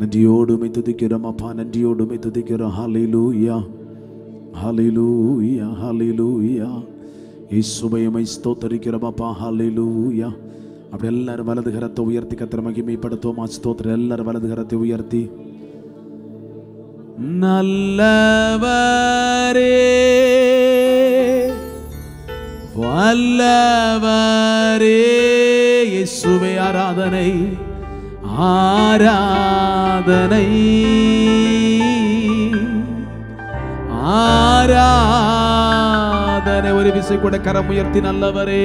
நன்றியோடுமை துதிக்கிறோம் அப்பா நன்றியோடுமை துதிக்கிறோம் ஹalleluya ஹalleluya ஹalleluya இயேசுவையமை ஸ்தோத்தரிக்கிறோம் அப்பா ஹalleluya அப்படி எல்லாரும் வலது கரத்தை உயர்த்தி கத்திர மகிமைப்படுத்துவோம் ஸ்தோத்திரம் எல்லாரும் வலது கரத்தை உயர்த்தி நல்லவரே வல்லவரே இயேசுவே ஆராதனை ஆராதனை ஆராதனை ஒரு விசை கூட கரம் உயர்த்தி நல்லவரே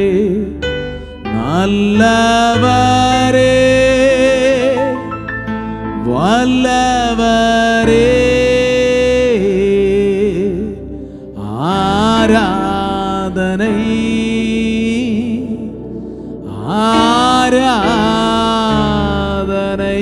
நல்லவரே வல்லவரே ஆராதனை ஆராதனை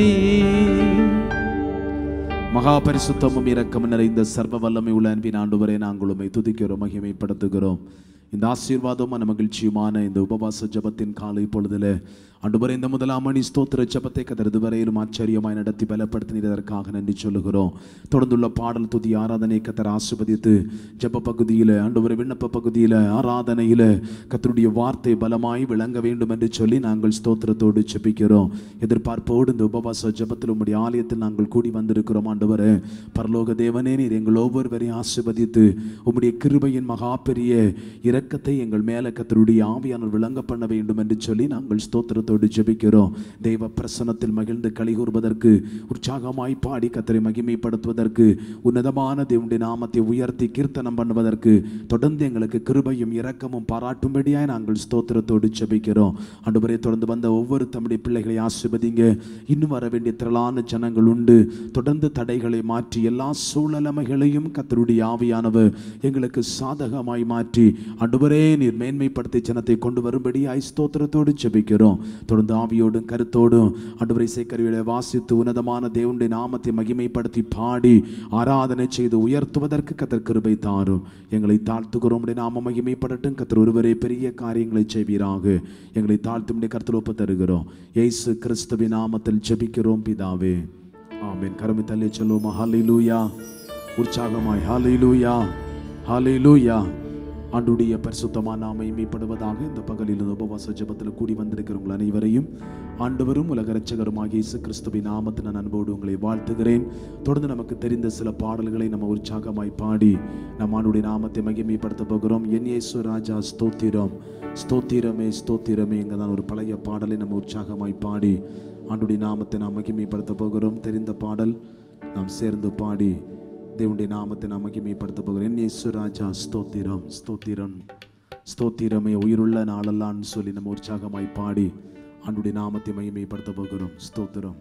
மகா பரிசுத்தமும் இரக்கமும் நிறைந்த சர்வ வல்லமை உள்ள அன்பின் ஆண்டவரே நாங்கள் உம்மை துதிக்கிறோம் மகிமைப்படுத்துகிறோம் இந்த ஆசீர்வாதமான மகிழ்ச்சியுமான இந்த உபவாச ஜபத்தின் காலை பொழுதுல ஆண்டவரே இந்த முதலாம் மணி ஸ்தோத்திர ஜபத்தை கதர் இதுவரையிலும் ஆச்சரியமாய் நடத்தி பலப்படுத்தினதற்காக நன்றி சொல்லுகிறோம் தொடர்ந்துள்ள பாடல் துதி ஆராதனை கத்தர் ஆசிர்வதித்து ஜப பகுதியில ஆண்டவரை விண்ணப்ப பகுதியில ஆராதனையில கத்தருடைய வார்த்தை பலமாய் விளங்க வேண்டும் என்று சொல்லி நாங்கள் ஸ்தோத்திரத்தோடு ஜெபிக்கிறோம் எதிர்பார்ப்போடு இந்த உபவாச ஜபத்தில் உம்முடைய ஆலயத்தில் நாங்கள் கூடி வந்திருக்கிறோம் ஆண்டவரே பரலோக தேவனே நீர் எங்கள் ஒவ்வொருவரையும் ஆசிர்வதித்து உம்முடைய கிருபையின் மகா பெரிய இரக்கத்தை எங்கள் மேல கத்தருடைய ஆவியானவர் விளங்க பண்ண வேண்டும் என்று சொல்லி நாங்கள் ஸ்தோத்திரத்தோடு ஜெபிக்கிறோம் தெய்வ பிரசனத்தில் மகிழ்ந்து கலிகூர்வதற்கு உற்சாகமாய் பாடி கத்தரை மகிமைப்படுத்துவதற்கு உன்னதமான தேவனுடைய நாமத்தை உயர்த்தி கீர்த்தனம் பண்ணுவதற்கு தொடர்ந்து எங்களுக்கு கிருபையும் இரக்கமும் பாராட்டும்படியாய் நாங்கள் ஸ்தோத்திரத்தோடு ஜெபிக்கிறோம் ஆண்டவரே தொடர்ந்து வந்த ஒவ்வொரு தம்முடைய பிள்ளைகளை ஆசிர்வதிங்க இன்னும் வர வேண்டிய திரளான ஜனங்கள் உண்டு தொடர்ந்து தடைகளை மாற்றி எல்லா சூழலமைகளையும் கத்தருடைய ஆவியானவர் எங்களுக்கு சாதகமாய் மாற்றி ஆண்டவரே நீர் மேன்மைப்படுத்தி ஜனத்தை கொண்டு வரும்படியாய் ஸ்தோத்திரத்தோடு ஜெபிக்கிறோம் தொடர்ந்து ஆவியோடும் கருத்தோடும் ஆண்டவரை சேக்கருவிகளை வாசித்து உன்னதமான தேவனுடைய நாமத்தை மகிமைப்படுத்தி பாடி ஆராதனை செய்து உயர்த்துவதற்கு கத்தர் கிருபை தாரும் எங்களை தாழ்த்துகிறோம் உம்முடைய நாம மகிமைப்படட்டும் கத்தர் ஒருவரே பெரிய காரியங்களை செய்வீராக எங்களை தாழ்த்தும் கருத்தில் ஒப்பு தருகிறோம் இயேசு கிறிஸ்துவின் நாமத்தில் ஜெபிக்கிறோம் பிதாவே ஆமென் கரமி தள்ளி சொல்லுவோம் ஹalleluya உற்சாகமாய் ஹalleluya ஹalleluya ஆண்டுடைய பரிசுத்தமான நாம இமைப்படுவதாக இந்த பகலில் இந்த உபவாச ஜெபத்தில் கூடி வந்திருக்கிறவங்கள் அனைவரையும் ஆண்டவரும் உலக ரட்சகருமாகிய இயேசு கிறிஸ்துவின் நாமத்தில் நான் அன்போடு உங்களை வாழ்த்துகிறேன் தொடர்ந்து நமக்கு தெரிந்த சில பாடல்களை நம்ம உற்சாகமாய் பாடி நம் ஆண்டுடைய நாமத்தை மகிமைப்படுத்த போகிறோம் என் இயேசு ராஜா ஸ்தோத்திரம் ஸ்தோத்திரமே ஸ்தோத்திரமே எங்க தான் ஒரு பழைய பாடலை நம்ம உற்சாகமாய் பாடி ஆண்டுடைய நாமத்தை நாம் மகிமைப்படுத்த போகிறோம் தெரிந்த பாடல் நாம் சேர்ந்து பாடி தேவனுடைய நாமத்தை நாம் மகிமைப்படுத்த போகிறோம் என் இயேசு ராஜா ஸ்தோத்திரம் ஸ்தோத்திரம் ஸ்தோத்திரமே உயிருள்ள நாளெல்லாம்னு சொல்லி நம்ம உற்சாகமாய் பாடி ஆண்டுடைய நாமத்தை மகிமைப்படுத்த போகிறோம் ஸ்தோத்திரம்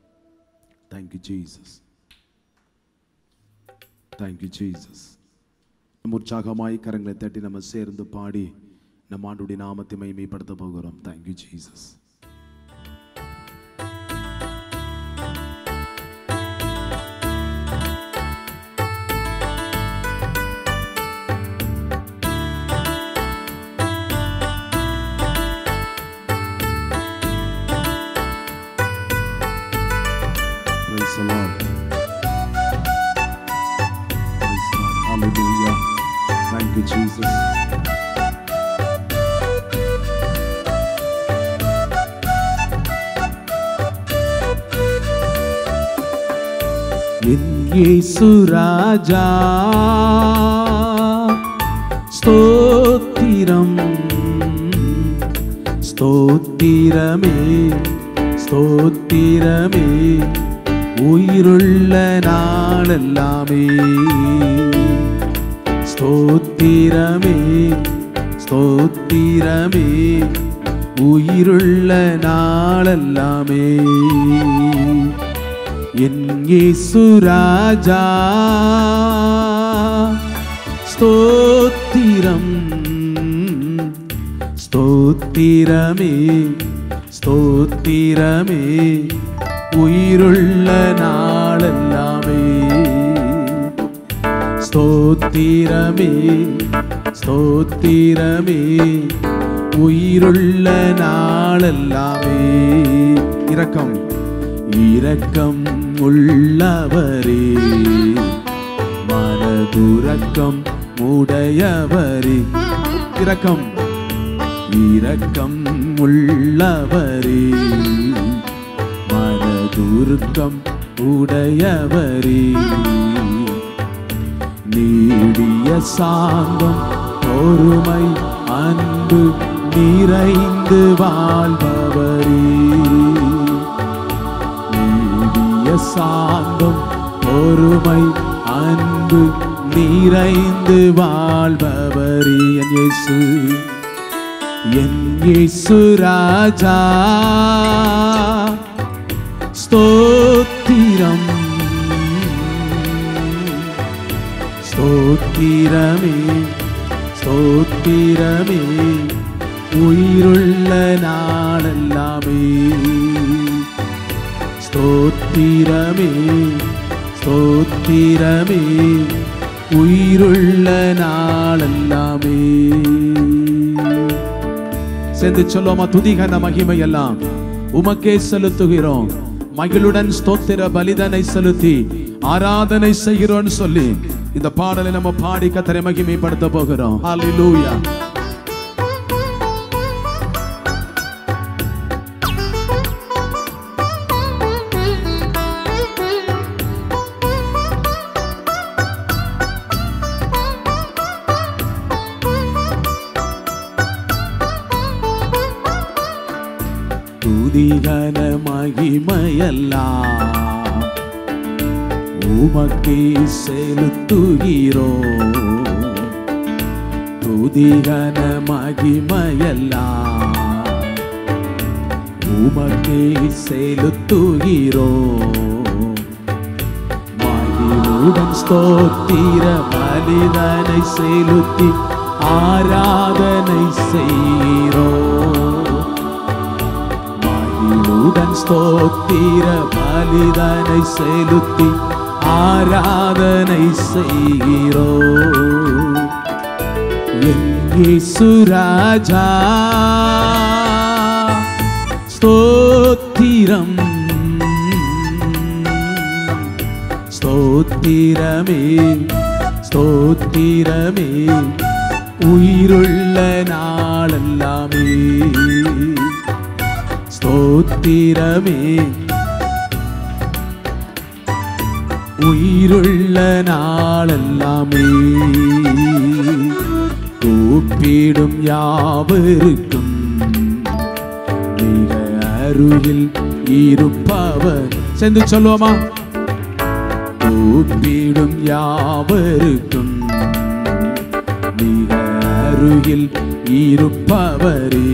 தேங்க்யூ ஜீசஸ் தேங்க்யூ ஜீசஸ் நம்ம உற்சாகமாய் கரங்களை தட்டி நம்ம சேர்ந்து பாடி நம்ம ஆண்டுடைய நாமத்தை மகிமைப்படுத்த போகிறோம் thank you Jesus Praise the Lord. Praise God. Hallelujah. Thank you, Jesus. என் இயேசு ராஜா ஸ்தோத்திரம் ஸ்தோத்திரமே ஸ்தோத்திரமே உயிருள்ள நாளெல்லாமே ஸ்தோத்திரமே ஸ்தோத்திரமே உயிருள்ள நாளெல்லாமே என் இயேசு ராஜா ஸ்தோத்திரம் ஸ்தோத்திரமே ஸ்தோத்திரமே உயிருள்ள நாளெல்லாமே ஸ்தோத்திரமே ஸ்தோத்திரமே உயிருள்ள நாளெல்லாமே இரக்கம் இரக்கம் உள்ளவரே மனதுரக்கம் உடையவரே இரக்கம் இரக்கம் உள்ளவரே மனதுருக்கம் உடையவரே நீடிய சாந்தம் பொறுமை அன்பு நிறைந்து வாழ்பவரே நீடிய சாந்தம் பொறுமை அன்பு நிறைந்து வாழ்பவரே என் இயேசு என் இயேசு ராஜா ஸ்தோத்திரம் ஸ்தோத்திரமே ஸ்தோத்திரமே உயிருள்ள நாளெல்லாமே ஸ்தோத்திரமே ஸ்தோத்திரமே உயிருள்ள நாளெல்லாமே சேர்ந்து சொல்லுவோமா துதிகன மகிமை எல்லாம் உமக்கே செலுத்துகிறோம் மகிழுடன் ஸ்தோத்திர பலிதனை செலுத்தி ஆராதனை செய்கிறோம்னு சொல்லி இந்த பாடலை நம்ம பாடி கத்தரை மகிமைப்படுத்த போகிறோம் ஹalleluya துதிகன மகிமையெல்லாம் உமக்கே செலுத்துகிறோ துதிகன மகிமையெல்லாம் உமக்கே செலுத்துகிறோ மகிழுடன் ஸ்தோத்திர பலிதனை செலுத்தி ஆராதனை செய்கிறோ மகிழுடன் ஸ்தோத்திர பலிதனை செலுத்தி ஆராதனை செய்கிறோ சுராஜா ஸ்தோத்திரம் ஸ்தோத்திரமே ஸ்தோத்திரமே உயிருள்ள நாளெல்லாமே ஸ்தோத்திரமே உயிருள்ள நாளெல்லாமே கூப்பிடும் யாவருக்கும் மிக அருகில் இருப்பவர் சென்று சொல்லுவோமா கூப்பிடும் யாவருக்கும் மிக அருகில் இருப்பவரே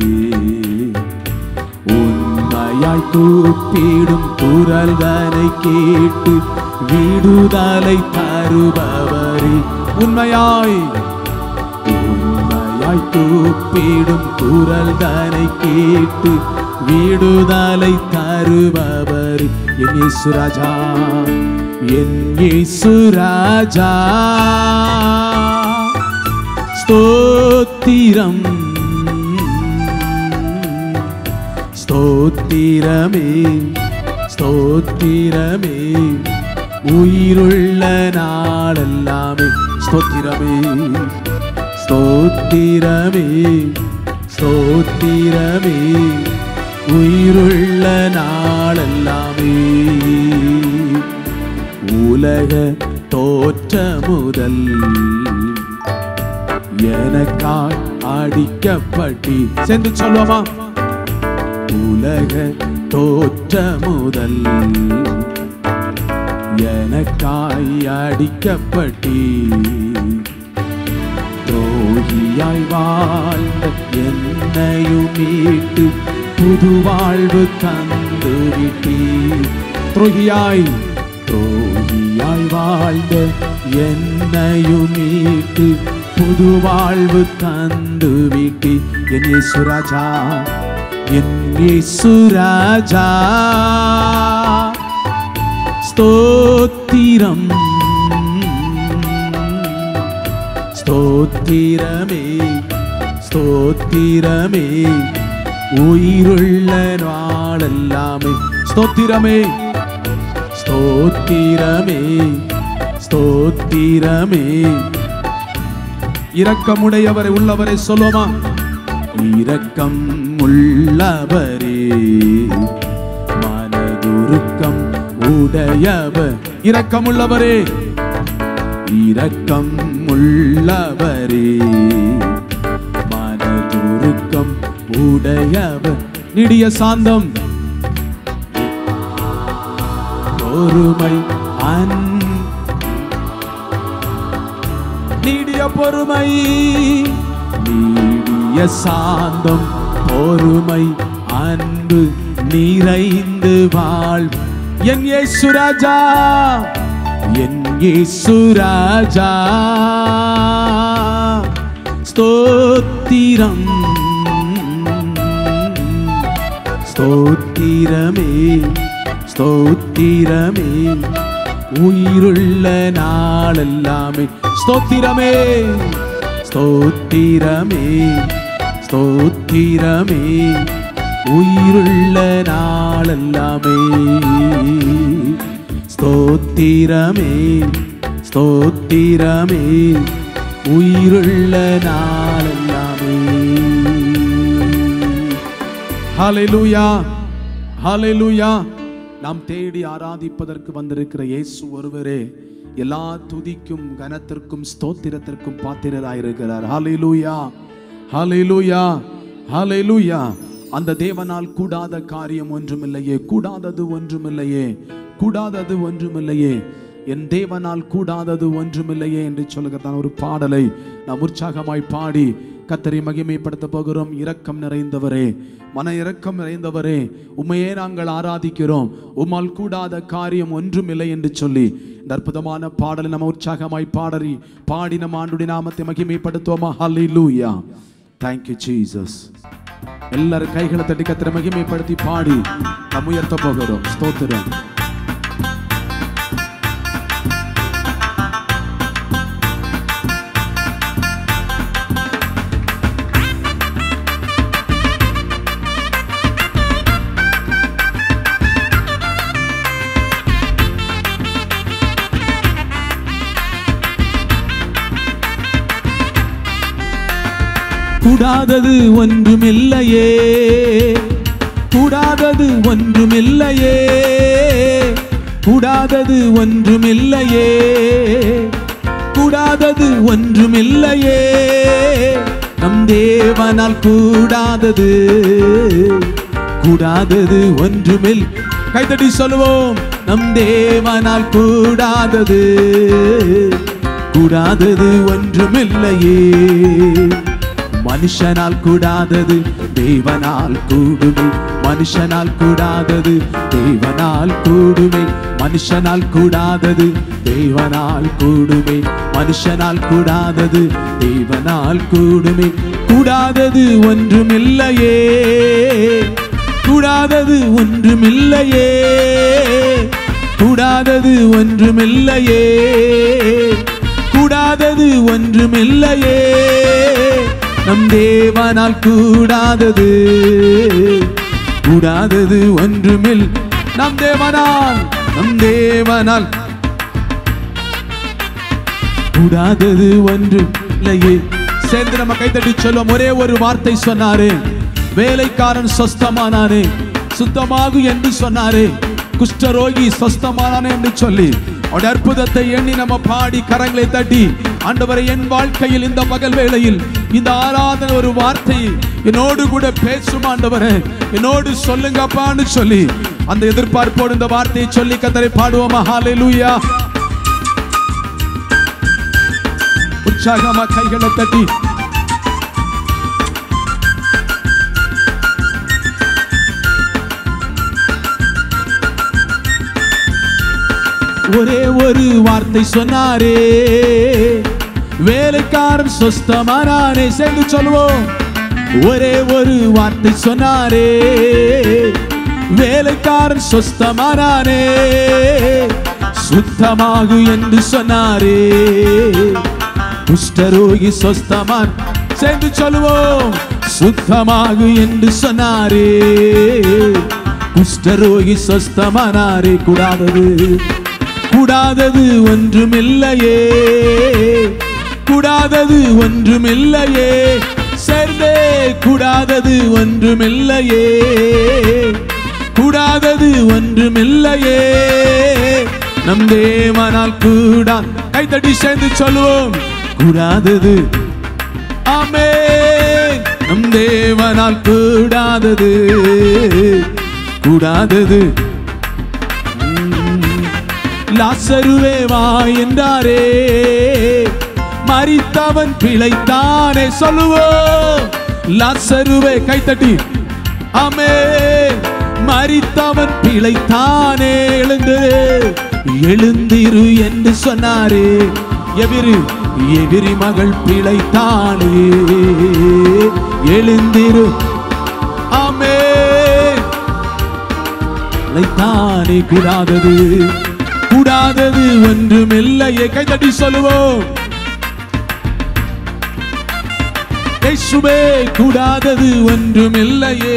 உண்மையாய் கூப்பிடும் குரல்தனை கேட்டு விடுதலை தருபவரே உண்மையாய் உண்மையாய் கூப்பிடும் குரல்தனை கேட்டு விடுதலை தருபவர் என் இயேசுராஜா என் இயேசுராஜா ஸ்தோத்திரம் ஸ்தோத்திரமே ஸ்தோத்திரமே உயிருள்ள நாளெல்லாமே ஸ்தோத்திரமே ஸ்தோத்திரமே ஸ்தோத்திரமே உயிருள்ள நாளெல்லாமே உலக தோற்ற முதல் எனக்காய் அடிக்கப்பட்டி சென்று சொல்லுவோமா உலக தோற்ற முதல் எனக்காய் அடிக்கப்பட்டி துரோகியாய் வாழ்ந்த என்னையும் மீட்டு புது வாழ்வு தந்து விட்டி துரோகியாய் துரோகியாய் வாழ்ந்த என்னையும் மீட்டு புது வாழ்வு தந்து விட்டி என் இயேசுராஜா என் இயேசுராஜா ஸ்தோத்திரம் ஸ்தோத்திரமே ஸ்தோத்திரமே உயிருள்ள நாளெல்லாமே ஸ்தோத்திரமே ஸ்தோத்திரமே ஸ்தோத்திரமே இரக்கமுடையவரை உள்ளவரை சொல்லுமா இரக்கம் உள்ளவரே மனதுருக்கம் உடையவர் இரக்கம் உள்ளவரே இரக்கம் உள்ளவரே மனதுருக்கம் உடையவர் நிடிய சாந்தம் பொறுமை அன் நீடிய பொறுமை நீடிய சாந்தம் பொறுமை அன்பு நிறைந்து வாழ் என் இயேசுராஜா என் இயேசுராஜா ஸ்தோத்திரம் ஸ்தோத்திரமே ஸ்தோத்திரமே உயிருள்ள நாளெல்லாமே ஸ்தோத்திரமே ஸ்தோத்திரமே ஸ்தோத்திரமே உயிருள்ள நாளெல்லாமே ஸ்தோத்திரமே ஸ்தோத்திரமே உயிருள்ள நாளெல்லாமே ஹalleluya ஹalleluya நாம் தேடி ஆராதிப்பதற்கு வந்திருக்கிற இயேசு ஒருவரே எல்லா துதிக்கும் கனத்திற்கும் ஸ்தோத்திரத்திற்கும் பாத்திரராயிருக்கிறார் ஹalleluya ஹalleluya ஹalleluya அந்த தேவனால் கூடாத காரியம் ஒன்றுமில்லையே கூடாதது ஒன்றுமில்லையே கூடாதது ஒன்றுமில்லையே என் தேவனால் கூடாதது ஒன்றுமில்லையே என்று சொல்லுகிறதான ஒரு பாடலை நாம் உற்சாகமாய் பாடி கத்தரை மகிமைப்படுத்த போகிறோம் இரக்கம் நிறைந்தவரே மன இரக்கம் நிறைந்தவரே உண்மையே நாங்கள் ஆராதிக்கிறோம் உம்மால் கூடாத காரியம் ஒன்றுமில்லை என்று சொல்லி இந்த அற்புதமான பாடலை நம்ம உற்சாகமாய் பாடறி பாடி நம் ஆண்டுடைய நாமத்தை மகிமைப்படுத்துவோமா ஹalleluya thank you ஜீசஸ் எல்லாரும் கைகளை தட்டி கத்தரை மகிமைப்படுத்தி பாடி நாம் உயர்த்த போகிறோம் ஸ்தோத்திரம் கூடாதது ஒன்றுமில்லையே கூடாதது ஒன்றுமில்லையே கூடாதது ஒன்றுமில்லையே கூடாதது ஒன்றுமில்லையே நம் தேவனால் கூடாதது கூடாதது ஒன்றுமில் கைத்தட்டி சொல்லுவோம் நம் தேவனால் கூடாதது கூடாதது ஒன்றுமில்லையே மனுஷனால் கூடாதது தேவனால் கூடுமே மனுஷனால் கூடாதது தேவனால் கூடுமே மனுஷனால் கூடாதது தேவனால் கூடுமே மனுஷனால் கூடாதது தேவனால் கூடுமே கூடாதது ஒன்றுமில்லையே கூடாதது ஒன்றுமில்லையே கூடாதது ஒன்றுமில்லையே கூடாதது ஒன்றுமில்லையே நம் தேவனால் கூடாதது கூடாதது ஒன்றுமில் நம் தேவனால் நம் தேவனால் கூடாதது ஒன்று இல்லையே சேர்ந்து நம்ம கைத்தட்டி சொல்லுவோம் ஒரே ஒரு வார்த்தை சொன்னாரு வேலைக்காரன் சொஸ்தமானானே சுத்தமாகு என்று சொன்னாரே குஷ்டரோகி சொஸ்தமானானே என்று சொல்லி அவருடைய அற்புதத்தை எண்ணி நம்ம பாடி கரங்களை தட்டி ஆண்டவரை என் வாழ்க்கையில் இந்த பகல் வேளையில் இந்த ஆராதனை ஒரு வார்த்தை என்னோடு கூட பேசும் ஆண்டவரே என்னோடு சொல்லுங்கப்பான்னு சொல்லி அந்த எதிர்பார்ப்போடு இந்த வார்த்தையை சொல்லி கத்தரை பாடுவோமா ஹalleluya உற்சாகமா கைகளை தட்டி ஒரே ஒரு வார்த்தை சொன்னாரே வேலைக்காரன் சொஸ்தமானானே சேர்ந்து சொல்லுவோம் ஒரே ஒரு வார்த்தை சொன்னாரே வேலைக்காரன் சொஸ்தமானானே சுத்தமாகு என்று சொன்னாரே குஷ்டரோகி சொஸ்தமான் சேர்ந்து சொல்லுவோம் சுத்தமாகு என்று சொன்னாரே குஷ்டரோகி சொஸ்தமானாரே கூடாதது கூடாதது ஒன்றுமில்லையே கூடாதது ஒன்றுமில்லையே சேர்ந்தே கூடாதது ஒன்றுமில்லையே கூடாதது ஒன்றுமில்லையே நம் தேவனால் கூடா கைத்தட்டி சேர்ந்து சொல்லுவோம் கூடாதது ஆமே நம் தேவனால் கூடாதது கூடாதது உம். லாசருவே வா என்றாரே மரித்தவன் பிழைத்தானே சொல்லுவோம் லாசருவே கைத்தட்டி ஆமே மரித்தவன் பிழைத்தானே எழுந்து எழுந்திரு என்று சொன்னாரே எவிரி எவிரி மகள் பிழைத்தானே எழுந்திரு ஆமே பிழைத்தானே கூடாதது கூடாதது ஒன்றுமில்லையே கைத்தட்டி சொல்லுவோம் இயேசுவே கூடாதது ஒன்றுமில்லையே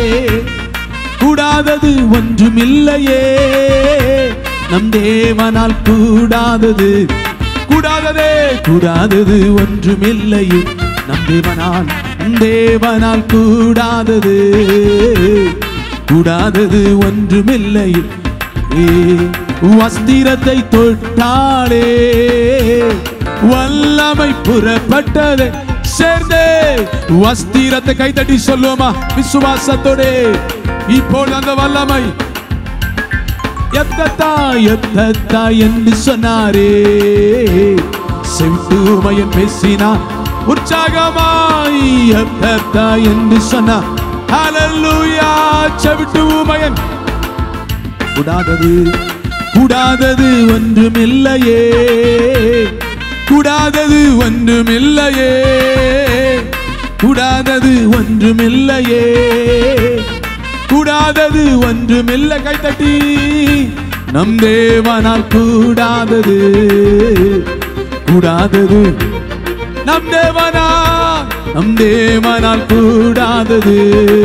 கூடாதது ஒன்றுமில்லையே நம் தேவனால் கூடாதது கூடாததே கூடாதது ஒன்றுமில்லையே நம் தேவனால் நம் தேவனால் கூடாதது கூடாதது ஒன்றுமில்லையே ஏ, வஸ்திரத்தை தொட்டாளே வல்லமை புறப்பட்டது சேர்ந்தே வஸ்திரத்தை கைத்தட்டி சொல்லுவோமா விசுவாசத்தோடே இப்போது அந்த வல்லமை எத்தத்தா எத்தத்தா என்று சொன்னாரே செவிட்டு உமையன் பேசினார் உற்சாகமாய் எத்தத்தா என்று சொன்னார் ஹalleluya செவிட்டு உமையன் கூடாதது கூடாதது ஒன்றுமில்லையே கூடாதது ஒன்றுமில்லையே கூடாதது ஒன்றுமில்லையே கூடாதது ஒன்றுமில்லை கைத்தட்டி நம் தேவனால் கூடாதது கூடாதது நம் தேவனா நம் தேவனால் கூடாதது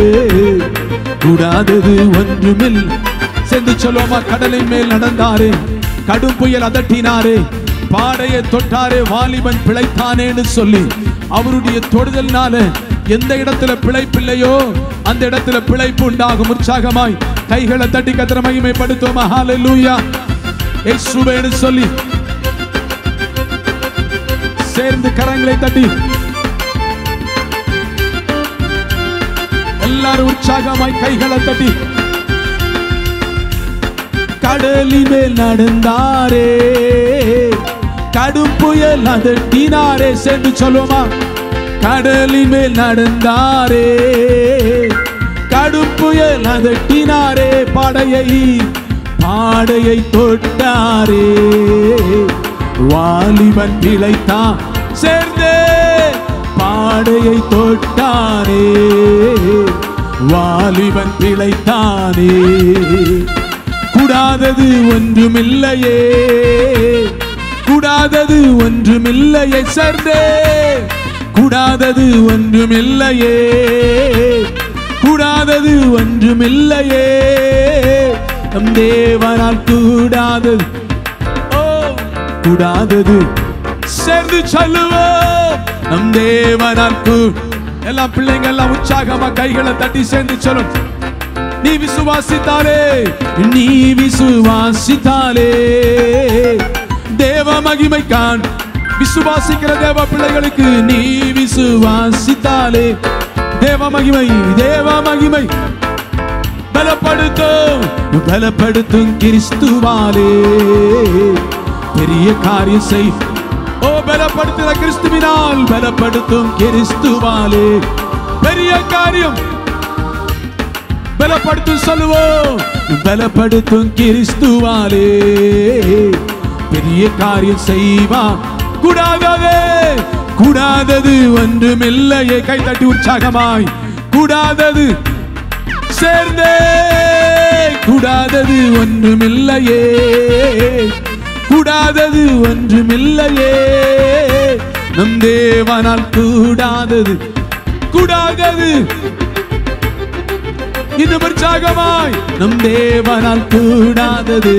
கூடாதது ஒன்றுமில்லை சென்று சொல்லுவோமா கடலின் மேல் நடந்தாரே கடும் புயல் அதட்டினாரே பாடையை தொட்டாரே வாலிபன் பிழைத்தானேன்னு சொல்லி அவருடைய தொடுதல்னால எந்த இடத்துல பிழைப்பில்லையோ அந்த இடத்துல பிழைப்பு உண்டாகும் உற்சாகமாய் கைகளை தட்டி கத்திர மகிமைப்படுத்துவோமா ஹalleluya இயேசுவேன்னு சொல்லி சேர்ந்து கரங்களை தட்டி எல்லாரும் உற்சாகமாய் கைகளை தட்டி கடலின் மேல் நடந்தாரே கடும் புயல் அதட்டினாரே சென்று சொல்லுவோமா கடலின் மேல் நடந்தாரே கடும் புயல் அதட்டினாரே பாடையை பாடையை தொட்டாரே வாலிபன் பிழைத்தான் சேர்ந்தே பாடையை தொட்டாரே வாலிபன் பிழைத்தானே கூடாதது ஒன்றுமில்லையே கூடாதது ஒன்றுமில்லையே சேர்ந்தே கூடாதது ஒன்றுமில்லையே கூடாதது ஒன்றுமில்லையே நம் தேவனால் கூடாதது ஓ கூடாதது சேர்ந்து சொல்லுவோம் நம் தேவனால் கூ எல்லாம் பிள்ளைங்க எல்லாம் உற்சாகமா கைகளை தட்டி சேர்ந்து சொல்லும் நீ விசுவாசித்தாலே நீ விசுவாசித்தாலே தேவ மகிமை காண் விசுவாசிக்கிற தேவ பிள்ளைகளுக்கு நீ விசுவாசித்தாலே தேவ மகிமை தேவ மகிமை பலப்படுத்தும் பலப்படுத்தும் கிறிஸ்துவாலே பெரிய காரியம் செய் ஓ பலப்படுத்துகிற கிறிஸ்துவினால் பலப்படுத்தும் கிறிஸ்துவாலே பெரிய காரியம் பலப்படுத்தும் சொல்லுவோம் பலப்படுத்தும் கிறிஸ்துவாலே பெரிய காரியம் செய்வான் கூடாததே கூடாதது ஒன்றுமில்லையே கை தட்டி உற்சாகமாய் கூடாதது சேர்ந்தே கூடாதது ஒன்றுமில்லையே கூடாதது ஒன்றுமில்லையே நம் தேவனால் கூடாதது கூடாதது இன்னும் உற்சாகமாய் நம் தேவனால் கூடாதது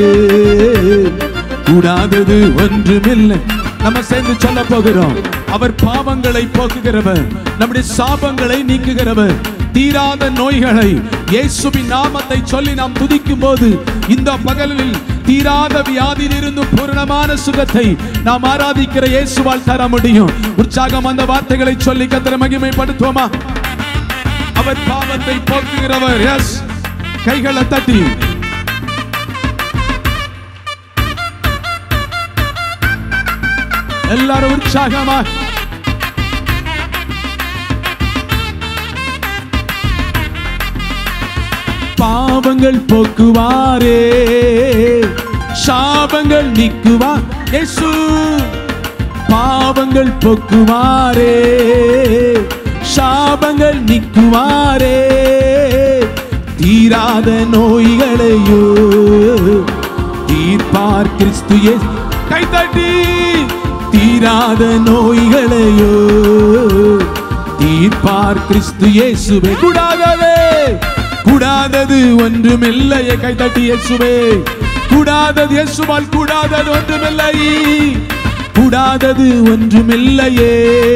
கூடாதது ஒன்றுமில்லை நம்ம சேர்ந்து சொல்ல போகிறோம் அவர் பாவங்களை போக்குகிறவர் நம்முடைய சாபங்களை நீக்குகிறவர் தீராத நோய்களை இயேசுவின் நாமத்தை சொல்லி நாம் துதிக்கும் போது இந்த பகலில் தீராத வியாதியிலிருந்து பூரணமான சுகத்தை நாம் ஆராதிக்கிற இயேசுவால் தர முடியும் உற்சாகம் அந்த வார்த்தைகளை சொல்லி கத்திர மகிமைப்படுத்துவோமா அவர் பாவத்தை போக்குகிறவர் எஸ் கைகளை தட்டி எல்லாரும் உற்சாகமா பாவங்கள் போக்குவாரே சாபங்கள் நீக்குவார் இயேசு பாவங்கள் போக்குவாரே சாபங்கள் நீக்குவாரே தீராத நோய்களையோ தீர்ப்பார் கிறிஸ்து இயேசு. கைத்தட்டி தீராத நோய்களையோ தீர்ப்பார் கிறிஸ்து இயேசுவே கூடாதவே கூடாதது ஒன்றுமில்லையே கைத்தட்டி இயேசுவே கூடாதது இயேசுவால் கூடாதது ஒன்றுமில்லை கூடாதது ஒன்றுமில்லையே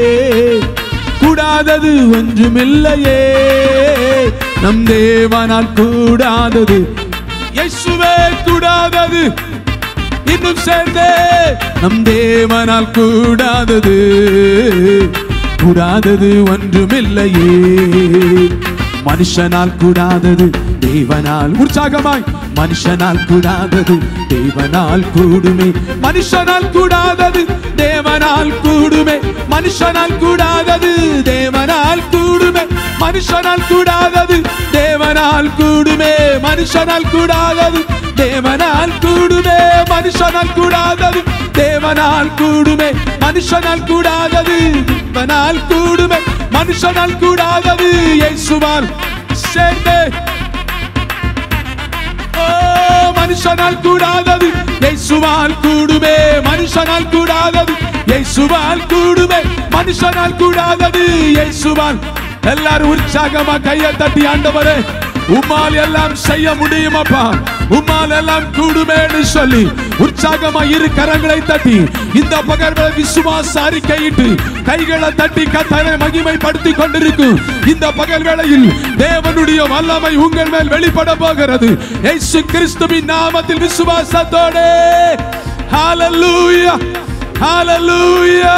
கூடாதது ஒன்றுமில்லையே நம் தேவனால் கூடாதது இயேசுவே கூடாதது இன்னும் சேர்ந்தே நம் தேவனால் கூடாதது கூடாதது ஒன்றுமில்லையே மனுஷனால் கூடாதது தேவனால் உற்சாகமாய் மனுஷனால் கூடாதது தேவனால் கூடுமே மனுஷனால் கூடாதது தேவனால் கூடுமே மனுஷனால் கூடாதது தேவனால் கூடுமே மனுஷனால் கூடாதது தேவனால் கூடுமே மனுஷனால் கூடாதது தேவனால் கூடுமே மனுஷனால் கூடாதது தேவனால் கூடுமே மனுஷனால் கூடாதது தேவனால் கூடுமே மனுஷனால் கூடாதது இயேசுவால் சேர்ந்தே ஓ மனுஷனால் கூடாதது இயேசுவால் கூடுமே மனுஷனால் கூடாதது இயேசுவால் கூடுமே மனுஷனால் கூடாதது இயேசுவால் எல்லாரும் உற்சாகமா கையை தட்டி ஆண்டவரே உம்மால் எல்லாம் செய்ய முடியுமாப்பா உம்மால் எல்லாம் கூடுமேன்னு சொல்லி உற்சாகமா இரு கரங்களை தட்டி இந்த பகர்களை விசுவாச அறிக்கையிட்டு கைகளை தட்டி கத்தனை மகிமைப்படுத்தி கொண்டிருக்கும் இந்த பகல் வேளையில் தேவனுடைய வல்லமை உங்கள் மேல் வெளிப்பட போகிறது இயேசு கிறிஸ்துவின் நாமத்தில் விசுவாசத்தோடே ஹalleluya ஹalleluya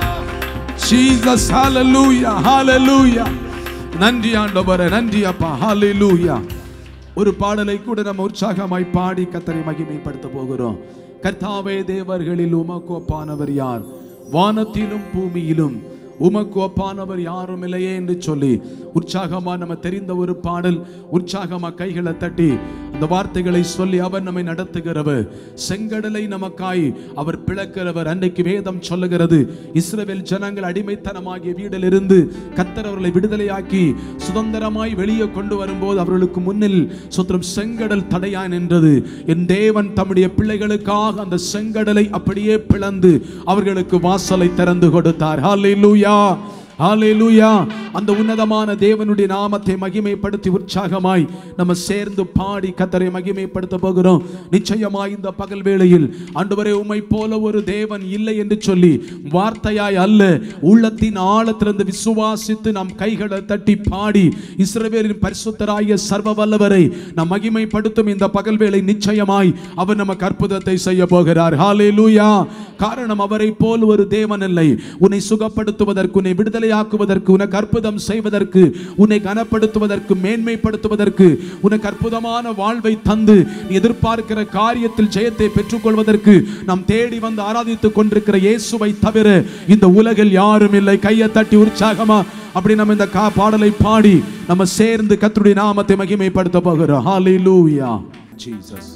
ஜீசஸ் ஹalleluya ஹalleluya நன்றி ஆண்டவரே நன்றி அப்பா ஹalleluya ஒரு பாடலை கூட நம்ம உற்சாகமாய் பாடி கத்தரை மகிமைப்படுத்த போகிறோம் கர்த்தாவே தேவர்களில் உமக்கு ஒப்பானவர் யார் வானத்திலும் பூமியிலும் உமக்கு ஒப்பானவர் யாரும் இல்லையே என்று சொல்லி உற்சாகமா நம்ம தெரிந்த ஒரு பாடல் உற்சாகமா கைகளை தட்டி அந்த வார்த்தைகளை சொல்லி அவர் நம்மை நடத்துகிறவர் செங்கடலை நமக்காய் அவர் பிளக்கிறவர் அன்னைக்கு வேதம் சொல்லுகிறது இஸ்ரவேல் ஜனங்கள் அடிமைத்தனமாகிய வீடிலிருந்து கத்தர் அவர்களை விடுதலையாக்கி சுதந்திரமாய் வெளியே கொண்டு வரும்போது அவர்களுக்கு முன்னில் சுத்திரம் செங்கடல் தடையா நின்றது என் தேவன் தம்முடைய பிள்ளைகளுக்காக அந்த செங்கடலை அப்படியே பிளந்து அவர்களுக்கு வாசலை திறந்து கொடுத்தார் ஹalleluya ஹalleluya அந்த உன்னதமான தேவனுடைய நாமத்தை மகிமைப்படுத்தி உற்சாகமாய் நம்ம சேர்ந்து பாடி கத்தரை மகிமைப்படுத்த போகிறோம் நிச்சயமாய் இந்த பகல் வேளையில் ஆண்டவரே உம்மை போல ஒரு தேவன் இல்லை என்று சொல்லி வார்த்தையாய் அல்ல உள்ளத்தின் ஆழத்திலிருந்து விசுவாசித்து நாம் கைகளை தட்டி பாடி இஸ்ரவேலின் பரிசுத்தராய சர்வ வல்லவரை நாம் மகிமைப்படுத்தும் இந்த பகல் வேளை நிச்சயமாய் அவர் நமக்கு அற்புதத்தை செய்ய போகிறார் ஹalleluya காரணம் அவரை போல் ஒரு தேவன் இல்லை உன்னை சுகப்படுத்துவதற்கு உன்னை விடுதலையாக்குவதற்கு உனக்கு அற்புதம் செய்வதற்கு உன்னை கனப்படுத்துவதற்கு மேன்மைப்படுத்துவதற்கு உனக்கு அற்புதமான வாழ்வை தந்து நீ எதிர்பார்க்கிற காரியத்தில் ஜெயத்தை பெற்றுக்கொள்வதற்கு நாம் தேடி வந்து ஆராதித்துக் கொண்டிருக்கிற இயேசுவை தவிர இந்த உலகில் யாரும் இல்லை கையை தட்டி உற்சாகமா அப்படி நம்ம இந்த கா பாடலை பாடி நம்ம சேர்ந்து கர்த்தருடைய நாமத்தை மகிமைப்படுத்த போகிறோம் ஹalleluya ஜீசஸ்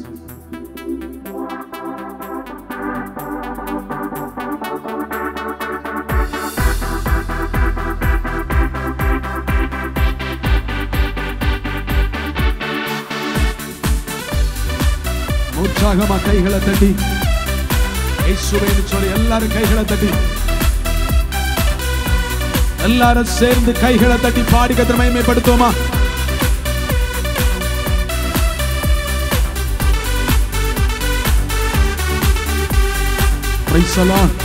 உற்சாகமா கைகளை தட்டி இயேசுவேன்னு சொல்லி எல்லாரும் கைகளை தட்டி எல்லாரும் சேர்ந்து கைகளை தட்டி பாடி கத்திர மகிமைப்படுத்துவோமா Praise the Lord.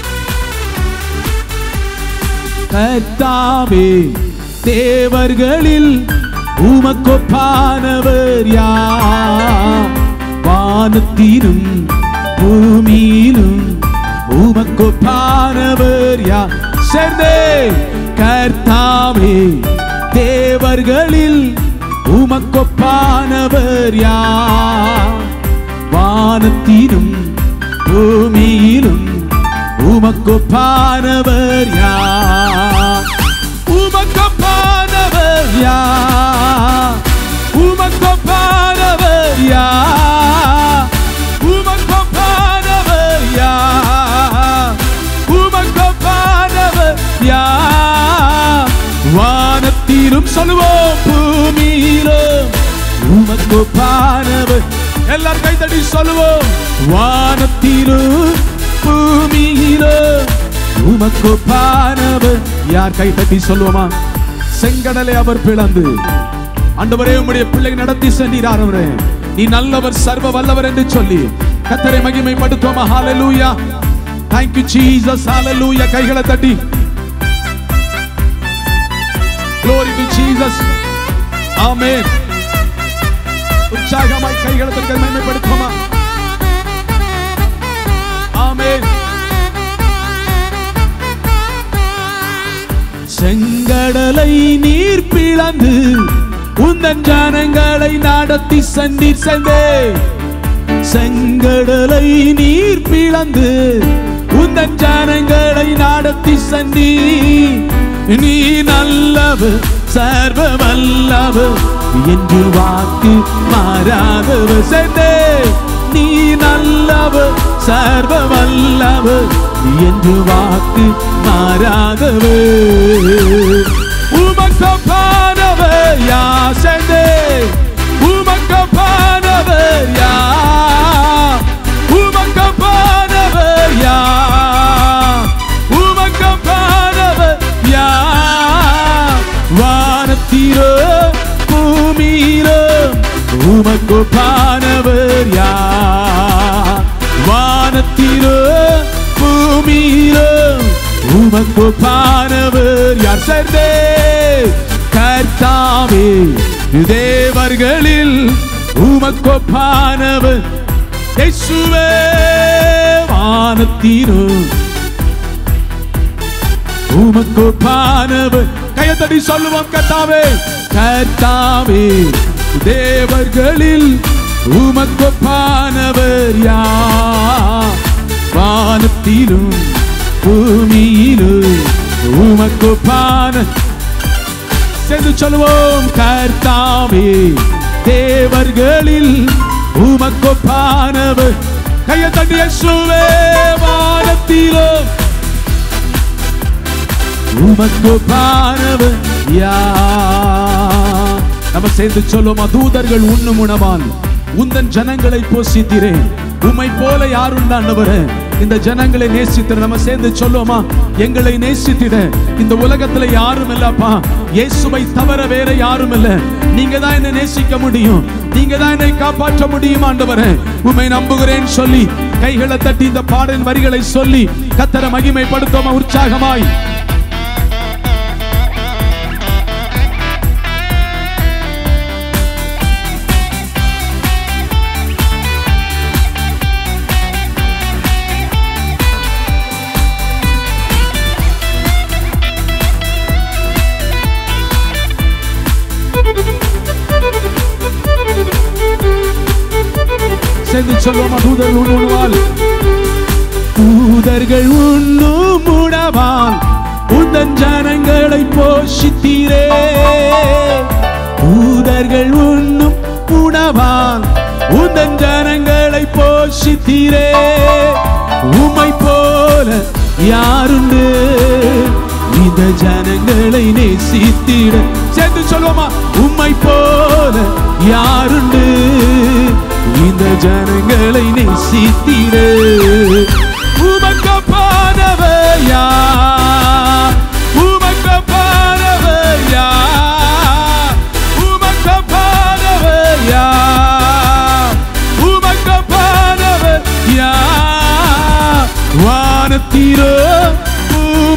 கர்த்தாவே தேவர்களில் உமக்கொப்பானவர் யார் வானத்திலும் பூமியிலும் உமக்கொப்பானவர் யார் சேர்ந்தே கர்த்தாவே தேவர்களில் உமக்கொப்பானவர் யார் வானத்திலும் பூமியிலும் உமக்கொப்பானவர் யார் உமக்கொப்பானவர் யார் உமக்கொப்பானவர் யார் உமக்கொப்பானவர் யார் உமக்கொப்பானவர் யார் வானத்திலும் சொல்லுவோம் பூமியிலும் உமக்கொப்பானவர் எல்லாரும் கைத்தடி சொல்லுவோம் வானத்திலும் பூமியிலும் உமக்கொப்பானவர் யார் கைத்தட்டி சொல்லுவோமா செங்கடலை அவர் பிளந்து ஆண்டவரே உம்முடைய பிள்ளை நடத்தி சென்றீர் அவரே நீ நல்லவர் சர்வ வல்லவர் என்று சொல்லி கத்தரை மகிமைப்படுத்துவோமா ஹalleluya thank you jesus hallelujah கைகளை தட்டி glory to jesus amen உற்சாகமாய் கைகளை தட்டி மகிமைப்படுத்துவோமா ஆமென் செங்கடலை நீர் பிளந்து உந்தன் ஜனங்களை நடத்தி சென்றீர் சென்றே செங்கடலை நீர் பிளந்து உந்தன் ஜனங்களை நடத்தி சென்றீ நீ நல்லவர் சர்வ வல்லவர் என்று வாக்கு மாறாதவர் சென்றே நீ நல்லவர் சர்வ வல்லவர் என்று வாக்கு மாறாதவர் உமக்கப்பானவர் யா சென்றே உமக்கப்பானவர் யா உமக்கப்பானவர் யா உமக்கப்பானவர் யா வானத்திரோ பூமியிலோ உமக்கொப்பானவர் யா வானத்திலோ பூமியிலோ உமக்கொப்பானவர் யார் சேர்ந்தே கர்த்தாவே தேவர்களில் உமக்கொப்பானவர் இயேசுவே வானத்திலோ உமக்கொப்பானவர் கையத்தடி சொல்லுவோம் கர்த்தாவே கர்த்தாவே தேவர்களில் உமக்கொப்பானவர் யார் வானத்திலும் பூமியிலும் உமக்கொப்பான சேர்ந்து சொல்லுவோம் கர்த்தாவே தேவர்களில் உமக்கொப்பானவர் கையை தட்டி இயேசுவே வானத்திலும் உமக்கொப்பானவர் யார் நம்ம சேர்ந்து சொல்லுவோமா தூதர்கள் உண்ணும் உணவால் உந்தன் ஜனங்களை போஷித்தீரேன் உம்மை போல யாருண்டு ஆண்டவரே இந்த ஜனங்களை நேசித்திர நம்ம சேர்ந்து சொல்லுவோமா எங்களை நேசித்திட இந்த உலகத்துல யாரும் இல்லப்பா இயேசுவை தவிர வேற யாரும் இல்ல நீங்க தான் என்னை நேசிக்க முடியும் நீங்க தான் என்னை காப்பாற்ற முடியும் ஆண்டவரே உம்மை நம்புகிறேன் சொல்லி கைகளை தட்டி இந்த பாடல் வரிகளை சொல்லி கத்தர மகிமைப்படுத்தோமா உற்சாகமாய் சேர்ந்து சொல்லுவோமா தூதர்கள் உண்ணுவாள் தூதர்கள் உண்ணும் உணவால் உந்தன் ஜனங்களை போஷித்தீரே தூதர்கள் உண்ணும் உணவால் உந்தன் ஜனங்களை போஷித்தீரே உமை போல யாருண்டு இந்த ஜனங்களை நேசித்திட சேர்ந்து சொல்லுவோமா உம்மை போல யாருண்டு இந்த ஜனங்களை நேசித்திட உமக்கப்பானவையா உமக்கப்பானவையா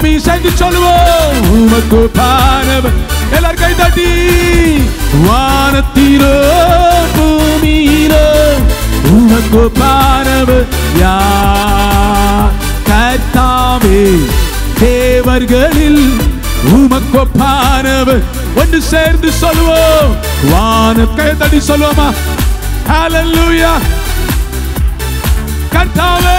பூமி சேர்ந்து சொல்லுவோம் உமக்கு பானவர் எல்லாரும் கை தட்டி வானத்திலோ பூமியிலோ உமக்கு பானவர் யார் கர்த்தாவே தேவர்களில் உமக்கு பானவர் ஒன்று சேர்ந்து சொல்லுவோம் வான கை தட்டி சொல்லுவோமா ஹalleluya கர்த்தாவே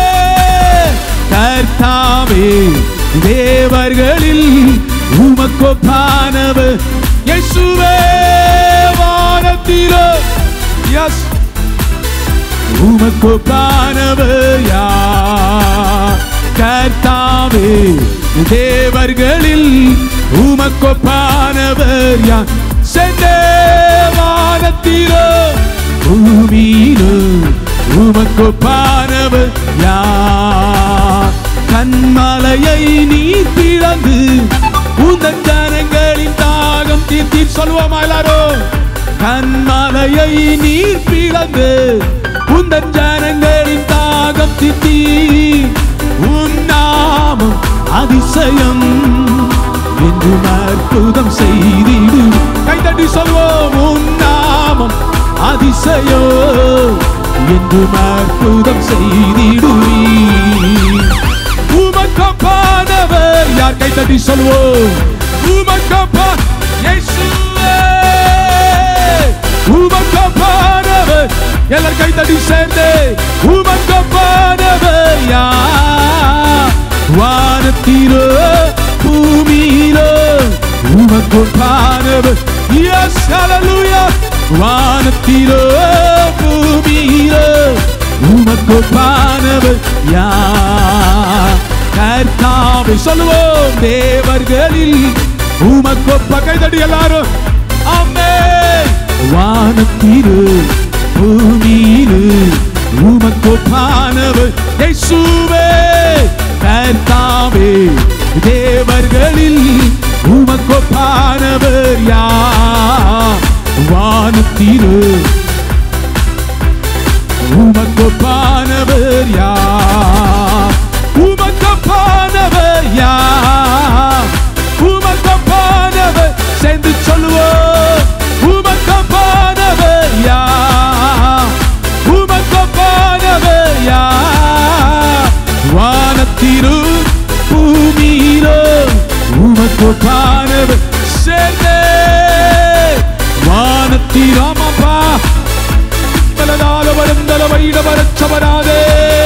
கர்த்தாவே தேவர்களில் உமக்கு பானவர் இயேசுவே வானத்திலோ எஸ் உமக்கு பானவர் யார் கர்த்தாவே தேவர்களில் உமக்கு பானவர் யார் சென்றே வானத்திலோ பூமியிலோ உமக்கு பானவர் யார் கண்மலையை நீ பிளந்து உந்தன் ஜனங்களின் தாகம் தீர்த்தீர் சொல்லுவோமா எல்லாரும் கண்மலையை நீர் பிளந்து உந்தன் ஜனங்களின் தாகம் தித்தி உன் நாமம் அதிசயம் என்று அற்புதம் செய்திடும் கைதட்டி சொல்வோம் உன் நாமம் அதிசயோ என்று அற்புதம் செய்திடுவீ உமக்கப்பானவர் யார் கைதட்டி சொல்வோம் உமக்கப்பா இயேசுவே உமக்கப்பானவர் எல்லார் கைதட்டி சேர்ந்து உமக்கப்பானவர் யார் வானத்திலோ பூமியிலோ உமக்கப்பானவர் எஸ் ஹalleluya வானத்திலோ பூமியிலோ உமக்கப்பானவர் யார் கர்த்தாவை சொல்லுவோம் தேவர்களில் உமக்கொப்ப கைதடி எல்லாரும் அம்மே வானத்திரு பூமியிரு உமக்கொப்பானவர் இயேசுவே கர்த்தாவே தேவர்களில் உமக்கொப்பானவர் யார் வானத்திரு உமக்கொப்பானவர் யார் உமக்கப்பானவர் யார் உமக்கப்பானவர் சேர்ந்து சொல்லுவோம் உமக்கப்பானவர் யார் உமக்கப்பானவர் யார் வானத்திரு பூமியிலோ உமக்கப்பானவர் சேர்ந்தே வானத்திராமப்பா பலனால வருந்தல வைட வரச்சவராதே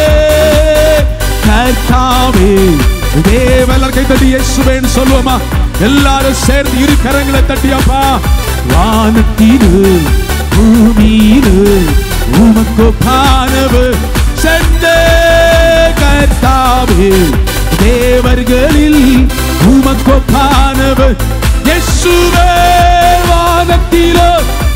கர்த்தாவே தேவலர் கை தட்டி இயேசுவேன்னு சொல்லுவோமா எல்லாரும் சேர்ந்து இரு கரங்களை தட்டியப்பா வானத்திரு பூமியிரு உமக்கு பானவு சென்றே கர்த்தாவே தேவர்களில் உமக்கு பானவு இயேசுவே வானத்திலோ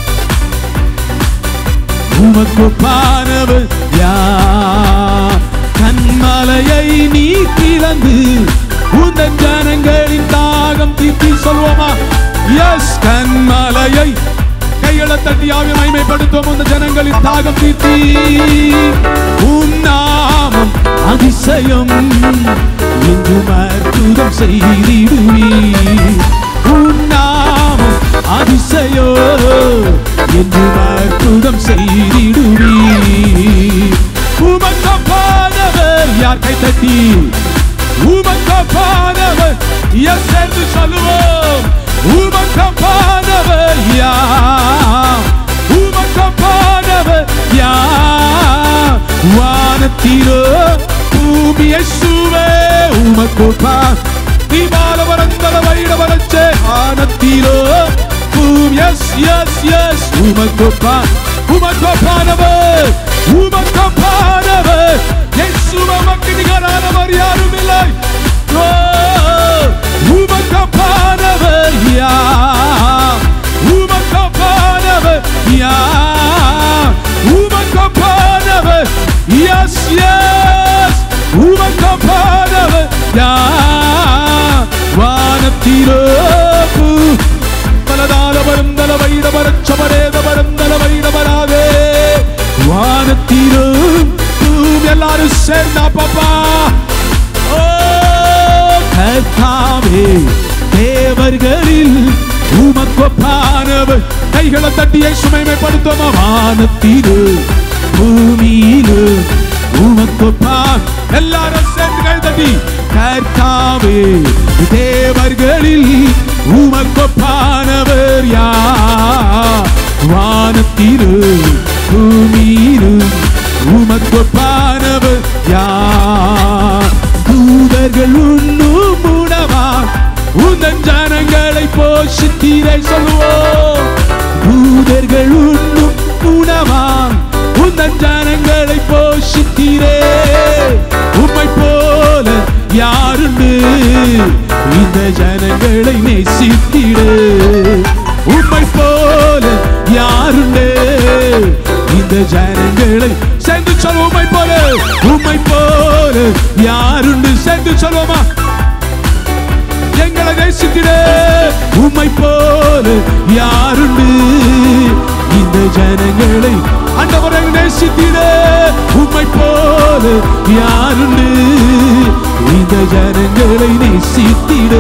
உமக்கு பானவர் யார் கண்மலையை நீ கிளந்து உந்தன் ஜனங்களின் தாகம் தீர்த்தி சொல்வோமா எஸ் கண்மலையை கைகளை தட்டி ஆவி மைமைப்படுத்துவோம் அந்த ஜனங்களின் தாகம் தீர்த்தி உன் நாமம் அதிசயம் எங்கும் அற்புதம் செய்திடுவீ உன் நாமம் அதிசயோ என்று அற்புதம் செய்திடுவீ உமக்கப்பானவர் யார் கை தட்டி உமக்கப்பானவர் எஸ் என்று சொல்லுவோம் உமக்கப்பானவர் யார் உமக்கப்பானவர் யார் வானத்திலோ பூமி இயேசுவே உமக்குப்பா தீபால வரந்தல வைட வரச்சே வானத்திலோ பூமி எஸ் எஸ் எஸ் உமக்குப்பா உமக்கப்பானவர் உமக்கப்பானவர் இயேசுவ மக்கு நிகரானவர் யாரும் இல்லை ஓ, உமக்கப்பானவர் யார் உமக்கப்பானவர் யார் உமக்கப்பானவர் எஸ் எஸ் உமக்கப்பானவர் யார் வானத்திலோ பூ- பலதால வருந்தல வைட வரச்சமரேத வருந்தல வைட வராதே வானத்திலும் பூமி எல்லாரும் சேர்ந்தா பாப்பா ஓ தேவர்களில் உமக்கொப்பானவர் கைகளை தட்டியை சுமைமைப்படுத்தும் வானத்திரு பூமியிலு உமக்கொப்பான் எல்லாரும் சேர்ந்து கை தட்டி கர்த்தாவே தேவர்களில் உமக்கொப்பானவர் யார் வானத்திரு பூமியிரு உமக்கொப்பானவர் யார் தூதர்கள் உண்ணும் உணவான் உந்தன் ஜனங்களை போஷித்தீரை சொல்லுவோம் தூதர்கள் உண்ணும் உணவான் உந்தன் ஜனங்களை போஷித்தீரே உம்மை போல யாருண்டு இந்த ஜனங்களை நேசித்திடு உம்மை போல யாருண்டு இந்த ஜனங்களை சென்று சொல்வோம் உம்மை போல உம்மை போல யாருண்டு சென்று சொல்வோமா எங்களை நேசித்திட உம்மை போல யாருண்டு இந்த ஜனங்களை ஆண்டவரை நேசித்திட உம்மை போல யாருண்டு இந்த ஜனங்களை நேசித்திட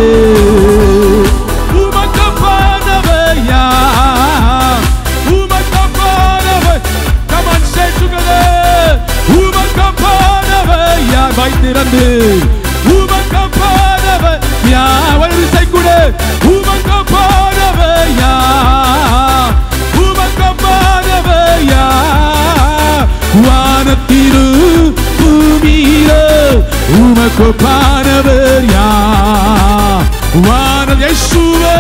உமக்கு பாதவர் யார் உமக்கு பாதவர் Come on, say together. உமக்கு பாதவர் யார் வாய் திறந்து உமக்கு பாதவர் யார் ஒரு விசை கூட உமக்கு பாதவர் யார் உமக்கு பாதவர் யார் வானத்திரு பூமியில உமக்கு பாதவர் யார் வான இயேசுவே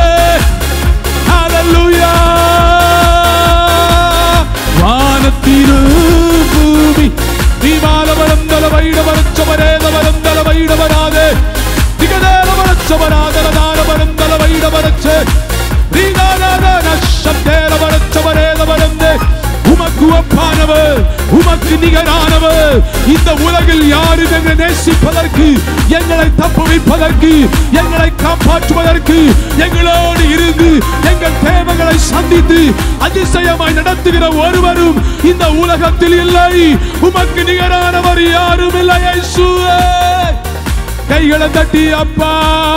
Hallelujah. வானத்திரு பூமி தீபால வரந்தல வைட வரச்சவரேத வரந்தல வைட வராதே திகதேல வரச்சவராதல தான வரந்தல வைட வரச்சே ரீதானான நஷத்தேல வரச்சவரேத வரந்தே உமக்கு ஒப்பானவர் உமக்கு நிகரானவர் இந்த உலகில் யாரும் எங்களை நேசிப்பதற்கு எங்களை தப்புவிப்பதற்கு எங்களை காப்பாற்றுவதற்கு எங்களோடு இருந்து எங்கள் தேவைகளை சந்தித்து அதிசயமாய் நடத்துகிற ஒருவரும் இந்த உலகத்தில் இல்லை உமக்கு நிகரானவர் யாரும் இல்லை இயேசுவே கைகளை தட்டி அப்பா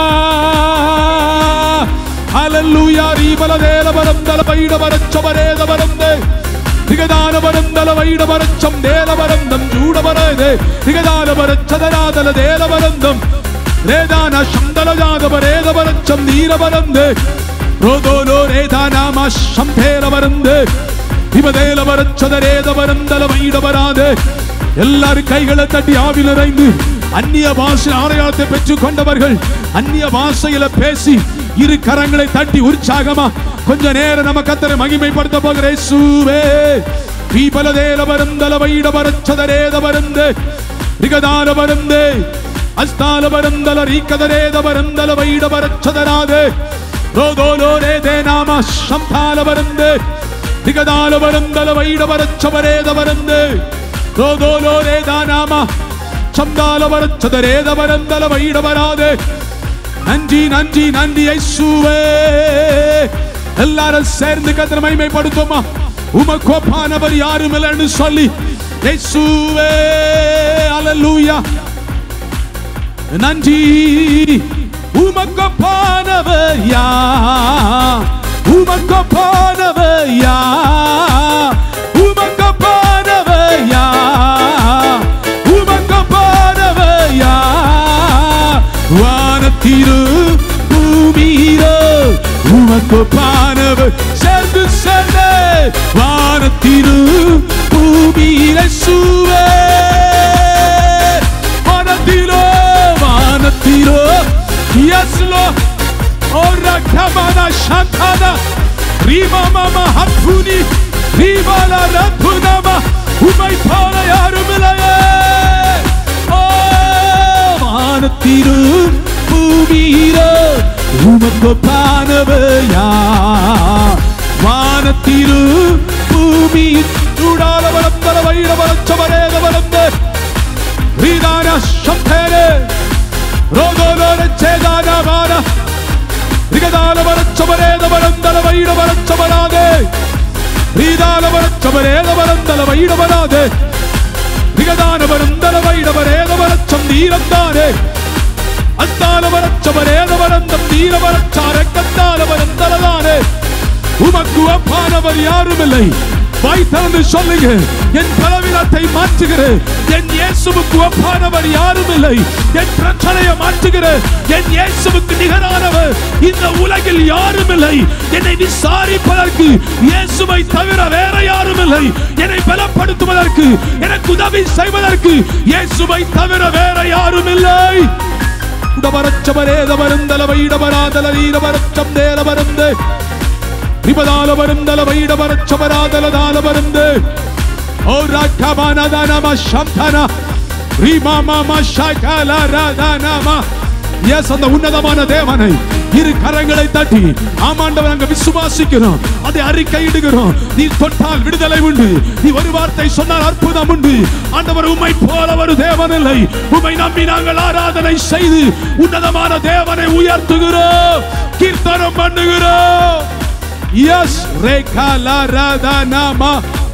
ஹalleluya ரீபல தேலவரம் தல வைட வரச்சவரேத வரந்தே திகதான வரந்தல வைட வரச்சம் தேலவரந்தம் ஜூடவரதே திகதான வரச்சதராதல தேலவரந்தம் ரேதான சந்தல ஜாதவரேத வரச்சம் நீரவரந்தே ரோதோலோ ரேதானாம சம்பேரவரந்தே இவதேல வரச்சதரேத வரந்தல வைட வராதே எல்லாரும் கைகளை தட்டி ஆவில் நிறைந்து அந்நிய பாஷை ஆலயத்தை பெற்றுக் கொண்டவர்கள் அந்நிய பாஷையில பேசி இரு கரங்களை தட்டி உற்சாகமா கொஞ்ச நேரம் நம்ம கத்தரை மகிமைப்படுத்த போகிற இயேசுவே வீபலதேல வருந்தல வைட வரச்சதரேத வருந்து ரிகதான வருந்து அஸ்தால வருந்தல ரீக்கதரேத வருந்தல வைட வரச்சதராதே ரோதோலோ ரேதே நாம சம்பால வருந்து ரிகதான வருந்தல வைட வரச்சவரேத வருந்து ரோதோலோ ரேதா நாம சந்தால வரச்சதரேத வருந்தல வைட வராதே நன்றி நன்றி நன்றி ஐசுவே எல்லாரும் சேர்ந்து கத்திர மகிமைப்படுத்துமா உமக்கு ஒப்பானவர் யாரும் இல்லைன்னு சொல்லி இயேசுவே அல்லேலூயா நன்றி உமக்கு ஒப்பானவர் யார் உமக்கு ஒப்பானவர் யார் உமக்கு ஒப்பானவர் யார் உமக்கு ஒப்பானவர் யார் வானத்திரு பூமியிலோ உமக்கு ஒப்பானவர் சேர்ந்து சேர்ந்து வானத்திரு பூமியில சுவே வானத்திலோ வானத்திலோ யஸ்லோ ora kamana shantana rima mama hatuni rima la ratunama உமை போல யாரும் இல்லையே ஓ வானத்திரு பூமியிலோ உமக்கு பானவையா வானத்திரு பூமி சூடால வளர்ந்தல வைர வளர்ச்சவரேத வளர்ந்த ரீதான சம்பேரே ரோதோலோர சேதான வான ரிகதான வரச்சவரேத வளர்ந்தல வைர வளர்ச்சவராதே ரீதான வரச்சவரேத வளர்ந்தல வைர வராதே ரிகதான வருந்தல வைர வரேத வரச்சம் நீரந்தானே அந்தாலவரச்சவரேதவரந்தம் நீரவரச்சாரக்கத்தாலவரந்தலதானே உமக்கு ஒப்பானவர் யாரும் இல்லை வாய் திறந்து சொல்லுங்க என் பலவீனத்தை மாற்றுகிற என் இயேசுவுக்கு ஒப்பானவர் யாரும் இல்லை என் பிரச்சனையை மாற்றுகிற என் இயேசுவுக்கு நிகரானவர் இந்த உலகில் யாரும் இல்லை என்னை விசாரிப்பதற்கு இயேசுவை தவிர வேற யாரும் இல்லை என்னை பலப்படுத்துவதற்கு எனக்கு உதவி செய்வதற்கு இயேசுவை தவிர வேற யாரும் இல்லை இடவரச்சவரேதவருந்தலவை இடவராதல நீரவரச்சம் தேரவருந்து ரிபதால வருந்தல வைட வரச்சவராதல தால வருந்து ஓ ராக்கமான தானம சந்தன ரீமா மாமா ஷகல ரதனம எஸ் அந்த உன்னதமான தேவனை இரு கரங்களை தட்டி ஆமாண்டவர் அங்க விசுவாசிக்கிறோம் அதை அறிக்கையிடுகிறோம் நீ தொட்டால் விடுதலை உண்டு நீ ஒரு வார்த்தை சொன்னால் அற்புதம் உண்டு ஆண்டவர் உம்மை போல ஒரு தேவன் இல்லை உம்மை நம்பி நாங்கள் ஆராதனை செய்து உன்னதமான தேவனை உயர்த்துகிறோம் கீர்த்தனம் பண்ணுகிறோம் Yes, rekala radanama.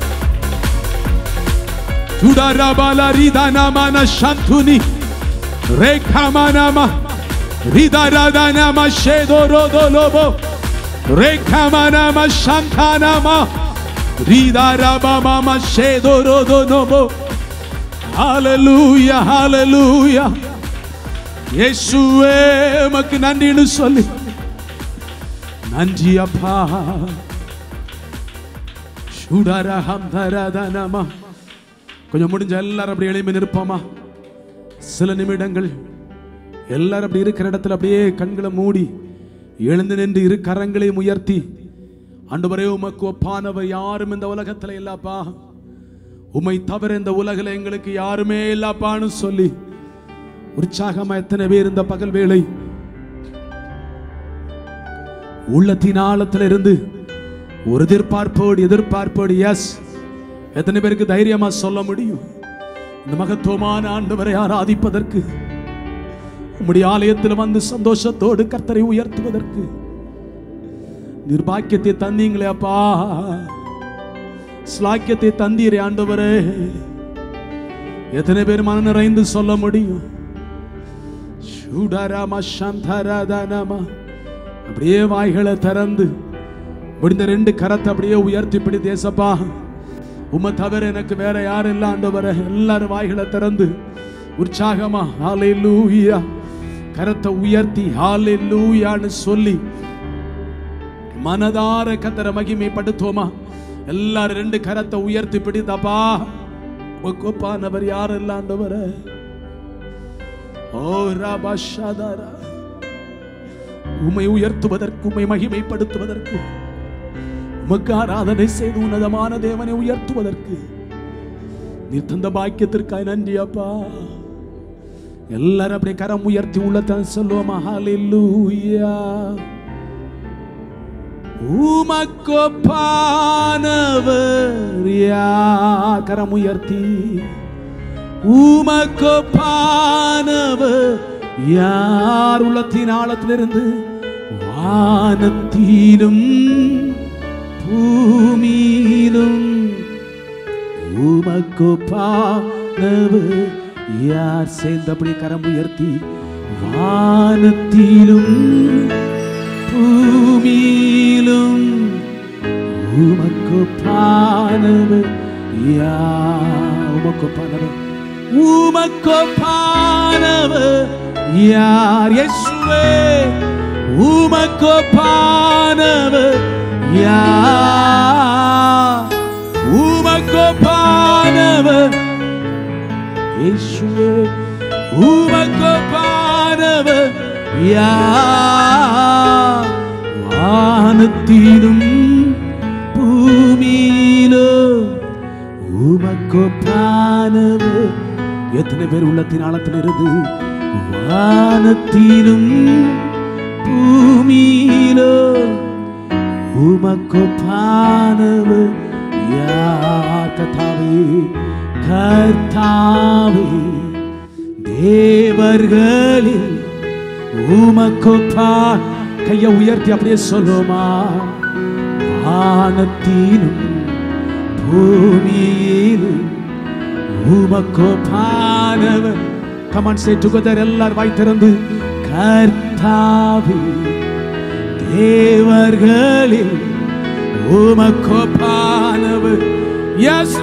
Tudarabala ridanama na shantuni. Rekamanama. Ridaradanama shedorodolobo. Rekamanama shantanama. Ridarabama shedorodonobo. Hallelujah, hallelujah. இயேசுவே உமக்கு நன்றின்னு சொல்லி நன்றி அப்பா சுடரகம் தரதனமா கொஞ்சம் முடிஞ்ச எல்லாரும் அப்படி எளிமை நிற்போமா சில நிமிடங்கள் எல்லாரும் அப்படி இருக்கிற இடத்துல அப்படியே கண்களை மூடி எழுந்து நின்று இரு கரங்களையும் உயர்த்தி ஆண்டவரே உமக்கு ஒப்பானவர் யாரும் இந்த உலகத்துல இல்லப்பா உம்மை தவிர இந்த உலகில் எங்களுக்கு யாருமே இல்லப்பான்னு சொல்லி உற்சாகமா எத்தனை பேர் இந்த பகல் வேளை உள்ளத்தின் ஆழத்துல இருந்து ஒரு எதிர்பார்ப்போடு எதிர்பார்ப்போடு எஸ் எத்தனை பேருக்கு தைரியமா சொல்ல முடியும் இந்த மகத்துவமான ஆண்டவரை ஆராதிப்பதற்கு உம்முடைய ஆலயத்தில் வந்து சந்தோஷத்தோடு கர்த்தரை உயர்த்துவதற்கு நிர்பாக்கியத்தை தந்தீங்களே அப்பா ஸ்லாக்கியத்தை தந்தீரே ஆண்டவரே எத்தனை பேர் மன நிறைந்து சொல்ல முடியும் சுடரம சந்தரதனமா அப்படியே வாய்களை திறந்து முடிந்த ரெண்டு கரத்தை அப்படியே உயர்த்தி பிடி தேசப்பா உம்மை தவிர எனக்கு வேற யாரும் இல்ல ஆண்டவரே எல்லாரும் வாய்களை திறந்து உற்சாகமா ஹாலே லூயா கரத்தை உயர்த்தி ஹாலே லூயான்னு சொல்லி மனதார கத்தர மகிமைப்படுத்துவோமா எல்லாரும் ரெண்டு கரத்தை உயர்த்தி பிடித்தப்பா ஒப்பானவர் யாரும் இல்ல ஆண்டவரே ஓ ரபா ஷதரா உம்மை உயர்த்துவதற்கு உம்மை மகிமைப்படுத்துவதற்கு உமக்கு ஆராதனை செய்து உன்னதமான தேவனை உயர்த்துவதற்கு நீர் தந்த பாக்கியத்திற்காய் நன்றி அப்பா எல்லாரும் அப்படியே கரம் உயர்த்தி உள்ளத்தான் சொல்லுவோமா ஹalleluya உமக்கொப்பானவர் யார் கரம் உயர்த்தி உமக்கொப்பானவர் யார் உள்ளத்தின் ஆழத்திலிருந்து வானத்திலும் பூமியிலும் உமக்கொப்பானவர் யார் சேர்ந்தபடி கரம் உயர்த்தி வானத்திலும் பூமியிலும் உமக்கொப்பானவர் யார் உமக்கொப்பானவர் உமக்கொப்பானவர் யார் இயேசுவே உமக்கொப்பானவர் யார் உமக்கொப்பானவர் இயேசுவே உமக்கொப்பானவர் யார் வானத்திலும் பூமியிலும் உமக்கொப்பானவர் எத்தனை பேர் உள்ளத்தின் ஆழத்தில் இருந்து வானத்திலும் பூமியிலும் உமக்கொப்பானவர் யார் கர்த்தாவே கர்த்தாவே தேவர்களில் உமக்கொப்பா கையை உயர்த்தி அப்படியே சொல்லுமா வானத்திலும் பூமியிலும் உமக்கொப்பானவர் கமான் சே டுகெதர் எல்லாரும் வாய் திறந்து கர்த்தாவே தேவர்களில் உமக்கொப்பானவர் எஸ்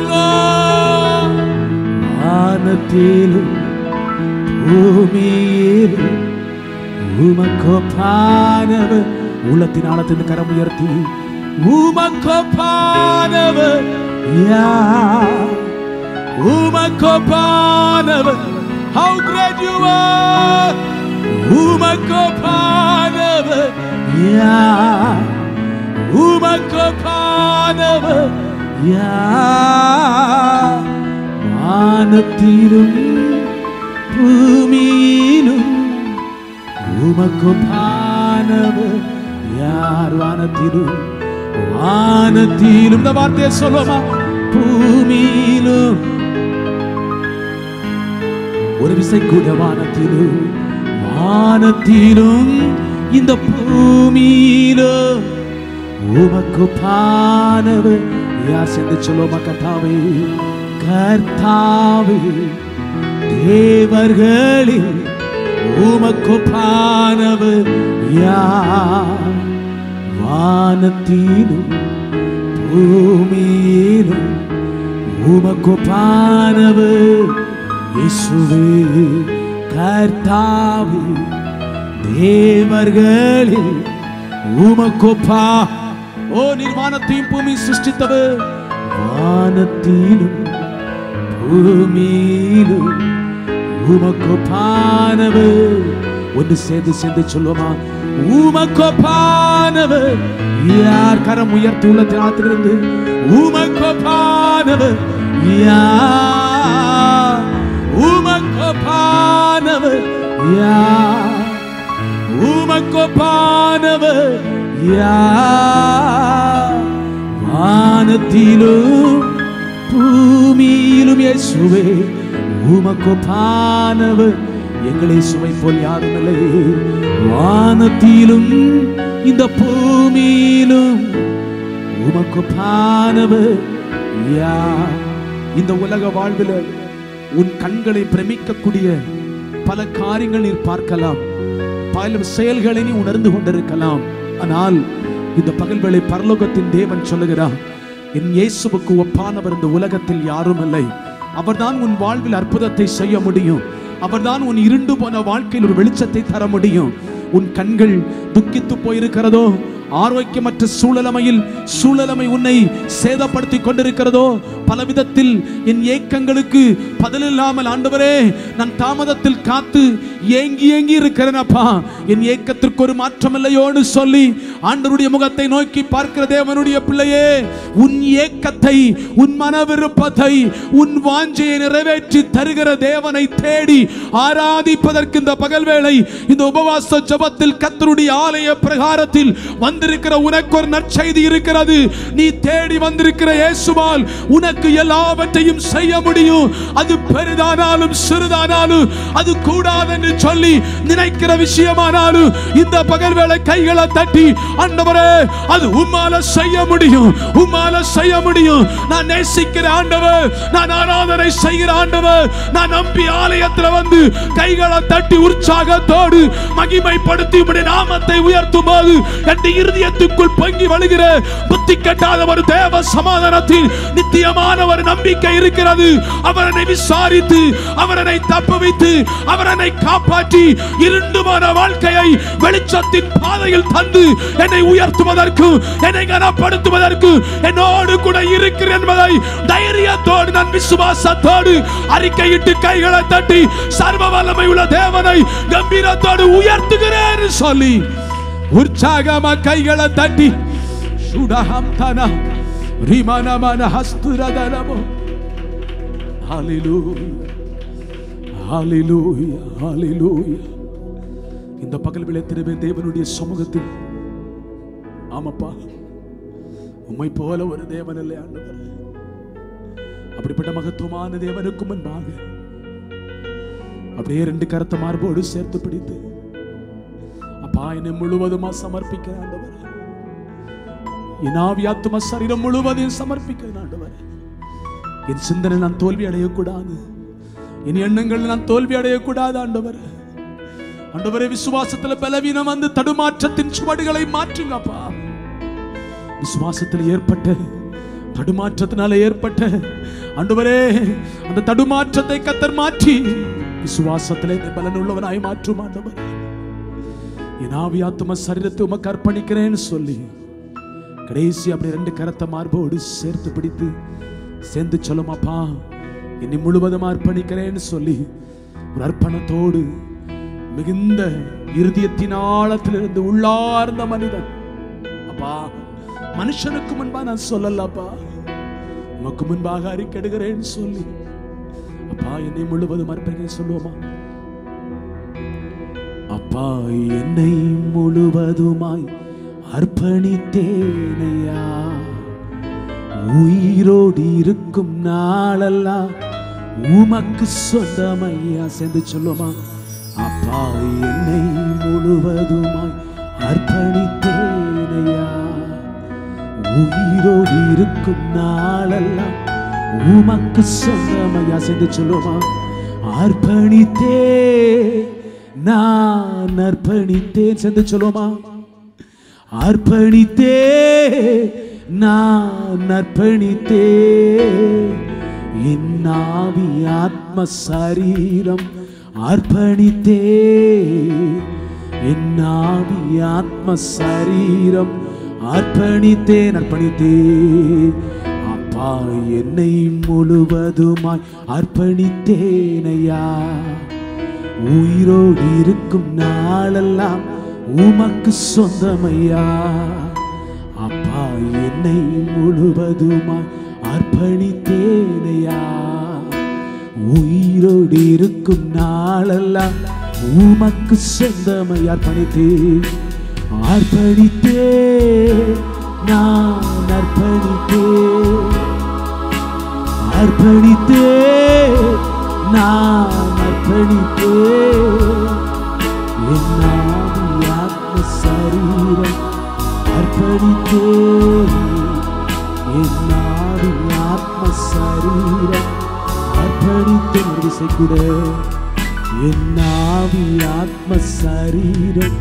வானத்திலும் பூமியிலும் உமக்கொப்பானவர் உள்ளத்தின் ஆழத்தின் கரம் உயர்த்தி உமக்கொப்பானவர் யார் உமக்கொப்பானவர் how great you are உமக்கொப்பானவர் யார் உமக்கொப்பானவர் யார் வானத்திலும் பூமியிலும் உமக்கொப்பானவர் யார் வானத்திலும் வானத்திலும் இந்த வார்த்தையை சொல்லுமா பூமியிலும் ஒரு விசை கூட வானத்திலும் வானத்திலும் இந்த பூமியிலும் உமக்கு பானவர் யார் சேர்ந்து சொல்லுவோமா கர்த்தாவே கர்த்தாவே தேவர்களில் உமக்கு பானவர் யார் வானத்திலும் பூமியிலும் உமக்கு பானவர் இயேசுவே கர்த்தாவே தேவர்களில் உமக்கொப்பா ஓ நீர் வானத்தையும் பூமி சிருஷ்டித்தவர் வானத்திலும் பூமியிலும் உமக்கொப்பானவர் ஒன்று சேர்ந்து சேர்ந்து சொல்லுவோமா உமக்கொப்பானவர் யார் கரம் உயர்த்தி உள்ளத்தில் ஆத்திலிருந்து உமக்கொப்பானவர் யார் உமக்கொப்பானவர் யார் உமக்கொப்பானவர் யார் வானத்திலும் பூமியிலும் இயேசுவே உமக்கொப்பானவர் எங்களை சுமை போல் யாரும் இல்லை வானத்திலும் இந்த பூமியிலும் உமக்கொப்பானவர் யார் இந்த உலக வாழ்வில் உன் கண்களை பிரமிக்கக்கூடிய பல காரியங்கள் நீர் பார்க்கலாம் பல செயல்களை நீ உணர்ந்து கொண்டிருக்கலாம் ஆனால் இந்த பகல் வேளை பரலோகத்தின் தேவன் சொல்லுகிறார் என் இயேசுவுக்கு ஒப்பானவர் இந்த உலகத்தில் யாரும் இல்லை அவர்தான் உன் வாழ்வில் அற்புதத்தை செய்ய முடியும் அவர்தான் உன் இருண்டு போன வாழ்க்கையில் ஒரு வெளிச்சத்தை தர முடியும் உன் கண்கள் துக்கித்து போயிருக்கிறதோ ஆரோக்கியமற்ற சூழலமையில் சூழலமை உன்னை சேதப்படுத்தி கொண்டிருக்கிறதோ பல விதத்தில் என் ஏக்கங்களுக்கு பதிலில்லாமல் ஆண்டவரே நான் தாமதத்தில் காத்து ஏங்கி ஏங்கி இருக்கிறேனப்பா என் ஏக்கத்திற்கு ஒரு மாற்றம் இல்லையோன்னு சொல்லி ஆண்டவருடைய முகத்தை நோக்கி பார்க்கிற தேவனுடைய பிள்ளையே உன் ஏக்கத்தை உன் மன விருப்பத்தை உன் வாஞ்சையை நிறைவேற்றி தருகிற தேவனை தேடி ஆராதிப்பதற்கு இந்த பகல் வேளை இந்த உபவாச ஜபத்தில் கத்தருடைய ஆலய பிரகாரத்தில் வந்திருக்கிற உனக்கு ஒரு நற்செய்தி இருக்கிறது நீ தேடி வந்திருக்கிற இயேசுவால் உனக்கு எல்லாவற்றையும் செய்ய முடியும் அது பெரிதானாலும் சிறிதானாலும் அது கூடாது என்று சொல்லி நினைக்கிற விஷயமானாலும் இந்த பகல் வேளை கைகளை தட்டி ஆண்டவரே அது உம்மால செய்ய முடியும் உம்மால செய்ய முடியும் நான் நேசிக்கிற ஆண்டவர் நான் ஆராதனை செய்கிற ஆண்டவர் நான் நம்பி ஆலயத்தில் வந்து கைகளை தட்டி உற்சாகத்தோடு மகிமைப்படுத்தி உம்முடைய நாமத்தை உயர்த்தும் போது என் இருதயத்துக்குள் பொங்கி வழுகிற புத்தி கட்டாத ஒரு தேவ சமாதானத்தில் நித்தியமான ஒரு நம்பிக்கை இருக்கிறது அவரனை விசாரித்து அவரனை தப்பு வைத்து அவரனை காப்பாற்றி இருண்டு போன வாழ்க்கையை வெளிச்சத்தின் பாதையில் தந்து என்னை உயர்த்துவதற்கு என்னை கனப்படுத்துவதற்கு என்னோடு கூட இருக்கிறேன் என்பதை தைரியத்தோடு நான் விசுவாசத்தோடு அறிக்கையிட்டு கைகளை தட்டி சர்வ வல்லமை உள்ள தேவனை கம்பீரத்தோடு உயர்த்துகிறேன் சொல்லி உற்சாகமா கைகளை தட்டி சுடஹம் தன ரிமனமன ஹஸ்துரதனமோ ஹalleluya ஹalleluya ஹalleluya இந்த பகல் விளைத்திருவே தேவனுடைய சமூகத்தில் ஆமாப்பா உம்மை போல ஒரு தேவன் இல்லை ஆண்டவர் அப்படிப்பட்ட மகத்துவமான தேவனுக்கு முன்பாக அப்படியே ரெண்டு கரத்தை மார்போடு சேர்த்து பிடித்து அப்பா என்னை முழுவதுமா சமர்ப்பிக்க ஆண்டவர் என் ஆவியாத்தும சரீரம் முழுவதையும் சமர்ப்பிக்க ஆண்டவர் என் சிந்தனை நான் தோல்வி அடையக்கூடாது என் எண்ணங்கள் நான் தோல்வி அடையக்கூடாது ஆண்டவர் ஆண்டவரே விசுவாசத்துல பலவீனம் வந்து தடுமாற்றத்தின் சுவடுகளை மாற்றுங்கப்பா விசுவாசத்தில் ஏற்பட்ட தடுமாற்றத்தினால ஏற்பட்ட ஆண்டவரே அந்த தடுமாற்றத்தை கத்தர் மாற்றி விசுவாசத்திலே என்னை பலனுள்ளவனாய் மாற்றும் ஆண்டவர் என் ஆவி ஆத்தும சரீரத்தை உமக்கு அர்ப்பணிக்கிறேன்னு சொல்லி கடைசி அப்படி ரெண்டு கரத்தை மார்போடு சேர்த்து பிடித்து சேர்ந்து சொல்லுமாப்பா என்னை முழுவதும் அர்ப்பணிக்கிறேன்னு சொல்லி ஒரு அர்ப்பணத்தோடு மிகுந்த இருதயத்தின் ஆழத்திலிருந்து உள்ளார்ந்த மனிதன் அப்பா மனுஷனுக்கு முன்பா நான் சொல்லலப்பா உமக்கு முன்பாக அறிக்கெடுகிறேன்னு சொல்லி அப்பா என்னை முழுவதும் அர்ப்பணிக்க சொல்லுவோமா அப்பா என்னை முழுவதுமாய் அர்ப்பணித்தேனையா உயிரோடு இருக்கும் நாளெல்லாம் உமக்கு சொந்தமையா சேர்ந்து சொல்லுமா அப்பா என்னை முழுவதுமாய் அர்ப்பணித்தேனையா உயிரோடு இருக்கும் நாளெல்லாம் உமக்கு சொந்தமையா சேர்ந்து சொல்லுமா அர்ப்பணித்தே நான் அர்ப்பணித்தேன் சேர்ந்து சொல்லுமா அர்ப்பணித்தே நான் அர்ப்பணித்தே என் ஆவி ஆத்ம சரீரம் அர்ப்பணித்தே என் ஆவி ஆத்ம சரீரம் அர்ப்பணித்தேன் அர்ப்பணித்தேன் அப்பா என்னை முழுவதுமாய் அர்ப்பணித்தேனையா உயிரோடு இருக்கும் நாளெல்லாம் உமக்கு சொந்தமையா அப்பா என்னை முழுவதுமாய் அர்ப்பணித்தேனையா உயிரோடு இருக்கும் நாளெல்லாம் உமக்கு சொந்தமையா அர்ப்பணித்தேன் அர்ப்பணித்தே நான் அர்ப்பணித்தேன் அர்ப்பணித்தே நான் அர்ப்பணித்தே என் ஆவி ஆத்ம சரீரம் அர்ப்பணித்தே என் ஆவி ஆத்ம சரீரம் அர்ப்பணித்தே ஒரு விசை கூட என் ஆவி ஆத்ம சரீரம்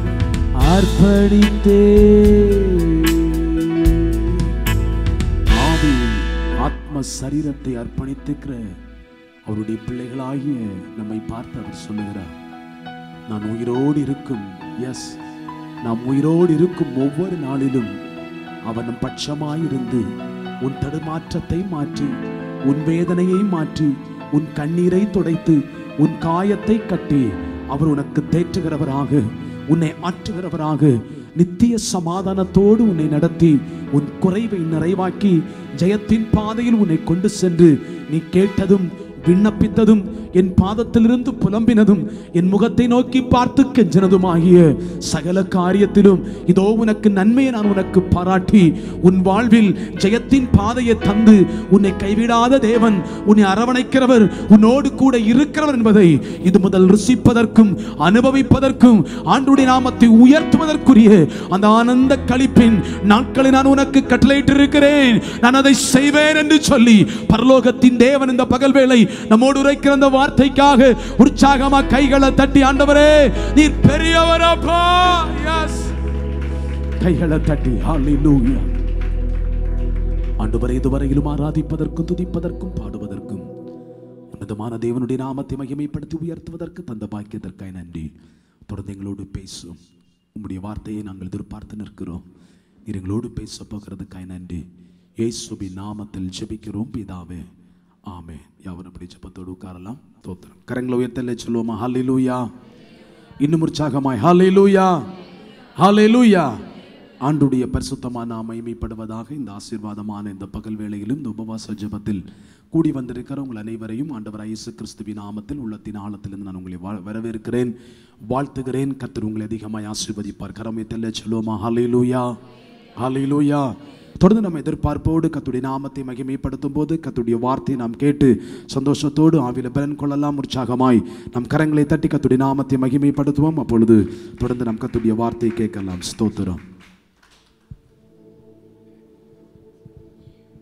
அர்ப்பணித்தே ஆவி ஆத்ம சரீரத்தை அர்ப்பணித்துக்கிற அவருடைய பிள்ளைகளாகிய நம்மை பார்த்து அவர் சொல்லுகிறார் நான் உயிரோடு இருக்கும் எஸ் நாம் உயிரோடு இருக்கும் ஒவ்வொரு நாளிலும் அவன் நம் பட்சமாயிருந்து உன் தடுமாற்றத்தை மாற்றி உன் வேதனையை மாற்றி உன் கண்ணீரை துடைத்து உன் காயத்தை கட்டி அவர் உனக்கு தேற்றுகிறவராக உன்னை ஆற்றுகிறவராக நித்திய சமாதானத்தோடு உன்னை நடத்தி உன் குறைவை நிறைவாக்கி ஜெயத்தின் பாதையில் உன்னை கொண்டு சென்று நீ கேட்டதும் விண்ணப்பித்ததும் என் பாதத்திலிருந்து புலம்பினதும் என் முகத்தை நோக்கி பார்த்து கெஞ்சினதுமாகிய சகல காரியத்திலும் இதோ உனக்கு நன்மையை நான் உனக்கு பாராட்டி உன் வாழ்வில் ஜெயத்தின் பாதையை தந்து உன்னை கைவிடாத தேவன் உன்னை அரவணைக்கிறவர் உன்னோடு கூட இருக்கிறவர் என்பதை இது முதல் ருசிப்பதற்கும் அனுபவிப்பதற்கும் ஆண்டுடைய நாமத்தை உயர்த்துவதற்குரிய அந்த ஆனந்த களிப்பின் நாட்களை நான் உனக்கு கட்டளையிட்டிருக்கிறேன் நான் அதை செய்வேன் என்று சொல்லி பரலோகத்தின் தேவன் இந்த பகல் வேளை நம்மோடு உரைக்கிற அந்த வார்த்தைக்காக உற்சாகமா கைகளை தட்டி ஆண்டவரே நீர் பெரியவரப்பா எஸ் கைகளை தட்டி ஹalleluya ஆண்டவரே இதுவரையிலும் ஆராதிப்பதற்கும் துதிப்பதற்கும் பாடுவதற்கும் உன்னதமான தேவனுடைய நாமத்தை மகிமைப்படுத்தி உயர்த்துவதற்கு தந்த பாக்கியதற்காய் நன்றி தொடர்ந்து எங்களோடு பேசும் உம்முடைய வார்த்தையை நாங்கள் எதிர்பார்த்து நிற்கிறோம் நீர் எங்களோடு பேச போகிறதுக்காய் நன்றி இயேசுவின் நாமத்தில் ஜெபிக்கிறோம் பிதாவே ஆமே யாவரும் அப்படி ஜெபத்தோடு உட்காரலாம் தோத்திரம் கரங்களை உயர்த்தலே சொல்லுவோமா ஹalleluya இன்னும் உற்சாகமாய் ஹalleluya ஹalleluya ஆண்டுடைய பரிசுத்தமான நாம் மகிமைப்படுவதாக இந்த ஆசீர்வாதமான இந்த பகல் வேளையிலும் இந்த உபவாச ஜெபத்தில் கூடி வந்திருக்கிற உங்கள் அனைவரையும் ஆண்டவர் இயேசு கிறிஸ்துவின் நாமத்தில் உள்ளத்தின் ஆழத்திலிருந்து நான் உங்களை வா- வரவேற்கிறேன் வாழ்த்துகிறேன் கர்த்தர் உங்களை அதிகமாய் ஆசீர்வதிப்பார் கரமை தெல்ல சொல்லுவோமா ஹalleluya ஹalleluya தொடர்ந்து நம்ம எதிர்பார்ப்போடு கத்துடைய நாமத்தை மகிமைப்படுத்தும் போது கத்துடைய வார்த்தையை நாம் கேட்டு சந்தோஷத்தோடு ஆவில பலன் கொள்ளலாம் உற்சாகமாய் நம் கரங்களை தட்டி கத்துடைய நாமத்தை மகிமைப்படுத்துவோம் அப்பொழுது தொடர்ந்து நம் கத்துடைய வார்த்தையை கேட்கலாம் ஸ்தோத்திரம்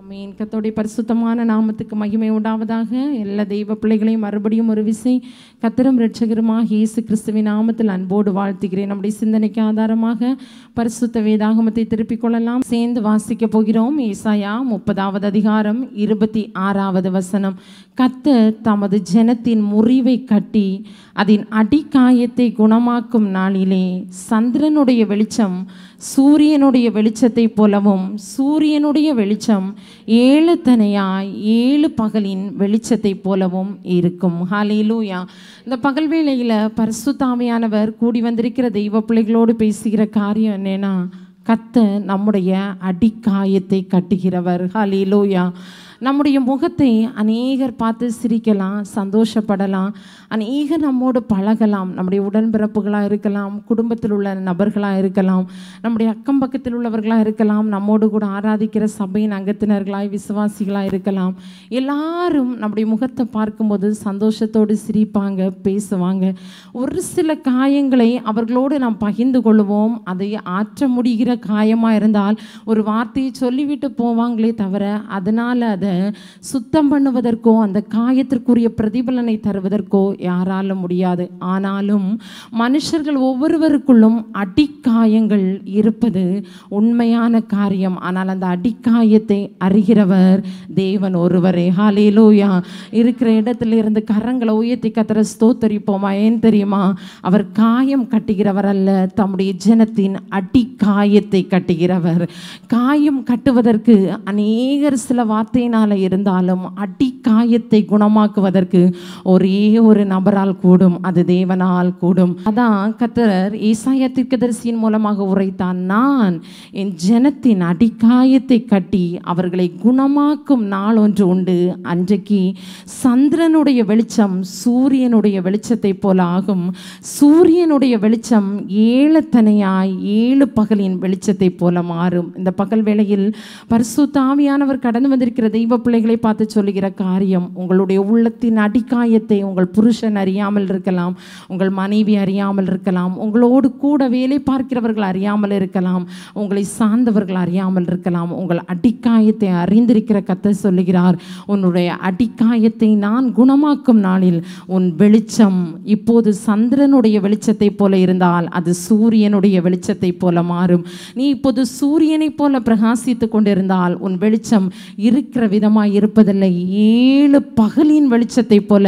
ஆமீன் கத்தோடைய பரிசுத்தமான நாமத்துக்கு மகிமை உண்டாவதாக எல்லா தெய்வ பிள்ளைகளையும் மறுபடியும் ஒரு விசை கத்தரும் ரட்சகருமாக இயேசு கிறிஸ்துவின் நாமத்தில் அன்போடு வாழ்த்துகிறேன் நம்முடைய சிந்தனைக்கு ஆதாரமாக பரிசுத்த வேதாகமத்தை திருப்பிக் கொள்ளலாம் சேர்ந்து வாசிக்க போகிறோம் ஏசாயா முப்பதாவது அதிகாரம் இருபத்தி ஆறாவது வசனம் கத்த தமது ஜனத்தின் முறிவை கட்டி அதன் அடிக்காயத்தை குணமாக்கும் நாளிலே சந்திரனுடைய வெளிச்சம் சூரியனுடைய வெளிச்சத்தை போலவும் சூரியனுடைய வெளிச்சம் ஏழு தனையாய் ஏழு பகலின் வெளிச்சத்தை போலவும் இருக்கும் ஹalleluya இந்த பகல் வேளையில் பரிசுத்தாமையானவர் கூடி வந்திருக்கிற தெய்வ பிள்ளைகளோடு பேசுகிற காரியம் என்னன்னா கத்த நம்முடைய அடிக்காயத்தை கட்டுகிறவர் ஹalleluya நம்முடைய முகத்தை அநேகர் பார்த்து சிரிக்கலாம் சந்தோஷப்படலாம் அநேகர் நம்மோடு பழகலாம் நம்முடைய உடன்பிறப்புகளாக இருக்கலாம் குடும்பத்தில் உள்ள நபர்களாக இருக்கலாம் நம்முடைய அக்கம் பக்கத்தில் உள்ளவர்களாக இருக்கலாம் நம்மோடு கூட ஆராதிக்கிற சபையின் அங்கத்தினர்களாய் விசுவாசிகளாக இருக்கலாம் எல்லாரும் நம்முடைய முகத்தை பார்க்கும்போது சந்தோஷத்தோடு சிரிப்பாங்க பேசுவாங்க ஒரு சில காயங்களை அவர்களோடு நாம் பகிர்ந்து கொள்வோம் அதை ஆற்ற முடிகிற காயமாக இருந்தால் ஒரு வார்த்தையை சொல்லிவிட்டு போவாங்களே தவிர அதனால் அதை சுத்தம் பண்ணுவதற்கோ அந்த காயத்திற்குரிய பிரதிபலனை தருவதற்கோ யாராலும் முடியாது ஆனாலும் மனுஷர்கள் ஒவ்வொருவருக்குள்ளும் அடிக்காயங்கள் இருப்பது உண்மையான காரியம் ஆனால் அந்த அடிக்காயத்தை அறிகிறவர் தேவன் ஒருவரே ஹalleluya இருக்கிற இடத்துல இருந்து கரங்களை உயர்த்தி கத்துற ஸ்தோத்தரிப்போமா ஏன் தெரியுமா அவர் காயம் கட்டுகிறவர் அல்ல தம்முடைய ஜனத்தின் அடிக்காயத்தை கட்டுகிறவர் காயம் கட்டுவதற்கு அநேகர் சில வார்த்தையினால் இருந்தாலும் அடிக்காயத்தை குணமாக்குவதற்கு ஒரே ஒரு நபரால் கூடும் அது தேவனால் கூடும் அதான் கத்தர் ஈசாய தீர்க்கதரிசியின் மூலமாக உரைத்தான் நான் என் ஜனத்தின் அடிக்காயத்தை கட்டி அவர்களை குணமாக்கும் நாள் ஒன்று உண்டு அன்றைக்கு சந்திரனுடைய வெளிச்சம் சூரியனுடைய வெளிச்சத்தை போல ஆகும் சூரியனுடைய வெளிச்சம் ஏழத்தனையாய் ஏழு பகலின் வெளிச்சத்தை போல மாறும் இந்த பகல் வேளையில் பரிசுத்தாவியானவர் கடந்து வந்திருக்கிற தெய்வ பிள்ளைகளை பார்த்து சொல்லுகிற காரியம் உங்களுடைய உள்ளத்தின் அடிக்காயத்தை உங்கள் புருஷன் அறியாமல் இருக்கலாம் உங்கள் மனைவி அறியாமல் இருக்கலாம் உங்களோடு கூட வேலை பார்க்கிறவர்கள் அறியாமல் இருக்கலாம் உங்களை சார்ந்தவர்கள் அறியாமல் இருக்கலாம் உங்கள் அடிக்காயத்தை அறிந்திருக்கிற கத்தை சொல்லுகிறார் உன்னுடைய அடிக்காயத்தை நான் குணமாக்கும் நாளில் உன் வெளிச்சம் இப்போது சந்திரனுடைய வெளிச்சத்தை போல இருந்தால் அது சூரியனுடைய வெளிச்சத்தை போல மாறும் நீ இப்போது சூரியனைப் போல பிரகாசித்து கொண்டிருந்தால் உன் வெளிச்சம் இருக்கிற விதமாய் இருப்பதில்லை ஏழு பகலின் வெளிச்சத்தை போல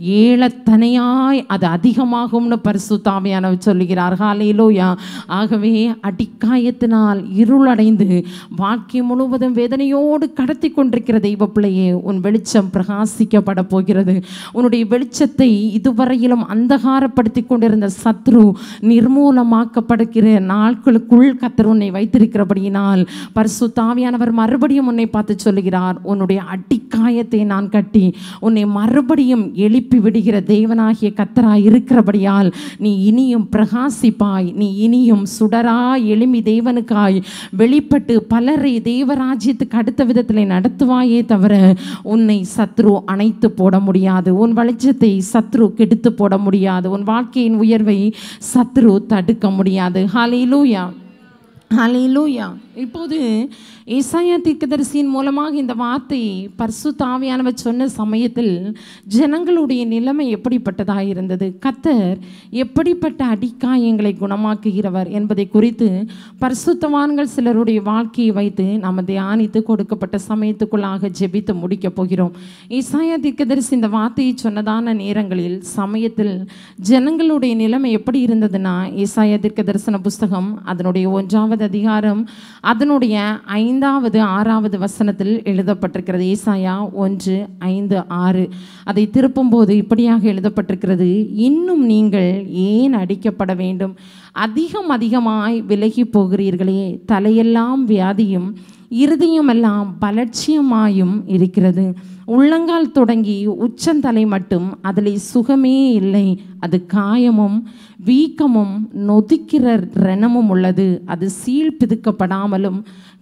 ஏழத்தனையாய் அது அதிகமாகும்னு பரிசுத்தாவியானவர் சொல்லுகிறார் ஹalleluya ஆகவே அடிக்காயத்தினால் இருளடைந்து வாழ்க்கை முழுவதும் வேதனையோடு கடத்தி கொண்டிருக்கிற தெய்வ பிள்ளையே உன் வெளிச்சம் பிரகாசிக்கப்பட போகிறது உன்னுடைய வெளிச்சத்தை இதுவரையிலும் அந்தகாரப்படுத்தி கொண்டிருந்த சத்ரு நிர்மூலமாக்கப்படுகிற நாட்களுக்குள் கத்தர் உன்னை வைத்திருக்கிறபடியினால் பரிசுத்தாவியானவர் மறுபடியும் உன்னை பார்த்து சொல்லுகிறார் உன்னுடைய அடிக்காயத்தை நான் கட்டி உன்னை மறுபடியும் எழுப்பி விடுகிற தேவனாகிய கத்தராய் இருக்கிறபடியால் நீ இனியும் பிரகாசிப்பாய் நீ இனியும் சுடரா எளிமி தேவனுக்காய் வெளிப்பட்டு பலரை தேவராஜ்யத்துக்கு அடுத்த விதத்தில் நடத்துவாயே தவிர உன்னை சத்ரு அணைத்து போட முடியாது உன் வெளிச்சத்தை சத்ரு கெடுத்து போட முடியாது உன் வாழ்க்கையின் உயர்வை சத்ரு தடுக்க முடியாது ஹalleluya ஹalleluya இப்போது ஏசாயா தீர்க்கதரிசியின் மூலமாக இந்த வார்த்தை பரிசுத்த ஆவியானவர் சொன்ன சமயத்தில் ஜனங்களுடைய நிலைமை எப்படிப்பட்டதாக இருந்தது கத்தர் எப்படிப்பட்ட அடிக்காயங்களை குணமாக்குகிறவர் என்பதை குறித்து பரிசுத்தவான்கள் சிலருடைய வாழ்க்கையை வைத்து நாம் தியானித்து கொடுக்கப்பட்ட சமயத்துக்குள்ளாக ஜெபித்து முடிக்கப் போகிறோம் ஏசாயா தீர்க்கதரிசி இந்த வார்த்தையை சொன்னதான நேரங்களில் சமயத்தில் ஜனங்களுடைய நிலைமை எப்படி இருந்ததுன்னா ஏசாயா தீர்க்க தரிசன புஸ்தகம் அதனுடைய ஒன்றாவது அதிகாரம் அதனுடைய ஐந்தாவது ஆறாவது வசனத்தில் எழுதப்பட்டிருக்கிறது ஏசாயா ஒன்று ஐந்து ஆறு அதை திருப்பும்போது இப்படியாக எழுதப்பட்டிருக்கிறது இன்னும் நீங்கள் ஏன் அடிக்கப்பட வேண்டும் அதிகம் அதிகமாய் விலகி போகிறீர்களே தலையெல்லாம் வியாதியும் இருதயமெல்லாம் பலட்சியமாயும் இருக்கிறது உள்ளங்கால் தொடங்கி உச்சந்தலை மட்டும் அதில் சுகமே இல்லை அது காயமும் வீக்கமும் நொதிக்கிற ரணமும் உள்ளது அது சீழ் பிதுக்கப்படாமலும்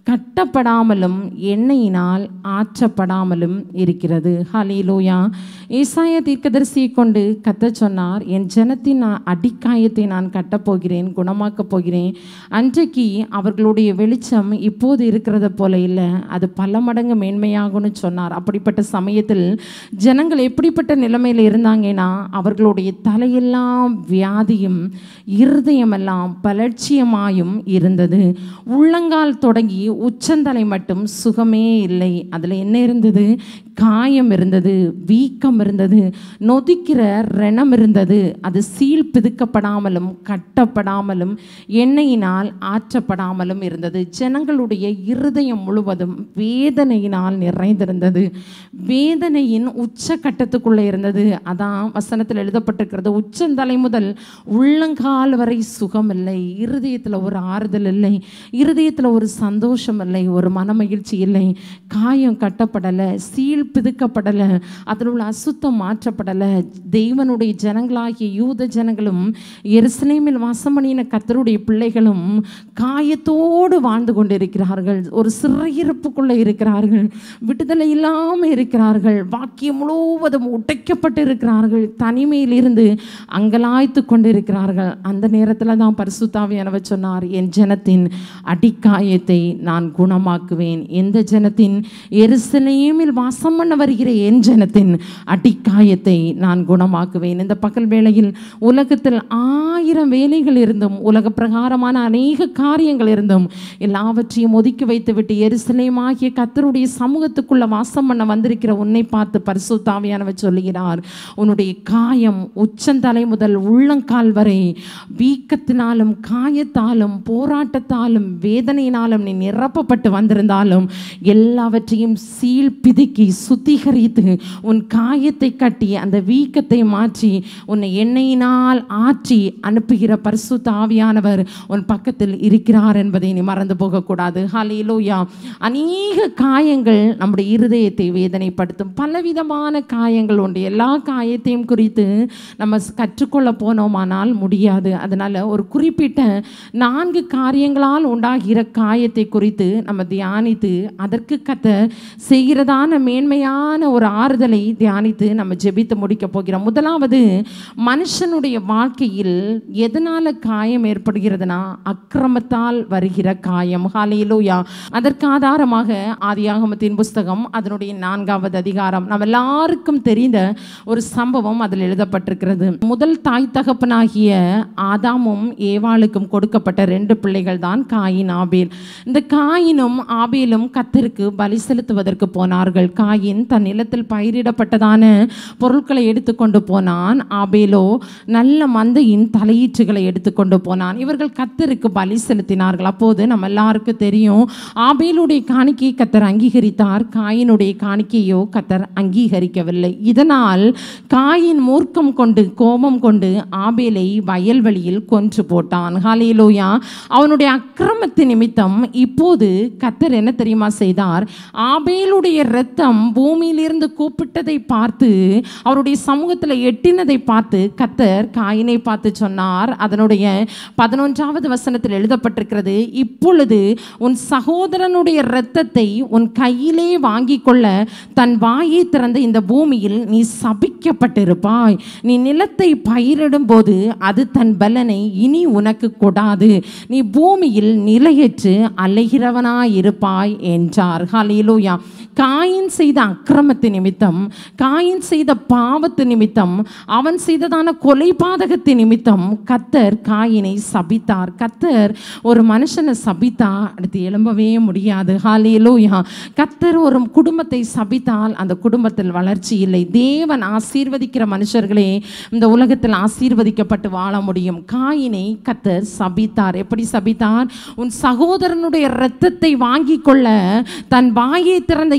கட்டப்படாமலும் எண்ணெயினால் ஆற்றப்படாமலும் இருக்கிறது ஹலிலூயா ஏசாய தீர்க்கதரிசியை கொண்டு கத்த சொன்னார் என் ஜனத்தின் நான் அடிக்காயத்தை நான் கட்டப்போகிறேன் குணமாக்கப் போகிறேன் அன்றைக்கு அவர்களுடைய வெளிச்சம் இப்போது இருக்கிறத போல இல்லை அது பல மடங்கு மேன்மையாகும்னு சொன்னார் அப்படிப்பட்ட சமயத்தில் ஜனங்கள் எப்படிப்பட்ட நிலைமையில் இருந்தாங்கன்னா அவர்களுடைய தலையெல்லாம் வியாதியும் இருதயமெல்லாம் பலட்சியமாயும் இருந்தது உள்ளங்கால் தொடங்கி உச்சந்தலை மட்டும் சுகமே இல்லை அதில் என்ன இருந்தது காயம் இருந்தது வீக்கம் இருந்தது நொதிக்கிற ரணம் இருந்தது அது சீல் பிதுக்கப்படாமலும் கட்டப்படாமலும் எண்ணெயினால் ஆற்றப்படாமலும் இருந்தது ஜனங்களுடைய இருதயம் முழுவதும் வேதனையினால் நிறைந்திருந்தது வேதனையின் உச்சக்கட்டத்துக்குள்ளே இருந்தது அதான் வசனத்தில் எழுதப்பட்டிருக்கிறது உச்சந்தலை முதல் உள்ளங்கால் வரை சுகம் இல்லை இருதயத்தில் ஒரு ஆறுதல் இல்லை இருதயத்தில் ஒரு சந்தோஷம் இல்லை ஒரு மனமகிழ்ச்சி இல்லை காயம் கட்டப்படலை சீல் பிதுக்கப்படலை அதில் உள்ள அசுத்தம் மாற்றப்படலை தெய்வனுடைய ஜனங்களாகிய யூத ஜனங்களும் எருசலேமில் வாசம் பண்ணின கத்தருடைய பிள்ளைகளும் காயத்தோடு வாழ்ந்து கொண்டிருக்கிறார்கள் ஒரு சிறையிருப்புக்குள்ளே இருக்கிறார்கள் விடுதலை இல்லாமல் இருக்கிறார்கள் வாக்கியம் முழுவதும் உடைக்கப்பட்டு இருக்கிறார்கள் தனிமையில் இருந்து அங்கலாய்த்து கொண்டிருக்கிறார்கள் அந்த நேரத்தில் தான் பரிசுத்தாவியானவர் சொன்னார் என் ஜனத்தின் அடிக்காயத்தை நான் குணமாக்குவேன் எந்த ஜனத்தின் எருசலேமில் வாசம் பண்ண வருகிற என் ஜனத்தின் அடிக்காயத்தை நான் குணமாக்குவேன் இந்த பகல் வேளையில் உலகத்தில் ஆயிரம் வேலைகள் இருந்தும் உலக பிரகாரமான அநேக காரியங்கள் இருந்தும் எல்லாவற்றையும் ஒதுக்கி வைத்துவிட்டு எருசலேமாகிய கத்தருடைய சமூகத்துக்குள்ள வாசம் பண்ண வந்திருக்கிற உன்னை பார்த்து பரிசுத்தாவியானவர் சொல்லுகிறார் உன்னுடைய காயம் உச்சந்தலை முதல் உள்ளங்கால் வரை வீக்கத்தினாலும் காயத்தாலும் போராட்டத்தாலும் வேதனையினாலும் நீ நிரப்பப்பட்டு வந்திருந்தாலும் எல்லாவற்றையும் சீல் பிதுக்கி சுத்திகரித்து உன் காயத்தை கட்டி அந்த வீக்கத்தை மாற்றி உன்னை எண்ணெயினால் ஆற்றி அனுப்புகிற பரிசுத்த ஆவியானவர் உன் பக்கத்தில் இருக்கிறார் என்பதை நீ மறந்து போகக்கூடாது ஹalleluya அநேக காயங்கள் நம்முடைய இருதயத்தை வேதனைப்படுத்தும் பலவிதமான காயங்கள் உண்டு எல்லா காயத்தையும் குறித்து நம்ம கற்றுக்கொள்ள போனோமானால் முடியாது அதனால ஒரு குறிப்பிட்ட நான்கு காரியங்களால் உண்டாகிற காயத்தை குறித்து நம்ம தியானித்து அதற்கு கத்த செய்கிறதான மேன்மையான ஒரு ஆறுதலை தியானித்து நம்ம ஜெபித்து முடிக்க போகிறோம் முதலாவது மனுஷனுடைய வாழ்க்கையில் எதனால காயம் ஏற்படுகிறதுனா அக்கிரமத்தால் வருகிற காயம் ஹalleluya அதற்கு ஆதாரமாக ஆதியாகமத்தின் புஸ்தகம் அதனுடைய நான்காவது அதிகாரம் நம்ம எல்லாருக்கும் தெரிந்த ஒரு சம்பவம் அதில் எழுதப்பட்டிருக்கிறது முதல் தாய் தகப்பனாகிய ஆதாமும் ஏவாளுக்கும் கொடுக்கப்பட்ட ரெண்டு பிள்ளைகள் தான் காயின் ஆபேல் இந்த காயினும் ஆபேலும் கத்தருக்கு பலி செலுத்துவதற்கு போனார்கள் காயின் தன் நிலத்தில் பயிரிடப்பட்டதான பொருட்களை எடுத்துக்கொண்டு போனான் ஆபேலோ நல்ல மந்தையின் தலையீற்றுகளை எடுத்துக்கொண்டு போனான் இவர்கள் கத்தருக்கு பலி செலுத்தினார்கள் அப்போது நம்ம எல்லாருக்கும் தெரியும் ஆபேலுடைய காணிக்கையை கத்தர் அங்கீகரித்தார் காயினுடைய காணிக்கையோ கத்தர் அங்கீகரிக்கவில்லை இதனால் காயின் மூர்க்கம் கொண்டு கோபம் கொண்டு ஆபேலை வயல்வெளியில் கொன்று போட்டான் ஹalleluya அவனுடைய அக்கிரமத்தின் நிமித்தம் இப்போது கத்தர் என்ன தெரியுமா செய்தார் ஆபேலுடைய இரத்தம் பூமியிலிருந்து கூப்பிட்டதை பார்த்து அவருடைய சமூகத்தில் எட்டினதை பார்த்து கத்தர் காயினை பார்த்து சொன்னார் அதனுடைய பதினொன்றாவது வசனத்தில் எழுதப்பட்டிருக்கிறது இப்பொழுது உன் சகோதரனுடைய இரத்தத்தை உன் கையிலே வாங்கி கொள்ள தன் வாயை திறந்த இந்த பூமியில் நீ சபிக்கப்பட்டிருப்பாய் நீ நிலத்தை பயிரிடும் போது அது தன் பலனை இனி உனக்கு கொடாது நீ பூமியில் நிலையற்று அலைகிறவனாய் இருப்பாய் என்றார் ஹalleluya காயின் செய்த அக்கிரமத்து நிமித்தம் காயின் செய்த பாவத்து நிமித்தம் அவன் செய்ததான கொலை பாதகத்து நிமித்தம் கத்தர் காயினை சபித்தார் கத்தர் ஒரு மனுஷனை சபித்தா அடுத்து எழும்பவே முடியாது ஹalleluya கத்தர் ஒரு குடும்பத்தை சபித்தால் அந்த குடும்பத்தில் வளர்ச்சி இல்லை தேவன் ஆசீர்வதிக்கிற மனுஷர்களே இந்த உலகத்தில் ஆசீர்வதிக்கப்பட்டு வாழ முடியும் காயினை கத்தர் சபித்தார் எப்படி சபித்தார் உன் சகோதரனுடைய இரத்தத்தை வாங்கி கொள்ள தன் வாயை திறந்த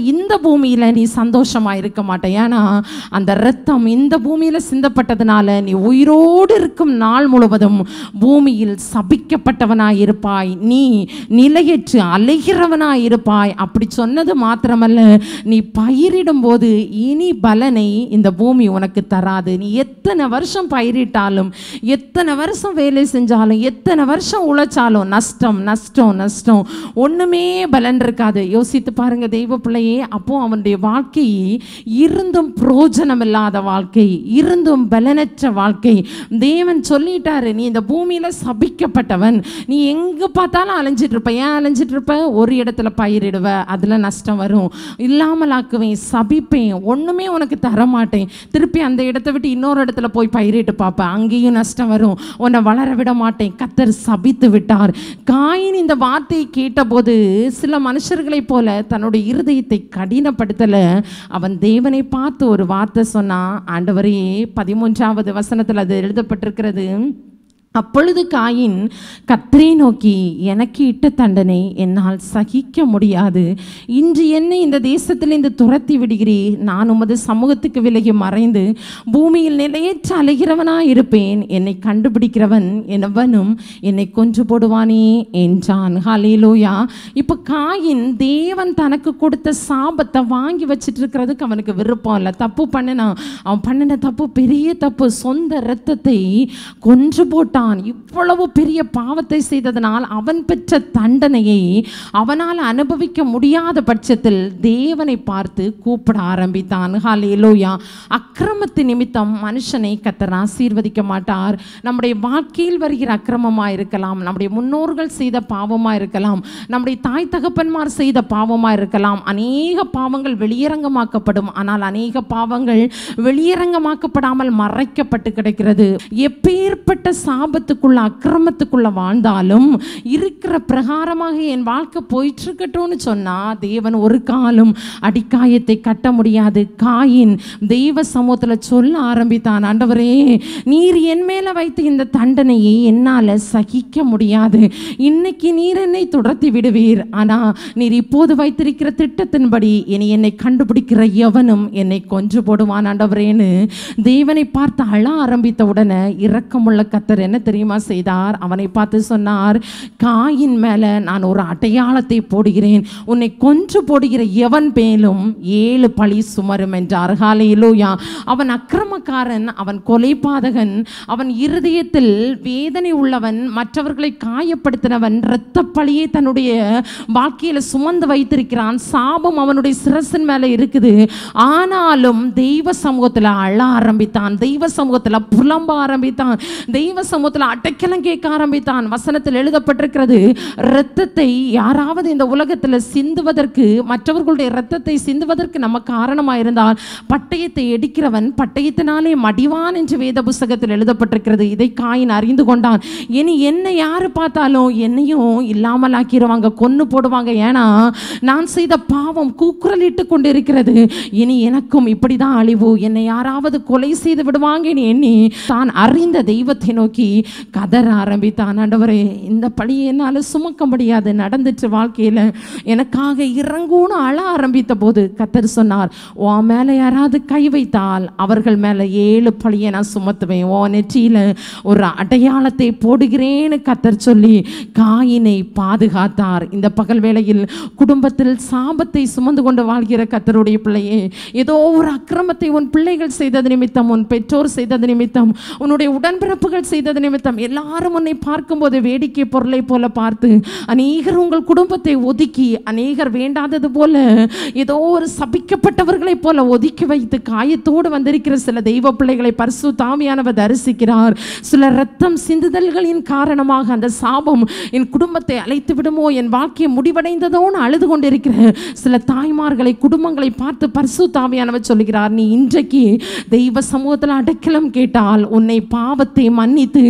இந்த பூமியில் நீ சந்தோஷமா இருக்க மாட்ட ஏன்னா அந்த இரத்தம் இந்த பூமியில் சிந்தப்பட்டதுனால நீ உயிரோடு இருக்கும் நாள் முழுவதும் பூமியில் சபிக்கப்பட்டவனாய் இருப்பாய் நீ நிலையற்று அலைகிறவனாய் இருப்பாய் அப்படி சொன்னது மாத்திரமல்ல நீ பயிரிடும் போது இனி பலனை இந்த பூமி உனக்கு தராது நீ எத்தனை வருஷம் பயிரிட்டாலும் எத்தனை வருஷம் வேலை செஞ்சாலும் எத்தனை வருஷம் உழைச்சாலும் நஷ்டம் நஷ்டம் நஷ்டம் ஒண்ணுமே பலன் இருக்காது யோசித்து பாருங்க தெய்வ பிள்ளையே அப்போ அவனுடைய வாழ்க்கை இருந்தும் பிரயோஜனம் இல்லாத வாழ்க்கை இருந்தும் பலனற்ற வாழ்க்கை தேவன் சொல்லிட்டாரு நீ இந்த பூமியில சபிக்கப்பட்டவன் நீ எங்க பார்த்தாலும் அலைஞ்சிட்டு இருப்ப ஏன் அலைஞ்சிட்டு இருப்ப ஒரு இடத்துல பயிரிடுவ அதுல நஷ்டம் வரும் இல்லாமல் ஆக்குவேன் சபிப்பேன் ஒண்ணுமே உனக்கு தர மாட்டேன் திருப்பி அந்த இடத்த விட்டு இன்னொரு இடத்துல போய் பயிரிட்டு பார்ப்பேன் அங்கேயும் நஷ்டம் வரும் உன்னை வளர விட மாட்டேன் கத்தர் சபித்து விட்டார் காயின் இந்த வார்த்தையை கேட்டபோது சில மனுஷர்களைப் போல தன்னுடைய இருதயத்தை கடினப்படுத்தல அவன் தேவனை பார்த்து ஒரு வார்த்தை சொன்னான் ஆண்டவரே பதிமூன்றாவது வசனத்தில் அது எழுதப்பட்டிருக்கிறது அப்பொழுது காயின் கத்தரை நோக்கி எனக்கு இட்ட தண்டனை என்னால் சகிக்க முடியாது இன்று என்னை இந்த தேசத்தில் இந்த துரத்தி விடுகிறீர் நான் உமது சமூகத்துக்கு விலகி மறைந்து பூமியில் நிலையற்ற அலைகிறவனாய் இருப்பேன் என்னை கண்டுபிடிக்கிறவன் எனவனும் என்னை கொன்று போடுவானே என்றான் ஹalleluya இப்போ காயின் தேவன் தனக்கு கொடுத்த சாபத்தை வாங்கி வச்சிட்டு இருக்கிறதுக்கு அவனுக்கு விருப்பம் இல்லை தப்பு பண்ணினான் அவன் பண்ணின தப்பு பெரிய தப்பு சொந்த இரத்தத்தை கொன்று போட்டான் இவ்வளவு பெரிய பாவத்தை செய்ததனால் அவன் பெற்ற தண்டனையை அவனால் அனுபவிக்க முடியாத பட்சத்தில் தேவனை பார்த்து கூப்பிட ஆரம்பித்தான் ஹalleluya அக்கிரமத்து நிமித்தம் மனுஷனை கத்தர் ஆசீர்வதிக்க மாட்டார் நம்முடைய வாழ்க்கையில் வருகிற அக்கிரமமாக இருக்கலாம் நம்முடைய முன்னோர்கள் செய்த பாவமாக இருக்கலாம் நம்முடைய தாய் தகப்பன்மார் செய்த பாவமாக இருக்கலாம் அநேக பாவங்கள் வெளியரங்கமாக்கப்படும் ஆனால் அநேக பாவங்கள் வெளியரங்கமாக்கப்படாமல் மறைக்கப்பட்டு கிடக்கிறது எப்பேற்பட்ட சாபத்துக்குள்ள அக்கிரமத்துக்குள்ள வாழ்ந்தாலும் இருக்கிற பிரகாரமாக என் வாழ்க்கை போயிட்டு இருக்கட்டும்னு சொன்னா தேவன் ஒரு காலம் அடிக்காயத்தை கட்ட முடியாது காயின் தெய்வ சமூகத்துல சொல்ல ஆரம்பித்தான் ஆண்டவரே நீர் என் மேல வைத்த இந்த தண்டனையை என்னால சகிக்க முடியாது இன்னைக்கு நீர் என்னை துரத்தி விடுவீர் ஆனா நீர் இப்போது வைத்திருக்கிற திட்டத்தின்படி இனி என்னை கண்டுபிடிக்கிற எவனும் என்னை கொன்று போடுவான் ஆண்டவரேன்னு தேவனை பார்த்து அழ ஆரம்பித்த உடனே இரக்கமுள்ள கத்தர் என்ன தெரியுமா செய்தார் அவனை பார்த்து சொன்னார் காயின் மேல நான் ஒரு அடையாளத்தை போடுகிறேன் உன்னை கொன்று போடுகிற எவன் மேலும் ஏழு பழி சுமரும் என்றார் ஹalleluya அவன் அக்கிரமக்காரன் அவன் கொலைபாதகன் அவன் இருதயத்தில் வேதனை உள்ளவன் மற்றவர்களை காயப்படுத்தினவன் இரத்த பழியை தன்னுடைய வாழ்க்கையில சுமந்து வைத்திருக்கிறான் சாபம் அவனுடைய சிரசின் மேல இருக்குது ஆனாலும் தெய்வ சமூகத்துல அழ ஆரம்பித்தான் தெய்வ சமூகத்துல புலம்ப ஆரம்பித்தான் தெய்வ சமூகத்துல அடைக்கலம் கேட்க ஆரம்பித்தான் வசனத்தில் எழுதப்பட்டிருக்கிறது இரத்தத்தை யாராவது இந்த உலகத்துல சிந்துவதற்கு மற்றவர்களுடைய இரத்தத்தை சிந்துவதற்கு நம்ம காரணமா இருந்தால் பட்டயத்தை எடுக்கிறவன் பட்டயத்தினாலே மடிவான் என்று வேத புஸ்தகத்தில் எழுதப்பட்டிருக்கிறது இதை காயின் அறிந்து கொண்டான் இனி என்னை யாரு பார்த்தாலும் என்னையும் இல்லாமல் ஆக்கிடுவாங்க கொன்னு போடுவாங்க ஏன்னா நான் செய்த பாவம் கூக்குரலிட்டு கொண்டிருக்கிறது இனி எனக்கும் இப்படிதான் அழிவு என்னை யாராவது கொலை செய்து விடுவாங்க எண்ணி தான் அறிந்த தெய்வத்தை நோக்கி கதற ஆரம்பித்தான் ஆண்டவரே இந்த பழியை என்னால் சுமக்க முடியாது நடந்துச்சு வாழ்க்கையில் எனக்காக இறங்குன்னு அழ ஆரம்பித்த போது கத்தர் சொன்னார் உன் மேலே யாராவது கை வைத்தால் அவர்கள் மேலே ஏழு பழியை நான் சுமத்துவேன் உன் நெற்றியில் ஒரு அடையாளத்தை போடுகிறேன்னு கத்தர் சொல்லி காயினை பாதுகாத்தார் இந்த பகல் வேளையில் குடும்பத்தில் சாபத்தை சுமந்து கொண்டு வாழ்கிற கத்தருடைய பிள்ளையே ஏதோ ஒரு அக்கிரமத்தை உன் பிள்ளைகள் செய்தது நிமித்தம் உன் பெற்றோர் செய்தது நிமித்தம் உன்னுடைய உடன்பிறப்புகள் செய்தது நிமித்தம் எல்லாரும் உன்னை பார்க்கும்போது வேடிக்கை பொருளை போல பார்த்து அநேகர் உங்கள் குடும்பத்தை ஒதுக்கி அநேகர் வேண்டாதது போல ஏதோ ஒரு சபிக்கப்பட்டவர்களைப் போல ஒதுக்கி வைத்து காயத்தோடு வந்திருக்கிற சில தெய்வ பிள்ளைகளை பரிசு தாமியானவர் தரிசிக்கிறார் சில ரத்தம் சிந்துதல்களின் காரணமாக அந்த சாபம் என் குடும்பத்தை அழைத்து விடுமோ என் வாழ்க்கை முடிவடைந்ததோன்னு அழுது கொண்டிருக்கிற சில தாய்மார்களை குடும்பங்களை பார்த்து பரிசு தாமியானவர் சொல்லுகிறார் நீ இன்றைக்கு தெய்வ சமூகத்தில் அடைக்கலம் கேட்டால் உன்னை பாவத்தை மன்னித்து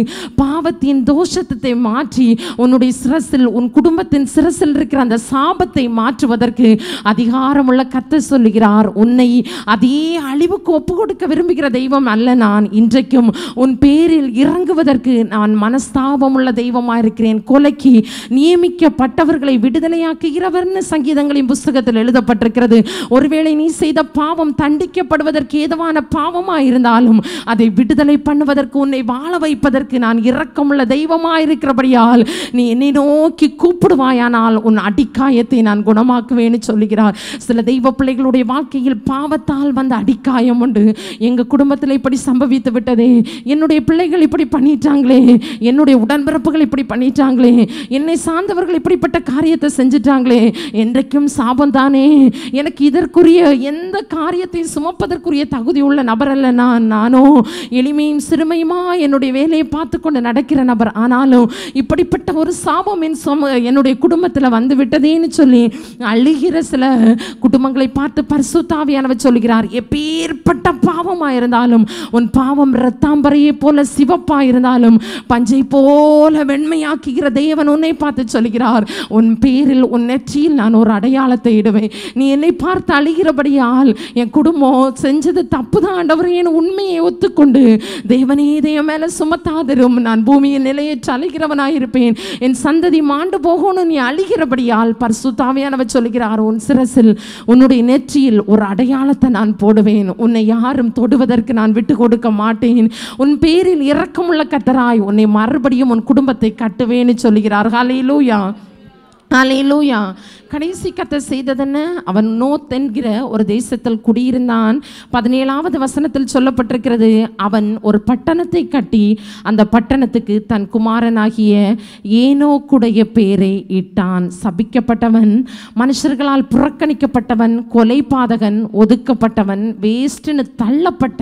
பாவத்தின் தோஷத்தை மாற்றி உன்னுடைய சிரசில் உன் குடும்பத்தின் சிரசில் இருக்கிற அந்த சாபத்தை மாற்றுவதற்கு அதிகாரமுள்ள கத்த சொல்லுகிறார் உன்னை அதே அழிவுக்கு ஒப்பு கொடுக்க விரும்புகிற தெய்வம் அல்ல நான் இன்றைக்கும் உன் பேரில் இறங்குவதற்கு நான் மனஸ்தாபம் உள்ள தெய்வமாக இருக்கிறேன் கொலைக்கு நியமிக்கப்பட்டவர்களை விடுதலையாக்குகிறவர்னு சங்கீதங்களின் புஸ்தகத்தில் எழுதப்பட்டிருக்கிறது ஒருவேளை நீ செய்த பாவம் தண்டிக்கப்படுவதற்கு ஏதுவான பாவமாக இருந்தாலும் அதை விடுதலை பண்ணுவதற்கு உன்னை வாழ வைப்பதற்கு நான் இரக்கமுள்ள தெய்வமாக இருக்கிறபடியால் நீ என்னை நோக்கி கூப்பிடுவாயானால் உன் அடிக்காயத்தை நான் குணமாக்குவேன்னு சொல்லுகிறார் சில தெய்வ பிள்ளைகளுடைய வாழ்க்கையில் பாவத்தால் வந்த அடிக்காயம் உண்டு எங்க குடும்பத்தில் இப்படி சம்பவித்து விட்டதே என்னுடைய பிள்ளைகள் இப்படி பண்ணிட்டாங்களே என்னுடைய உடன்பிறப்புகள் இப்படி பண்ணிட்டாங்களே என்னை சார்ந்தவர்கள் இப்படிப்பட்ட காரியத்தை செஞ்சிட்டாங்களே என்றைக்கும் சாபம் தானே எனக்கு இதற்குரிய எந்த காரியத்தையும் சுமப்பதற்குரிய தகுதி உள்ள நபர் அல்ல நான் நானோ எளிமையும் சிறுமையுமா என்னுடைய வேலையை பார்த்து கொண்டு நடக்கிற நபர் ஆனாலும் இப்படிப்பட்ட ஒரு சாபம் என் சும என்னுடைய குடும்பத்தில் வந்து விட்டதேன்னு சொல்லி அழுகிற சில குடும்பங்களை பார்த்து பரிசுத்தாவியானவர் சொல்கிறார் எப்பேற்பட்ட பாவமாக இருந்தாலும் உன் பாவம் ரத்தாம்பரையை போல சிவப்பா இருந்தாலும் பஞ்சை போல வெண்மையாக்குகிற தேவன் உன்னை பார்த்து சொல்கிறார் உன் பேரில் உன் நெற்றியில் நான் ஒரு அடையாளத்தை இடுவேன் நீ என்னை பார்த்து அழுகிறபடியால் என் குடும்பம் செஞ்சது தப்பு தான் ஆண்டவரேன்னு உண்மையை ஒத்துக்கொண்டு தேவனே இதைய மேல சுமத்தாதிரும் நான் பூமியின் நிலையற்று அழுகிறவனாயிருப்பேன் என் சந்ததி மாண்டு போகணும் நீ அழுகிறபடியால் பரிசுத்தாவியானவர் சொல்கிறார் உன் சிரசில் உன்னுடைய நெற்றியில் ஒரு அடையாளத்தை நான் போடுவேன் உன்னை யாரும் தொடுவதற்கு நான் விட்டு கொடுக்க மாட்டேன் உன் பேரில் இரக்கமுள்ள கத்தராய் உன்னை மறுபடியும் உன் குடும்பத்தை கட்டுவேன்னு சொல்கிறார் ஹalleluya ஹalleluya கடைசி கத்தை செய்ததென்ன அவன் நோத் என்கிற ஒரு தேசத்தில் குடியிருந்தான் பதினேழாவது வசனத்தில் சொல்லப்பட்டிருக்கிறது அவன் ஒரு பட்டணத்தை கட்டி அந்த பட்டணத்துக்கு தன் குமாரனாகிய ஏனோக்குடைய பேரை இட்டான் சபிக்கப்பட்டவன் மனுஷர்களால் புறக்கணிக்கப்பட்டவன் கொலைபாதகன் ஒதுக்கப்பட்டவன் வேஸ்ட்னு தள்ளப்பட்ட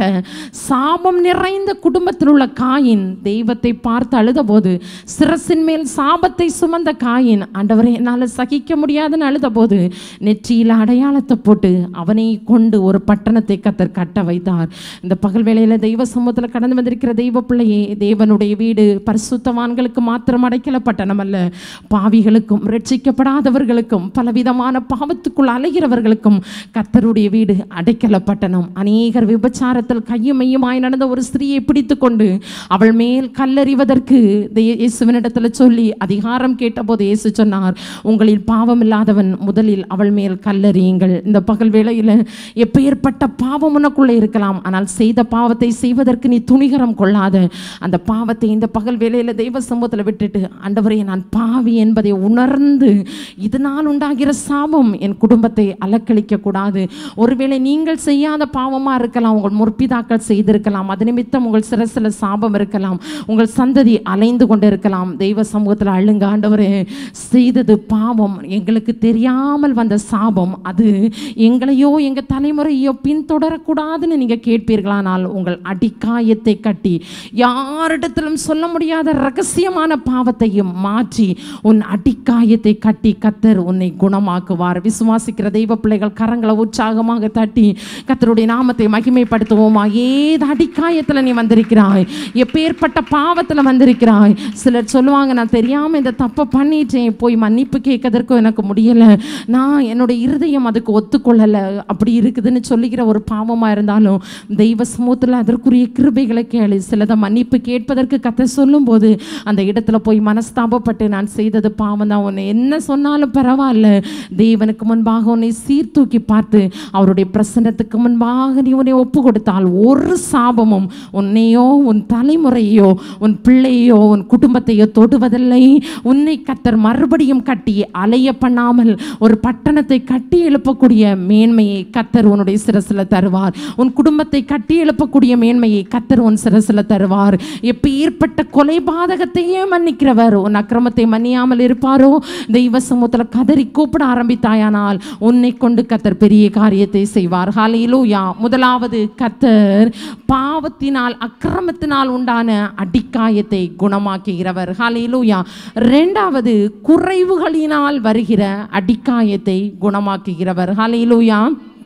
சாபம் நிறைந்த குடும்பத்தில் உள்ள காயின் தெய்வத்தை பார்த்து அழுதபோது சிரசின் மேல் சாபத்தை சுமந்த காயின் ஆண்டவரே என்னால் சகிக்க முடியாதுன்னு அழுதபோது நெற்றியில் அடையாளத்தை போட்டு அவனை கொண்டு ஒரு பட்டணத்தை கத்தர் கட்ட வைத்தார் இந்த பகல் வேளையில் தெய்வ சமூகத்தில் கடந்து வந்திருக்கிற தெய்வ பிள்ளையே தேவனுடைய வீடு பரிசுத்தவான்களுக்கு மாத்திரம் அடைக்கல பட்டணம் அல்ல பாவிகளுக்கும் ரட்சிக்கப்படாதவர்களுக்கும் பலவிதமான பாவத்துக்குள் அலைகிறவர்களுக்கும் கத்தருடைய வீடு அடைக்கல பட்டணம் அநேகர் விபச்சாரத்தில் கையும் மையுமாய் நடந்த ஒரு ஸ்திரீயை பிடித்து கொண்டு அவள் மேல் கல்லறிவதற்கு தே- இயேசுவினிடத்தில் சொல்லி அதிகாரம் கேட்டபோது இயேசு சொன்னார் உங்களில் பாவம் இல்லாதவன் முதலில் அவள் மேல் கல்லறியுங்கள் இந்த பகல் வேளையில் எப்பேற்பட்ட பாவம் உனக்குள்ளே இருக்கலாம் ஆனால் செய்த பாவத்தை செய்வதற்கு நீ துணிகரம் கொள்ளாத அந்த பாவத்தை இந்த பகல் வேளையில் தெய்வ சமூகத்தில் விட்டுட்டு ஆண்டவரே நான் பாவி என்பதை உணர்ந்து இதனால் உண்டாகிற சாபம் என் குடும்பத்தை அலக்களிக்க கூடாது ஒருவேளை நீங்கள் செய்யாத பாவமா இருக்கலாம் உங்கள் முற்பிதாக்கள் செய்திருக்கலாம் அது நிமித்தம் உங்கள் சிரசில் சாபம் இருக்கலாம் உங்கள் சந்ததி அலைந்து கொண்டு இருக்கலாம் தெய்வ சமூகத்தில் அழுங்க ஆண்டவரே செய்தது பாவம் எங்களுக்கு தெரியாமல் வந்த சாபம் அது எங்களையோ எங்கள் தலைமுறையோ பின்தொடரக்கூடாதுன்னு நீங்கள் கேட்பீர்களானால் உங்கள் அடிக்காயத்தை கட்டி யாரிடத்திலும் சொல்ல முடியாத ரகசியமான பாவத்தையும் மாற்றி உன் அடிக்காயத்தை கட்டி கத்தர் உன்னை குணமாக்குவார் விசுவாசிக்கிற தெய்வ பிள்ளைகள் கரங்களை உற்சாகமாக தட்டி கத்தருடைய நாமத்தை மகிமைப்படுத்துவோமா ஏது அடிக்காயத்தில் நீ வந்திருக்கிறாய் எப்பேற்பட்ட பாவத்தில் வந்திருக்கிறாய் சிலர் சொல்லுவாங்க நான் தெரியாமல் இந்த தப்பை பண்ணிட்டேன் போய் மன்னிப்பு கேட்கறதுக்கும் எனக்கு முடியலை நான் என்னுடைய இருதயம் அதுக்கு ஒத்துக்கொள்ளலை அப்படி இருக்குதுன்னு சொல்லுகிற ஒரு பாவமாக இருந்தாலும் தெய்வ சமூகத்தில் அதற்குரிய கிருபைகளை கேளு சிலதை மன்னிப்பு கேட்பதற்கு கத்தை சொல்லும்போது அந்த இடத்துல போய் மனஸ்தாபப்பட்டு நான் செய்தது பாவம் தான் உன்னை என்ன சொன்னாலும் பரவாயில்ல தேவனுக்கு முன்பாக உன்னை சீர்தூக்கி பார்த்து அவருடைய பிரசன்னத்துக்கு முன்பாக நீ உன்னை ஒப்பு கொடுத்தால் ஒரு சாபமும் உன்னையோ உன் தலைமுறையோ உன் பிள்ளையோ உன் குடும்பத்தையோ தொடுவதில்லை உன்னை கத்தர் மறுபடியும் கட்டி அலைய பண்ணாமல் ஒரு பட்டணத்தை கட்டி எழுப்பக்கூடிய மேன்மையை கத்தர் உன்னுடைய சிரசில் தருவார் உன் குடும்பத்தை கட்டி எழுப்பக்கூடிய மேன்மையை கத்தர் உன் சிரசில் தருவார் எப்பேற்பட்ட கொலைபாதகத்தையே மன்னிக்கிறவர் உன் அக்கிரமத்தை மன்னியாமல் இருப்பாரோ தெய்வ சமூகத்தில் கதறி கூப்பிட ஆரம்பித்தாயானால் உன்னை கொண்டு கத்தர் பெரிய காரியத்தை செய்வார் ஹalleluya முதலாவது கத்தர் பாவத்தினால் அக்கிரமத்தினால் உண்டான அடிக்காயத்தை குணமாக்குகிறவர் ஹalleluya ரெண்டாவது குறைவுகளினால் வருகிற அடிக்காயத்தை குணமாக்குகிறவர் ஹalleluya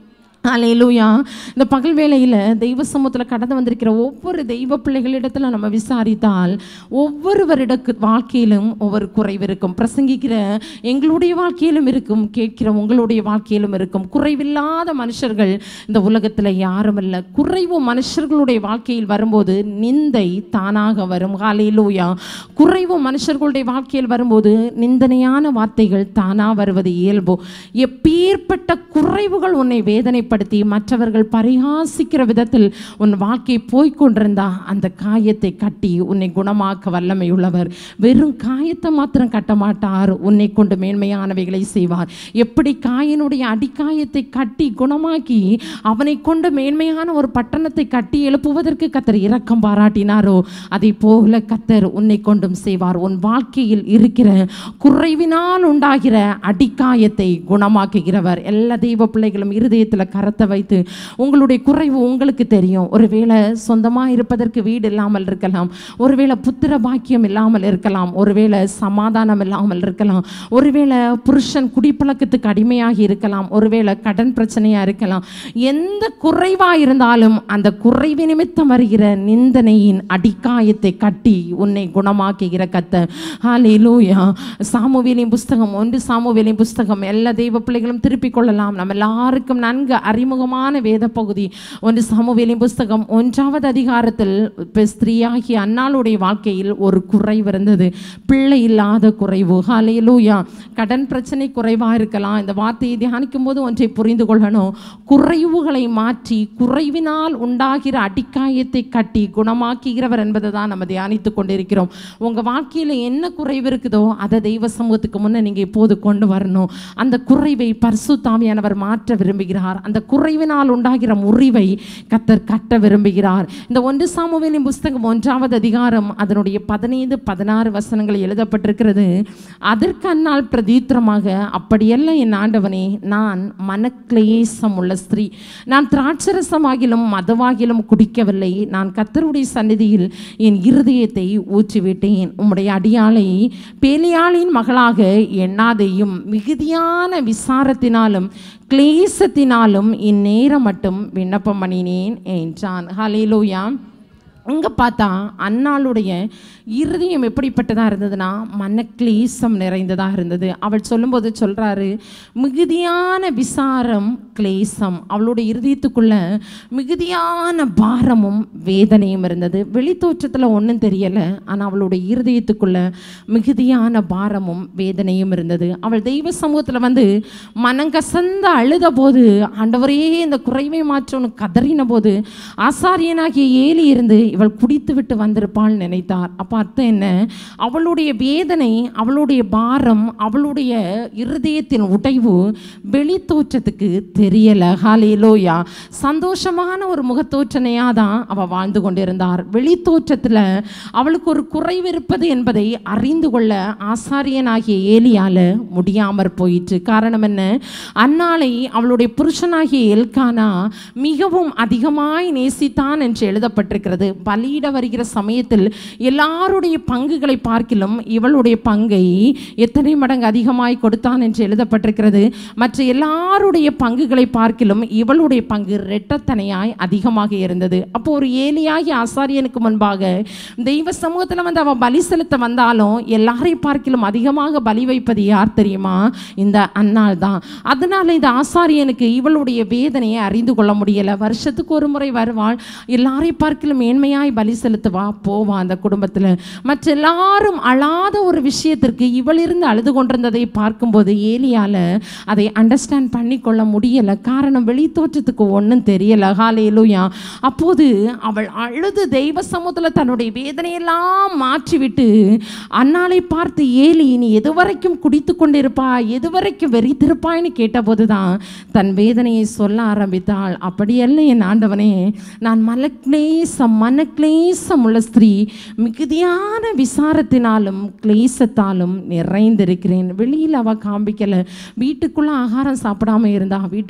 அலையிலூயா இந்த பகல் வேளையில் தெய்வ சமூகத்தில் கடந்து வந்திருக்கிற ஒவ்வொரு தெய்வ பிள்ளைகளிடத்துல நம்ம விசாரித்தால் ஒவ்வொருவரிட வாழ்க்கையிலும் ஒவ்வொரு குறைவு இருக்கும் பிரசங்கிக்கிற எங்களுடைய வாழ்க்கையிலும் இருக்கும் கேட்கிற உங்களுடைய வாழ்க்கையிலும் இருக்கும் குறைவில்லாத மனுஷர்கள் இந்த உலகத்தில் யாரும் இல்லை குறைவு மனுஷர்களுடைய வாழ்க்கையில் வரும்போது நிந்தை தானாக வரும் அலையிலூயா குறைவு மனுஷர்களுடைய வாழ்க்கையில் வரும்போது நிந்தனையான வார்த்தைகள் தானாக வருவது இயல்பு எப்பேற்பட்ட குறைவுகள் உன்னை வேதனைப்படுத்தி மற்றவர்கள் பரிகாசிக்கிற விதத்தில் உன் வாழ்க்கை போய்க் கொண்டிருந்தா அந்த காயத்தை கட்டி உன்னை குணமாக்க வல்லமை உள்ளவர் வெறும் காயத்தை மாத்திரம் கட்ட மாட்டார் உன்னை கொண்டு மேன்மையானவைகளை செய்வார் எப்படி காயினுடைய அடிக்காயத்தை கட்டி குணமாக்கி அவனை கொண்டு மேன்மையான ஒரு பட்டணத்தை கட்டி எழுப்புவதற்கு கத்தர் இரக்கம் பாராட்டினாரோ அதை போல கத்தர் உன்னை கொண்டும் செய்வார் உன் வாழ்க்கையில் இருக்கிற குறைவினால் உண்டாகிற அடிக்காயத்தை குணமாக்குகிறவர் எல்லா தெய்வ பிள்ளைகளும் இருதயத்தில் கரத்தை வைத்து உங்களுடைய குறைவு உங்களுக்கு தெரியும் ஒருவேளை சொந்தமாக இருப்பதற்கு வீடு இல்லாமல் இருக்கலாம் ஒருவேளை புத்திர பாக்கியம் இல்லாமல் இருக்கலாம் ஒருவேளை சமாதானம் இல்லாமல் இருக்கலாம் ஒருவேளை புருஷன் குடிப்பழக்கத்துக்கு அடிமையாகி இருக்கலாம் ஒருவேளை கடன் பிரச்சனையாக இருக்கலாம் எந்த குறைவாக இருந்தாலும் அந்த குறைவு நிமித்தம் வருகிற நிந்தனையின் அடிக்காயத்தை கட்டி உன்னை குணமாக்குகிற கத்த ஹalleluya சாமுவேலின் புஸ்தகம் ஒன்று சாமுவேலின் புஸ்தகம் எல்லா தெய்வ பிள்ளைகளும் திருப்பிக் கொள்ளலாம் நம்ம எல்லாருக்கும் நன்கு அறிமுகமான வேத பகுதி ஒன்று சாமுவேலின் புஸ்தகம் ஒன்றாவது அதிகாரத்தில் இப்ப ஸ்திரீயாகிய அன்னாளுடைய வாழ்க்கையில் ஒரு குறைவு இருந்தது பிள்ளை இல்லாத குறைவு ஹalleluya கடன் பிரச்சனை குறைவாக இருக்கலாம் இந்த வார்த்தையை தியானிக்கும் போது ஒன்றை புரிந்து கொள்ளணும் குறைவுகளை மாற்றி குறைவினால் உண்டாகிற அடிக்காயத்தை கட்டி குணமாக்குகிறவர் என்பதை தான் நம்ம தியானித்து கொண்டிருக்கிறோம் உங்கள் வாழ்க்கையில் என்ன குறைவு இருக்குதோ அதை தெய்வ சமூகத்துக்கு முன்னே நீங்கள் இப்போது கொண்டு வரணும் அந்த குறைவை பரிசுத்தாமியானவர் மாற்ற விரும்புகிறார் அந்த குறைவினால் உண்டாகிற முறிவை கத்தர் கட்ட விரும்புகிறார் இந்த ஒன்று சாமுவேலின் புஸ்தகம் ஒன்றாவது அதிகாரம் அதனுடைய பதினைந்து பதினாறு வசனங்கள் எழுதப்பட்டிருக்கிறது அதற்கு அந்நாள் பிரதீத்திரமாக அப்படியல்ல என் ஆண்டவனே நான் மனக்லேசம் உள்ள ஸ்திரீ நான் திராட்சரசமாகிலும் மதவாகிலும் குடிக்கவில்லை நான் கத்தருடைய சந்நிதியில் என் இருதயத்தை ஊற்றிவிட்டேன் உம்முடைய அடியாளை பேலியாளின் மகளாக எண்ணாதையும் மிகுதியான விசாரத்தினாலும் கிளேசத்தினாலும் இந்நேரம் மட்டும் விண்ணப்பம் பண்ணினேன் என்றான் ஹலேலூயா அங்கே பார்த்தா அன்னாளுடைய இருதயம் எப்படிப்பட்டதாக இருந்ததுன்னா மனக்லேசம் நிறைந்ததாக இருந்தது அவள் சொல்லும்போது சொல்கிறாரு மிகுதியான விசாரம் கிளேசம் அவளுடைய இருதயத்துக்குள்ள மிகுதியான பாரமும் வேதனையும் இருந்தது வெளித்தோற்றத்தில் ஒன்றும் தெரியலை ஆனால் அவளுடைய இருதயத்துக்குள்ள மிகுதியான பாரமும் வேதனையும் இருந்தது அவள் தெய்வ சமூகத்தில் வந்து மனங்கசந்த அழுத போது ஆண்டவரே இந்த குறைவை மாற்றணும் கதறின போது ஆசாரியனாகிய ஏலி இருந்து இவள் குடித்து விட்டு வந்திருப்பாள் நினைத்தார் அப்போ அர்த்தம் என்ன அவளுடைய வேதனை அவளுடைய பாரம் அவளுடைய இருதயத்தின் உடைவு வெளி தோற்றத்துக்கு தெரியல ஹாலேலோயா சந்தோஷமான ஒரு முகத்தோற்றனையாக தான் அவள் வாழ்ந்து கொண்டிருந்தார் வெளி தோற்றத்தில் அவளுக்கு ஒரு குறைவு இருப்பது என்பதை அறிந்து கொள்ள ஆசாரியனாகிய ஏலியால முடியாமற் போயிற்று காரணம் என்ன அன்னாளை அவளுடைய புருஷனாகிய எல்கானா மிகவும் அதிகமாய் நேசித்தான் என்று எழுதப்பட்டிருக்கிறது பலியிட வருகிற சமயத்தில் எல்லாருடைய பங்குகளை பார்க்கிலும் இவளுடைய பங்கை எத்தனை மடங்கு அதிகமாய் கொடுத்தான் என்று எழுதப்பட்டிருக்கிறது மற்ற எல்லாருடைய பங்குகளை பார்க்கிலும் இவளுடைய பங்கு ரெட்டத்தனையாய் அதிகமாக இருந்தது அப்போ ஒரு ஏலியாகி ஆசாரியனுக்கு முன்பாக தெய்வ சமூகத்தில் வந்து அவன் பலி செலுத்த வந்தாலும் எல்லாரையும் பார்க்கிலும் அதிகமாக பலி வைப்பது யார் தெரியுமா இந்த அன்னாள் தான் அதனால இந்த ஆசாரியனுக்கு இவளுடைய வேதனையை அறிந்து கொள்ள முடியல வருஷத்துக்கு ஒரு முறை வருவாள் எல்லாரையும் பார்க்கிலும் மேன்மையாய் பலி செலுத்துவா போவா அந்த குடும்பத்தில் மற்ற எல்லாரும் அழாத ஒரு விஷயத்திற்கு இவள் இருந்து அழுது கொண்டிருந்ததை பார்க்கும்போது ஏலியால அதை அண்டர்ஸ்டாண்ட் பண்ணி கொள்ள முடியல காரணம் வெளி தோற்றத்துக்கு ஒன்றும் தெரியல ஹாலேலூயா அப்போது அவள் அழுது தெய்வ சமூகத்தில் தன்னுடைய வேதனையெல்லாம் மாற்றிவிட்டு அன்னாளை பார்த்து ஏலி நீ எதுவரைக்கும் குடித்து கொண்டிருப்பா எதுவரைக்கும் வெறித்திருப்பாய்னு கேட்டபோது தான் தன் வேதனையை சொல்ல ஆரம்பித்தாள் அப்படியல்ல என் ஆண்டவனே நான் மலக்லேசம் மனக்லேசம் உள்ள ஸ்திரீ மிகுதியான விசாரத்தினாலும் கிளேசத்தாலும் நிறைந்திருக்கிறேன் வெளியில் அவள் காண்பிக்கல வீட்டுக்குள்ளே ஆகாரம் சாப்பிடாம இருந்தா வீட்டு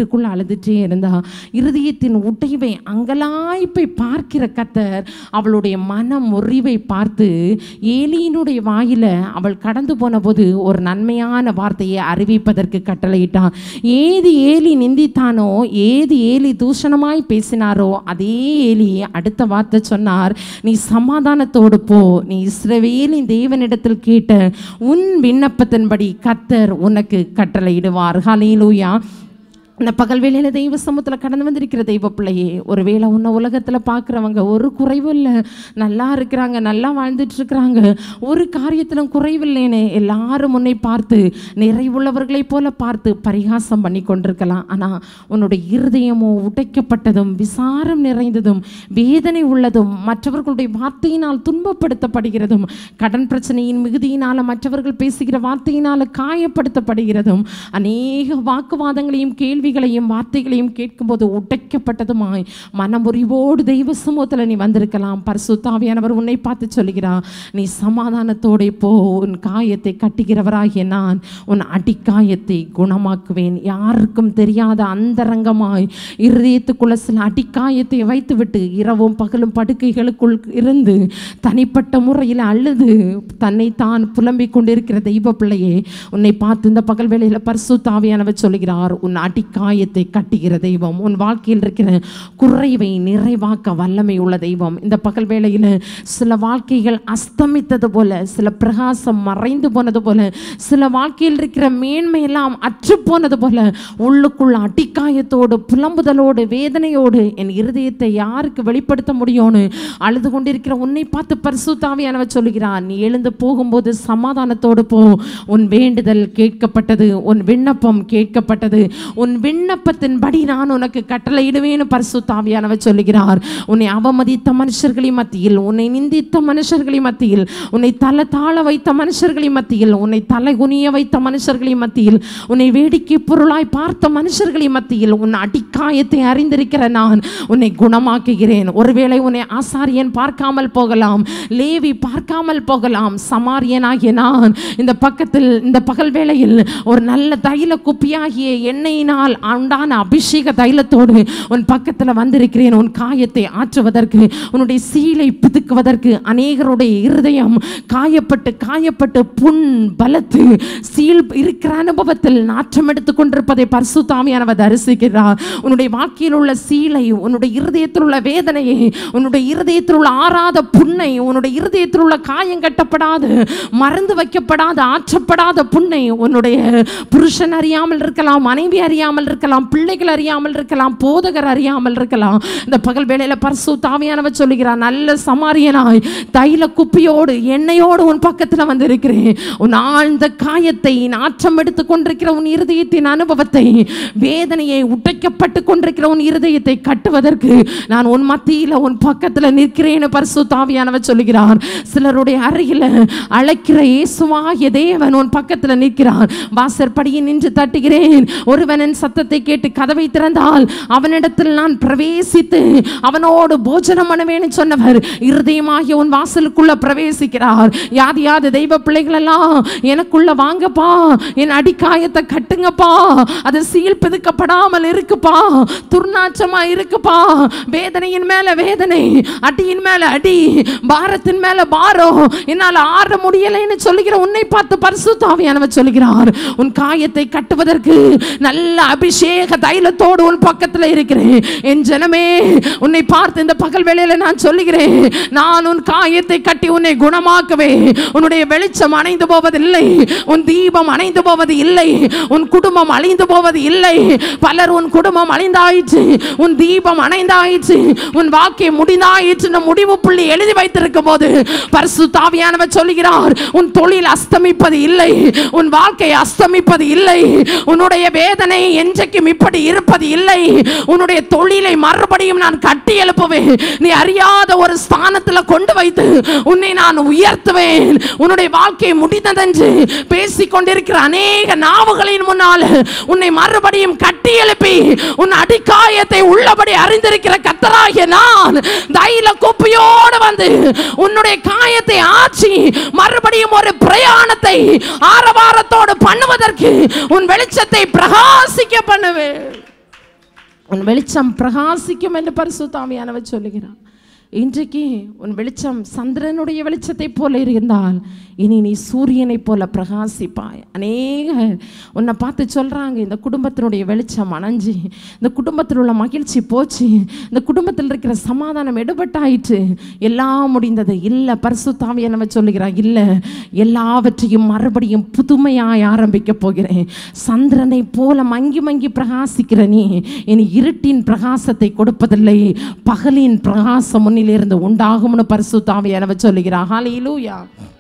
வீட்டுக்குள்ள அழுதுட்டே இருந்தா இருதயத்தின் உடைவை அங்கலாய்ப்பை பார்க்கிற கத்தர் அவளுடைய மன முறிவை பார்த்து ஏலியினுடைய வாயில அவள் கடந்து போன போது ஒரு நன்மையான வார்த்தையை அறிவிப்பதற்கு கட்டளையிட்டான் ஏது ஏலி நிந்தித்தானோ ஏது ஏலி தூஷணமாய் பேசினாரோ அதே ஏலி அடுத்த வார்த்தை சொன்னார் நீ சமாதானத்தோடு போ நீ இஸ்ரவேலின் தேவனிடத்தில் கேட்ட உன் விண்ணப்பத்தின்படி கர்த்தர் உனக்கு கட்டளையிடுவார் ஹalleluya இந்த பகல் வேளையில தெய்வ சமூகத்தில் கடந்து வந்திருக்கிற தெய்வ பிள்ளையே ஒருவேளை உன்னை உலகத்தில் பார்க்குறவங்க ஒரு குறைவும் இல்லை நல்லா இருக்கிறாங்க நல்லா வாழ்ந்துட்டு இருக்கிறாங்க ஒரு காரியத்திலும் குறைவில்லைன்னு எல்லாரும் உன்னை பார்த்து நிறைவுள்ளவர்களைப் போல பார்த்து பரிகாசம் பண்ணி கொண்டிருக்கலாம் ஆனால் உன்னுடைய இருதயமோ உடைக்கப்பட்டதும் விசாரம் நிறைந்ததும் வேதனை உள்ளதும் மற்றவர்களுடைய வார்த்தையினால் துன்பப்படுத்தப்படுகிறதும் கடன் பிரச்சனையின் மிகுதியினால் மற்றவர்கள் பேசுகிற வார்த்தையினால் காயப்படுத்தப்படுகிறதும் அநேக வாக்குவாதங்களையும் கேள்விகளையும் வார்த்தைகளையும் கேட்கும்போது உடைக்கப்பட்டதுமாய் மனமுறிவோடு தெய்வ சமூகத்தில் நீ வந்திருக்கலாம் பரிசுத்தாவியானவர் உன்னை பார்த்து சொல்கிறார் நீ சமாதானத்தோടെ போ உன் காயத்தை கட்டுகிறவராகிய நான் உன் அடிக்காயத்தை குணமாக்குவேன் யாருக்கும் தெரியாத அந்தரங்கமாய் இருதயத்துக்குள்ள சில அடிக்காயத்தை வைத்துவிட்டு இரவும் பகலும் படுக்கைகளுக்குள் இருந்து தனிப்பட்ட முறையில் அழுது தன்னைத்தான் புலம்பிக் கொண்டிருக்கிற தெய்வ பிள்ளையே உன்னை பார்த்து இந்த பகல் வேளையில் பரிசுத்தாவியானவர் சொல்கிறார் உன் அடிக்காயத்தை கட்டுகிற தெய்வம் உன் வாழ்க்கையில் இருக்கிற குறைவை நிறைவாக்க வல்லமை உள்ள தெய்வம் இந்த பகல் வேளையில் சில வாழ்க்கைகள் அஸ்தமித்தது போல சில பிரகாசம் மறைந்து போனது போல சில வாழ்க்கையில் இருக்கிற மேன்மையெல்லாம் அற்று போனது போல உள்ளுக்குள்ள அடிக்காயத்தோடு புலம்புதலோடு வேதனையோடு என் இருதயத்தை யாருக்கு வெளிப்படுத்த முடியும்னு அழுது கொண்டிருக்கிற உன்னை பார்த்து பரிசுத்தாவியானவர் சொல்கிறார் நீ எழுந்து போகும்போது சமாதானத்தோடு போ உன் வேண்டுதல் கேட்கப்பட்டது உன் விண்ணப்பம் கேட்கப்பட்டது உன் விண்ணப்பத்தின்படி நான் உனக்கு கட்டளையிடுவேன்னு பரிசுத்தாவியானவர் சொல்லுகிறார் உன்னை அவமதித்த மனுஷர்களின் மத்தியில் உன்னை நிந்தித்த மனுஷர்களின் மத்தியில் உன்னை தலை தாழ வைத்த மனுஷர்களின் மத்தியில் உன்னை தலை குனிய வைத்த மனுஷர்களின் மத்தியில் உன்னை வேடிக்கை பொருளாய் பார்த்த மனுஷர்களின் மத்தியில் உன் அடிக்காயத்தை அறிந்திருக்கிற நான் உன்னை குணமாக்குகிறேன் ஒருவேளை உன்னை ஆசாரியன் பார்க்காமல் போகலாம் லேவி பார்க்காமல் போகலாம் சமாரியனாகிய நான் இந்த பக்கத்தில் இந்த பகல் வேளையில் ஒரு நல்ல தைல குப்பியாகிய எண்ணெயினால் உண்டான அபிஷேக தைலத்தோடு உன் பக்கத்தில் வந்திருக்கிறேன் உன் காயத்தை ஆற்றுவதற்கு உன்னுடைய சீலை பிதுக்குவதற்கு அநேகருடைய இருதயம் காயப்பட்டு காயப்பட்டு புண் பலத்து சீல் இருக்கிற அனுபவத்தில் நாற்றம் எடுத்துக் கொண்டிருப்பதை பரிசுத்தாமியானவர் தரிசிக்கிறார் உன்னுடைய வாழ்க்கையில் உள்ள சீலை உன்னுடைய இருதயத்தில் உள்ள வேதனையை உன்னுடைய இருதயத்தில் உள்ள ஆறாத புண்ணை உன்னுடைய இருதயத்தில் உள்ள காயம் கட்டப்படாது மறந்து வைக்கப்படாத ஆற்றப்படாத புண்ணை உன்னுடைய புருஷன் அறியாமல் இருக்கலாம் மனைவி அறியாமல் இருக்கலாம் பிள்ளைகள் அறியாமல் இருக்கலாம் போதகர் அறியாமல் இருக்கலாம் இந்த பகல் வேளையில பரிசு தாவியானவர் சொல்லுகிறார் நல்ல சமாரியனாய் தைல குப்பியோடு எண்ணெயோடு உன் பக்கத்தில் வந்து இருக்கிறேன் உன் ஆழ்ந்த காயத்தை நாற்றம் எடுத்துக் கொண்டிருக்கிற உன் இருதயத்தின் அனுபவத்தை வேதனையை உடைக்கப்பட்டு கொண்டிருக்கிற உன் இருதயத்தை கட்டுவதற்கு நான் உன் மத்தியில் உன் பக்கத்தில் நிற்கிறேன்னு பரிசு தாவியானவர் சொல்லுகிறார் சிலருடைய அருகில் அழைக்கிற இயேசுவாகிய தேவன் உன் பக்கத்தில் நிற்கிறார் வாசற்படியில் நின்று தட்டுகிறேன் ஒருவனின் சத்தத்தை கேட்டு கதவை திறந்தால் அவனிடத்தில் நான் பிரவேசித்து அவனோடு போஜனம் பண்ணுவேன்னு சொன்னவர் இருதயமாகிய உன் வாசலுக்குள்ள பிரவேசிக்கிறார் யாது யாது தெய்வ பிள்ளைகள் எல்லாம் எனக்குள்ள வாங்கப்பா என் அடிக்காயத்தை கட்டுங்கப்பா அது சீல் பிதுக்கப்படாமல் இருக்குப்பா துர்நாற்றமா இருக்குப்பா வேதனையின் மேல வேதனை அடியின் மேல அடி பாரத்தின் மேல பாரம் என்னால் ஆற முடியலைன்னு சொல்லுகிற உன்னை பார்த்து பரிசுத்தாவியானவர் சொல்லுகிறார் உன் காயத்தை கட்டுவதற்கு நல்ல அபிஷேக தைலத்தோடு உன் பக்கத்தில் இருக்கிறேன் என் ஜனமே உன்னை பார்த்து இந்த பகல் வேளையில நான் சொல்லுகிறேன் நான் உன் காயத்தை கட்டி உன்னை குணமாக்குவேன் உன்னுடைய வெளிச்சம் அணைந்து போவதில்லை உன் தீபம் அணைந்து போவது இல்லை உன் குடும்பம் அழிந்து போவது இல்லை பலர் உன் குடும்பம் அழிந்தாயிற்று உன் தீபம் அணைந்தாயிற்று உன் வாக்கை முடிந்தாயிற்று முடிவு புள்ளி எழுதி வைத்திருக்கும் போது பரிசு தாவியானவர் சொல்லுகிறார் உன் தொழில் அஸ்தமிப்பது இல்லை உன் வாழ்க்கை அஸ்தமிப்பது இல்லை உன்னுடைய வேதனை என்றைக்கும் இப்படி இருப்பது இல்லை உன்னுடைய தொழிலை மறுபடியும் நான் கட்டி எழுப்புவேன் நீ அறியாத ஒரு ஸ்தானத்தில் கொண்டு வைத்து உன்னை நான் உயர்த்துவேன் உன்னுடைய வாழ்க்கை முடிந்ததென்று பேசிக் கொண்டிருக்கிற அநேக நாவுகளின் முன்னால் உன்னை மறுபடியும் கட்டி எழுப்பி உன் அடிக்காயத்தை உள்ளபடி அறிந்திருக்கிற கத்தராகிய நான் தைல குப்பியோடு வந்து உன்னுடைய காயத்தை ஆற்றி மறுபடியும் ஒரு பிரயாணத்தை ஆரவாரத்தோடு பண்ணுவதற்கு உன் வெளிச்சத்தை பிரகாசிக்க பண்ணுவேன் உன் வெளிச்சம் பிரகாசிக்கும் என்று பரிசுத்தாமியானவர் சொல்லுகிறார் இன்றைக்கு உன் வெளிச்சம் சந்திரனுடைய வெளிச்சத்தைப் போல இருந்தால் இனி நீ சூரியனைப் போல பிரகாசிப்பாய் அநேக உன்னை பார்த்து சொல்கிறாங்க இந்த குடும்பத்தினுடைய வெளிச்சம் அணைஞ்சு இந்த குடும்பத்தில் உள்ள மகிழ்ச்சி போச்சு இந்த குடும்பத்தில் இருக்கிற சமாதானம் எடுபட்டாயிற்று எல்லாம் முடிந்தது இல்லை பரிசுத்தாவிய நம்ம சொல்லுகிறான் இல்லை எல்லாவற்றையும் மறுபடியும் புதுமையாய் ஆரம்பிக்க போகிறேன் சந்திரனை போல மங்கி மங்கி பிரகாசிக்கிற நீ இனி இருட்டின் பிரகாசத்தை கொடுப்பதில்லை பகலின் பிரகாசம் முன்னிலிருந்து உண்டாகும்னு பரிசுத்தாவியானவ சொல்லுகிறார் ஹalleluya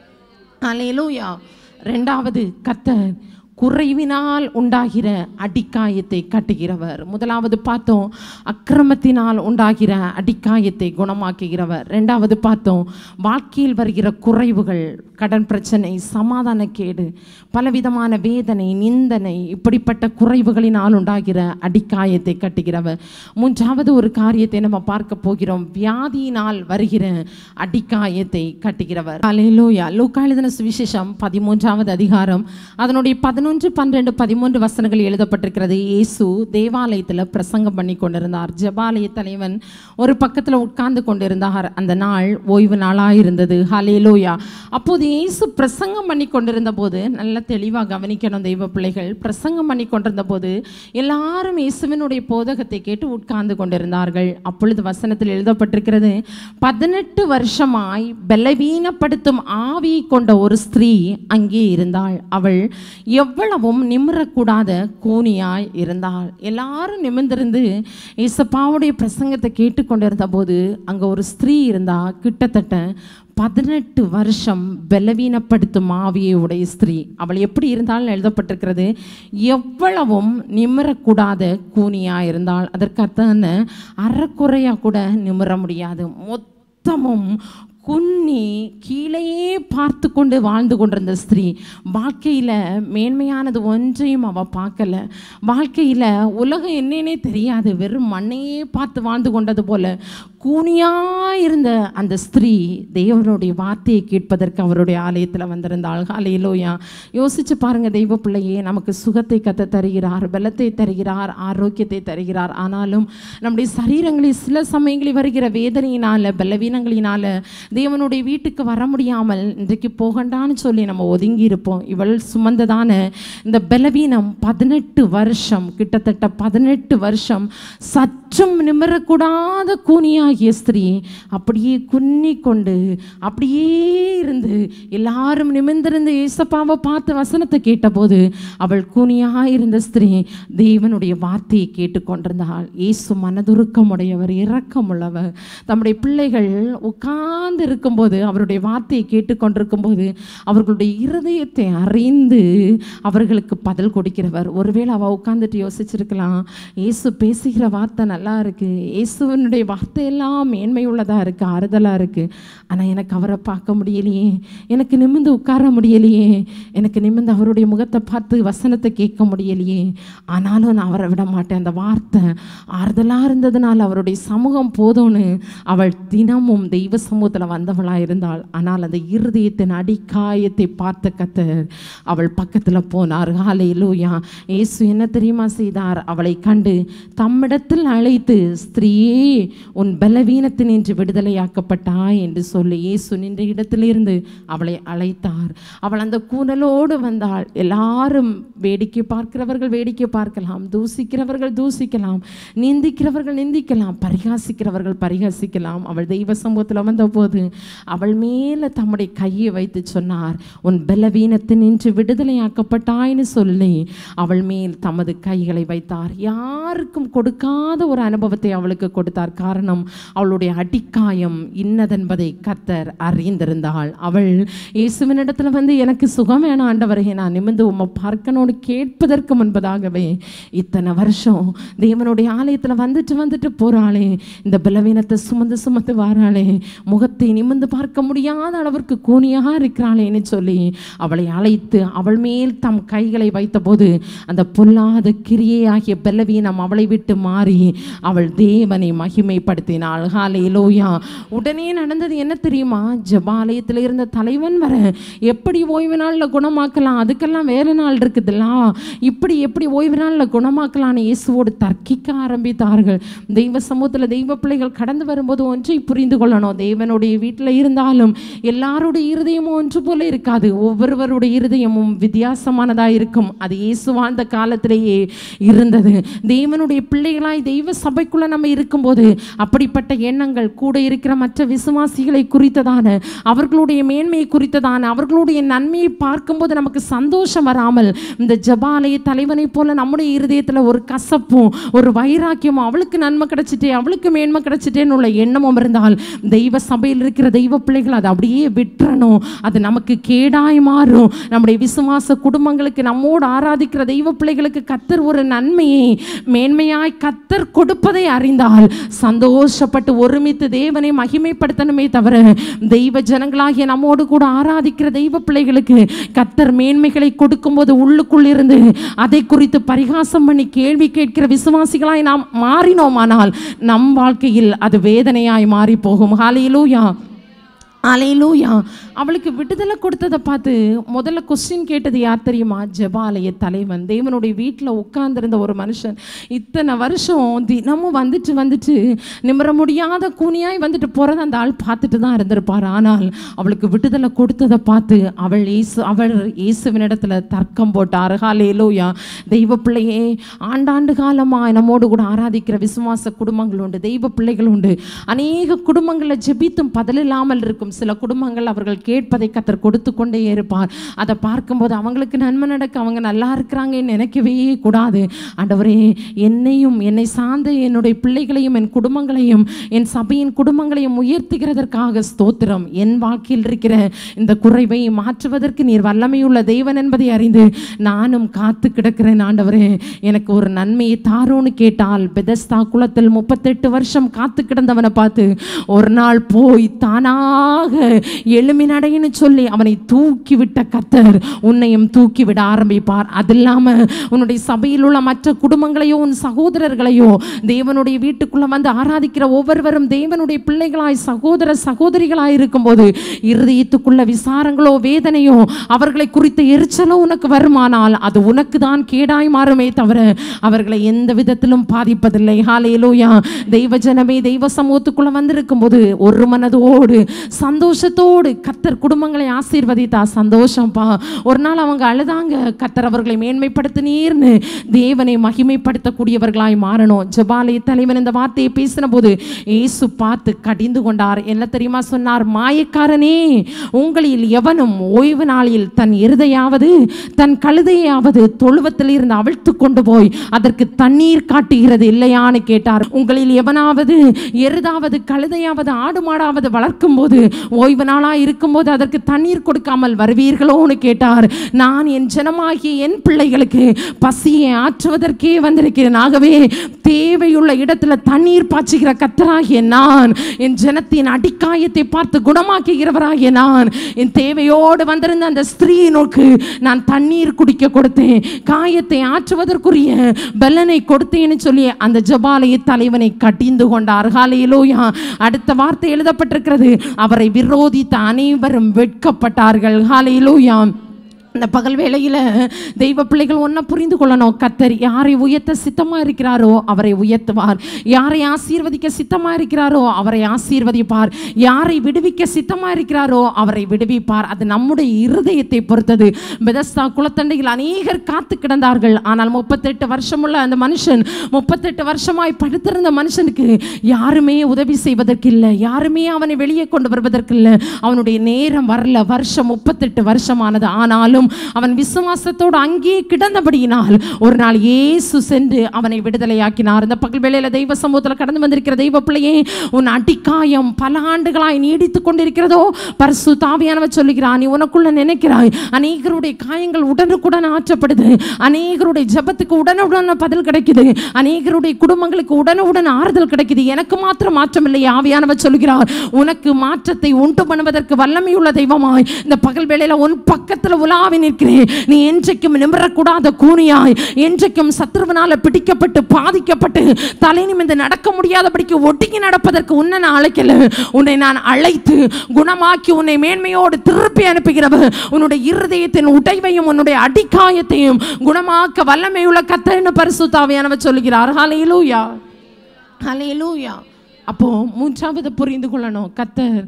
ஹalleluya ரெண்டாவது கர்த்தர் குறைவினால் உண்டாகிற அடிக்காயத்தை கட்டுகிறவர் முதலாவது பார்த்தோம் அக்கிரமத்தினால் உண்டாகிற அடிக்காயத்தை குணமாக்குகிறவர் ரெண்டாவது பார்த்தோம் வாழ்க்கையில் வருகிற குறைவுகள் கடன் பிரச்சனை சமாதான கேடு பலவிதமான வேதனை நிந்தனை இப்படிப்பட்ட குறைவுகளினால் உண்டாகிற அடிக்காயத்தை கட்டுகிறவர் மூன்றாவது ஒரு காரியத்தை நம்ம பார்க்க போகிறோம் வியாதியினால் வருகிற அடிக்காயத்தை கட்டுகிறவர் அலையிலூயா லூக்கா எழுதின சுவிசேஷம் பதிமூன்றாவது அதிகாரம் அதனுடைய பதினொன்று பன்னிரெண்டு பதிமூன்று வசனங்கள் எழுதப்பட்டிருக்கிறது இயேசு தேவாலயத்தில் பிரசங்கம் பண்ணி கொண்டிருந்தார் ஜெபாலய தலைவன் ஒரு பக்கத்தில் உட்கார்ந்து கொண்டிருந்தார் அந்த நாள் ஓய்வு நாளாக இருந்தது ஹலேலூயா அப்போது இயேசு பிரசங்கம் பண்ணி கொண்டிருந்த போது நல்ல தெளிவாக கவனிக்கணும் தெய்வ பிள்ளைகள் பிரசங்கம் பண்ணி கொண்டிருந்த போது எல்லாரும் இயேசுவினுடைய போதகத்தை கேட்டு உட்கார்ந்து கொண்டிருந்தார்கள் அப்பொழுது வசனத்தில் எழுதப்பட்டிருக்கிறது பதினெட்டு வருஷமாய் பலவீனப்படுத்தும் ஆவி கொண்ட ஒரு ஸ்திரீ அங்கே இருந்தாள் அவள் எவ்வளவும் நிமிரக்கூடாத கூனியாய் இருந்தாள் எல்லாரும் நிமிர்ந்திருந்து இசப்பாவுடைய பிரசங்கத்தை கேட்டுக்கொண்டிருந்த போது அங்கே ஒரு ஸ்திரீ இருந்தா கிட்டத்தட்ட பதினெட்டு வருஷம் பலவீனப்படுத்தும் ஆவியை உடைய ஸ்திரீ அவள் எப்படி இருந்தாலும் எழுதப்பட்டிருக்கிறது எவ்வளவும் நிமிரக்கூடாத கூனியாக இருந்தால் அதற்கத்தான அறக்குறையாக கூட நிமிர முடியாது மொத்தமும் குன்னி கீழேயே பார்த்து கொண்டு வாழ்ந்து கொண்டிருந்த ஸ்திரீ வாழ்க்கையில் மேன்மையானது ஒன்றையும் அவள் பார்க்கல வாழ்க்கையில் உலகம் என்னன்னே தெரியாது வெறும் மண்ணையே பார்த்து வாழ்ந்து கொண்டது போல கூனியாக இருந்த அந்த ஸ்திரீ தேவனுடைய வார்த்தையை கேட்பதற்கு அவருடைய ஆலயத்தில் வந்திருந்தாள் ஆலயிலோயா யோசிச்சு பாருங்க தெய்வ பிள்ளையே நமக்கு சுகத்தை கத்த தருகிறார் பலத்தை தருகிறார் ஆரோக்கியத்தை தருகிறார் ஆனாலும் நம்முடைய சரீரங்களில் சில சமயங்களில் வருகிற வேதனையினால பலவீனங்களினால தேவனுடைய வீட்டுக்கு வர முடியாமல் இன்றைக்கு போகண்டான்னு சொல்லி நம்ம ஒதுங்கி இருப்போம் இவள் சுமந்ததான இந்த பலவீனம் பதினெட்டு வருஷம் கிட்டத்தட்ட பதினெட்டு வருஷம் சற்றும் நிமிரக்கூடாத கூனியாகிய ஸ்திரீ அப்படியே குன்னி கொண்டு அப்படியே இருந்து எல்லாரும் நிமிர்ந்திருந்து ஏசப்பாவை பார்த்து வசனத்தை கேட்டபோது அவள் கூனியாக இருந்த ஸ்திரீ தேவனுடைய வார்த்தையை கேட்டுக்கொண்டிருந்தாள் இயேசு மனதுருக்கமுடையவர் இரக்கமுள்ளவர் தம்முடைய பிள்ளைகள் உட்கார்ந்து இருக்கும்போது அவருடைய வார்த்தையை கேட்டுக்கொண்டிருக்கும் போது அவர்களுடைய இருதயத்தை அறிந்து அவர்களுக்கு பதில் கொடுக்கிறவர் ஒருவேளை அவள் உட்காந்துட்டு யோசிச்சிருக்கலாம் இயேசு பேசுகிற வார்த்தை நல்லா இருக்கு இயேசுவனுடைய வார்த்தையெல்லாம் மேன்மை உள்ளதாக இருக்கு ஆறுதலாக இருக்கு ஆனால் எனக்கு அவரை பார்க்க முடியலையே எனக்கு நிமிர்ந்து உட்கார முடியலையே எனக்கு நிமிர்ந்து அவருடைய முகத்தை பார்த்து வசனத்தை கேட்க முடியலையே ஆனாலும் நான் அவரை விட மாட்டேன் அந்த வார்த்தை ஆறுதலாக இருந்ததுனால அவருடைய சமூகம் போதும்னு அவள் தினமும் தெய்வ சமூகத்தில் வந்தவளாக இருந்தாள் ஆனால் அந்த இருதயத்தின் அடிக்காயத்தை பார்த்த கத்தர் அவள் பக்கத்தில் போனார் ஹalleluya இயேசு என்ன தெரியுமா செய்தார் அவளை கண்டு தம்மிடத்தில் அழைத்து ஸ்திரீயே உன் பலவீனத்தினின்று விடுதலையாக்கப்பட்டாய் என்று சொல்லி இயேசு நின்ற இடத்திலிருந்து அவளை அழைத்தார் அவள் அந்த கூனலோடு வந்தாள் எல்லாரும் வேடிக்கை பார்க்கிறவர்கள் வேடிக்கை பார்க்கலாம் தூசிக்கிறவர்கள் தூசிக்கலாம் நிந்திக்கிறவர்கள் நிந்திக்கலாம் பரிகாசிக்கிறவர்கள் பரிகாசிக்கலாம் அவள் தெய்வ சமூகத்தில் வந்தபோது அவள் மேலே தம்முடைய கையை வைத்து சொன்னார் உன் பலவீனத்தினின்று விடுதலையாக்கப்பட்டாய்ன்னு சொல்லி அவள் மேல் தமது கைகளை வைத்தார் யாருக்கும் கொடுக்காத ஒரு அனுபவத்தை அவளுக்கு கொடுத்தார் காரணம் அவளுடைய அடிக்காயம் இன்னதென்பதை கத்தர் அறிந்திருந்தாள் அவள் இயேசுவினிடத்துல வந்து எனக்கு சுகம் வேணாம் ஆண்டவரே நான் நிமிர்ந்து உம்மை பார்க்கணும்னு கேட்பதற்கு முன்பதாகவே இத்தனை வருஷம் தேவனுடைய ஆலயத்தில் வந்துட்டு வந்துட்டு போறாளே இந்த பலவீனத்தை சுமந்து சுமந்து வாராளே முகத்தை நிமிர்ந்து பார்க்க முடியாத அளவிற்கு கூனியாக இருக்கிறாளேன்னு சொல்லி அவளை அழைத்து அவள் மேல் தம் கைகளை வைத்தபோது அந்த பொல்லாத கிரியையாகிய பெல்லவீனம் அவளை விட்டு மாறி அவள் தேவனை மகிமைப்படுத்தினாள் ஹாலே லோயா உடனே நடந்தது என்ன தெரியுமா ஜபாலயத்தில் இருந்த தலைவன் வர எப்படி ஓய்வு நாளில் குணமாக்கலாம் அதுக்கெல்லாம் வேறு நாள் இருக்குதுல்ல இப்படி எப்படி ஓய்வு நாளில் குணமாக்கலாம்னு இயேசுவோடு தர்க்கிக்க ஆரம்பித்தார்கள் தெய்வ சமூகத்தில் தெய்வ பிள்ளைகள் கடந்து வரும்போது ஒன்றை புரிந்து கொள்ளணும் தேவனுடைய வீட்டில் இருந்தாலும் எல்லாருடைய இருதயமும் ஒன்று போல இருக்காது ஒவ்வொருவருடைய இருதயமும் வித்தியாசமானதாக இருக்கும் அது இயேசு வாழ்ந்த காலத்திலேயே இருந்தது தேவனுடைய பிள்ளைகளாய் தெய்வ சபைக்குள்ள நம்ம இருக்கும்போது அப்படிப்பட்ட எண்ணங்கள் கூட இருக்கிற மற்ற விசுவாசிகளை குறித்ததான அவர்களுடைய மேன்மையை குறித்ததான அவர்களுடைய நன்மையை பார்க்கும்போது நமக்கு சந்தோஷம் வராமல் இந்த ஜபாலய தலைவனை போல நம்முடைய இருதயத்தில் ஒரு கசப்பும் ஒரு வைராக்கியமும் அவளுக்கு நன்மை கிடைச்சிட்டே அவளுக்கு மேன்மை கிடைச்சிட்டேன்னு உள்ள எண்ணமும் இருந்தால் தெய்வ சபையில் இருக்கிற தெய்வ பிள்ளைகள் அதை அப்படியே விட்டுறணும் அது நமக்கு கேடாய் மாறும் நம்முடைய விசுவாச குடும்பங்களுக்கு நம்மோடு ஆராதிக்கிற தெய்வ பிள்ளைகளுக்கு கத்தர் ஒரு நன்மையை மேன்மையாய் கத்தர் கொடுப்பதை அறிந்தால் சந்தோஷப்பட்டு ஒருமித்து தேவனை மகிமைப்படுத்தணுமே தவிர தெய்வ ஜனங்களாகிய நம்மோடு கூட ஆராதிக்கிற தெய்வ பிள்ளைகளுக்கு கத்தர் மேன்மைகளை கொடுக்கும்போது உள்ளுக்குள் இருந்து அதை குறித்து பரிகாசம் பண்ணி கேள்வி கேட்கிற விசுவாசிகளாய் நாம் மாறினோமானால் நம் வாழ்க்கையில் அது வேதனையாய் மாறி போகும் ஹalleluya அலையிலூயா அவளுக்கு விடுதலை கொடுத்ததை பார்த்து முதல்ல கொஸ்டின் கேட்டது யார் தெரியுமா ஜெபாலய தலைவன் தேவனுடைய வீட்டில் உட்கார்ந்திருந்த ஒரு மனுஷன் இத்தனை வருஷம் தினமும் வந்துட்டு வந்துட்டு நிமிர முடியாத கூனியாய் வந்துட்டு போகிறத அந்த ஆள் பார்த்துட்டு தான் இருந்திருப்பார் ஆனால் அவளுக்கு விடுதலை கொடுத்ததை பார்த்து அவள் இயேசு அவள் இயேசுவினிடத்தில் தர்க்கம் போட்டார் ஹalleluya தெய்வ பிள்ளையே ஆண்டாண்டு காலமாக நம்மோடு கூட ஆராதிக்கிற விசுவாச குடும்பங்கள் உண்டு தெய்வ பிள்ளைகள் உண்டு அநேக குடும்பங்களில் ஜெபித்தும் பதில் இல்லாமல் இருக்கும் சில குடும்பங்கள் அவர்கள் கேட்பதை கத்தர் கொடுத்து கொண்டே இருப்பார் அதை பார்க்கும்போது அவங்களுக்கு நன்மை நடக்க அவங்க நல்லா இருக்கிறாங்கன்னு நினைக்கவே கூடாது ஆண்டவரே என்னையும் என்னை சார்ந்த என்னுடைய பிள்ளைகளையும் என் குடும்பங்களையும் என் சபையின் குடும்பங்களையும் உயர்த்துகிறதற்காக ஸ்தோத்திரம் என் வாழ்க்கையில் இருக்கிற இந்த குறைவை மாற்றுவதற்கு நீர் வல்லமையுள்ள தெய்வன் என்பதை அறிந்து நானும் காத்து கிடக்கிறேன் ஆண்டவரே எனக்கு ஒரு நன்மையை தாரோன்னு கேட்டால் பெதஸ்தா குளத்தில் முப்பத்தெட்டு வருஷம் காத்து கிடந்தவனை பார்த்து ஒரு நாள் போய் தானாக எழுமி நடைன்னு சொல்லி அவனை தூக்கி விட்ட கத்தர் உன்னையும் தூக்கி விட ஆரம்பிப்பார் அது இல்லாம உன்னுடைய சபையில் உள்ள மற்ற குடும்பங்களையோ உன் சகோதரர்களையோ தேவனுடைய வீட்டுக்குள்ள வந்து ஆராதிக்கிற ஒவ்வொருவரும் தேவனுடைய பிள்ளைகளாய் சகோதர சகோதரிகளாய் இருக்கும்போது இருதயத்துக்குள்ள விசாரங்களோ வேதனையோ அவர்களை குறித்த எரிச்சலோ உனக்கு வருமானால் அது உனக்கு தான் கேடாய் மாறுமே தவிர அவர்களை எந்த விதத்திலும் பாதிப்பதில்லை ஹாலேலூயா தெய்வ ஜனமே தெய்வ சமூகத்துக்குள்ள வந்திருக்கும் போது ஒரு மனதோடு சந்தோஷத்தோடு கத்தர் குடும்பங்களை ஆசீர்வதித்தா சந்தோஷம்ப்பா ஒரு நாள் அவங்க அழுதாங்க கத்தர் அவர்களை மேன்மைப்படுத்தினீர்னு தேவனை மகிமைப்படுத்தக்கூடியவர்களாய் மாறணும் ஜபாலய தலைவன் இந்த வார்த்தையை பேசின போது இயேசு பார்த்து கடிந்து கொண்டார் என்ன தெரியுமா சொன்னார் மாயக்காரனே உங்களில் எவனும் ஓய்வு நாளில் தன் இருதையாவது தன் கழுதையாவது தொழுவத்தில் இருந்து அவிழ்த்து கொண்டு போய் அதற்கு தண்ணீர் காட்டுகிறது இல்லையான்னு கேட்டார் உங்களில் எவனாவது எருதாவது கழுதையாவது ஆடு மாடாவது வளர்க்கும் போது ஓய்வு நாளா இருக்கும்போது அதற்கு தண்ணீர் கொடுக்காமல் வருவீர்களோன்னு கேட்டார் நான் என் ஜனமாகிய என் பிள்ளைகளுக்கு பசியை ஆற்றுவதற்கே வந்திருக்கிறேன் ஆகவே தேவையுள்ள இடத்துல தண்ணீர் பாய்ச்சுகிற கத்தராகிய நான் என் ஜனத்தின் அடிக்காயத்தை பார்த்து குணமாக்குகிறவராகிய நான் என் தேவையோடு வந்திருந்த அந்த ஸ்திரீனுக்கு நான் தண்ணீர் குடிக்க கொடுத்தேன் காயத்தை ஆற்றுவதற்குரிய பலனை கொடுத்தேன்னு சொல்லி அந்த ஜபாலய தலைவனை கட்டிந்து கொண்டார் ஹalleluya அடுத்த வார்த்தை எழுதப்பட்டிருக்கிறது அவரை விரோதித்த அனைவரும் வெட்கப்பட்டார்கள் ஹalleluya இந்த பகல் வேளையில் தெய்வ பிள்ளைகள் ஒன்றை புரிந்து கொள்ளணும் கத்தர் யாரை உயர்த்த சித்தமாக இருக்கிறாரோ அவரை உயர்த்துவார் யாரை ஆசீர்வதிக்க சித்தமாக இருக்கிறாரோ அவரை ஆசீர்வதிப்பார் யாரை விடுவிக்க சித்தமாக இருக்கிறாரோ அவரை விடுவிப்பார் அது நம்முடைய இருதயத்தை பொறுத்தது பெதஸ்தா குளத்தண்டையில் அநேகர் காத்து கிடந்தார்கள் ஆனால் முப்பத்தெட்டு வருஷமுள்ள அந்த மனுஷன் முப்பத்தெட்டு வருஷமாய் படுத்திருந்த மனுஷனுக்கு யாருமே உதவி செய்வதற்கு இல்லை யாருமே அவனை வெளியே கொண்டு வருவதற்கு இல்லை அவனுடைய நேரம் வரல வருஷம் முப்பத்தெட்டு வருஷமானது ஆனாலும் ஆனாலும் அவன் விசுவாசத்தோடு அங்கே கிடந்தபடியினால் ஒரு நாள் இயேசு சென்று அவனை விடுதலையாக்கினார் இந்த பகல் வேளையில தெய்வ சமூகத்தில் கடந்து வந்திருக்கிற தெய்வ பிள்ளையே உன் அடிக்காயம் பல ஆண்டுகளாய் நீடித்து கொண்டிருக்கிறதோ பரிசு தாவியானவர் சொல்லுகிறான் நீ உனக்குள்ள நினைக்கிறாய் அநேகருடைய காயங்கள் உடனுக்குடன் ஆற்றப்படுது அநேகருடைய ஜெபத்துக்கு உடனுடன் பதில் கிடைக்குது அநேகருடைய குடும்பங்களுக்கு உடனுடன் ஆறுதல் கிடைக்குது எனக்கு மாத்திரம் மாற்றம் இல்லை ஆவியானவர் சொல்கிறார் உனக்கு மாற்றத்தை உண்டு பண்ணுவதற்கு வல்லமையுள்ள தெய்வமாய் இந்த பகல் வேளையில உன் பக்கத்துல உலாவி நிற்கிறேன் நீ என்றைக்கும் நிமிரக்கூடாத கூனியாய் என்றைக்கும் சத்ருவனால பிடிக்கப்பட்டு பாதிக்கப்பட்டு தலை நிமிர்ந்து நடக்க முடியாதபடிக்கு ஒடுங்கி நடப்பதற்கு உன்னை நான் அழைக்கல உன்னை நான் அழைத்து குணமாக்கி உன்னை மேன்மையோடு திருப்பி அனுப்புகிறவர் உன்னுடைய இருதயத்தின் உடைவையும் உன்னுடைய அடிக்காயத்தையும் குணமாக்க வல்லமையுள்ள கத்தன்னு பரிசுத்தாவியானவர் சொல்லுகிறார் ஹalleluya ஹalleluya அப்போ மூன்றாவது புரிந்து கொள்ளணும் கத்தர்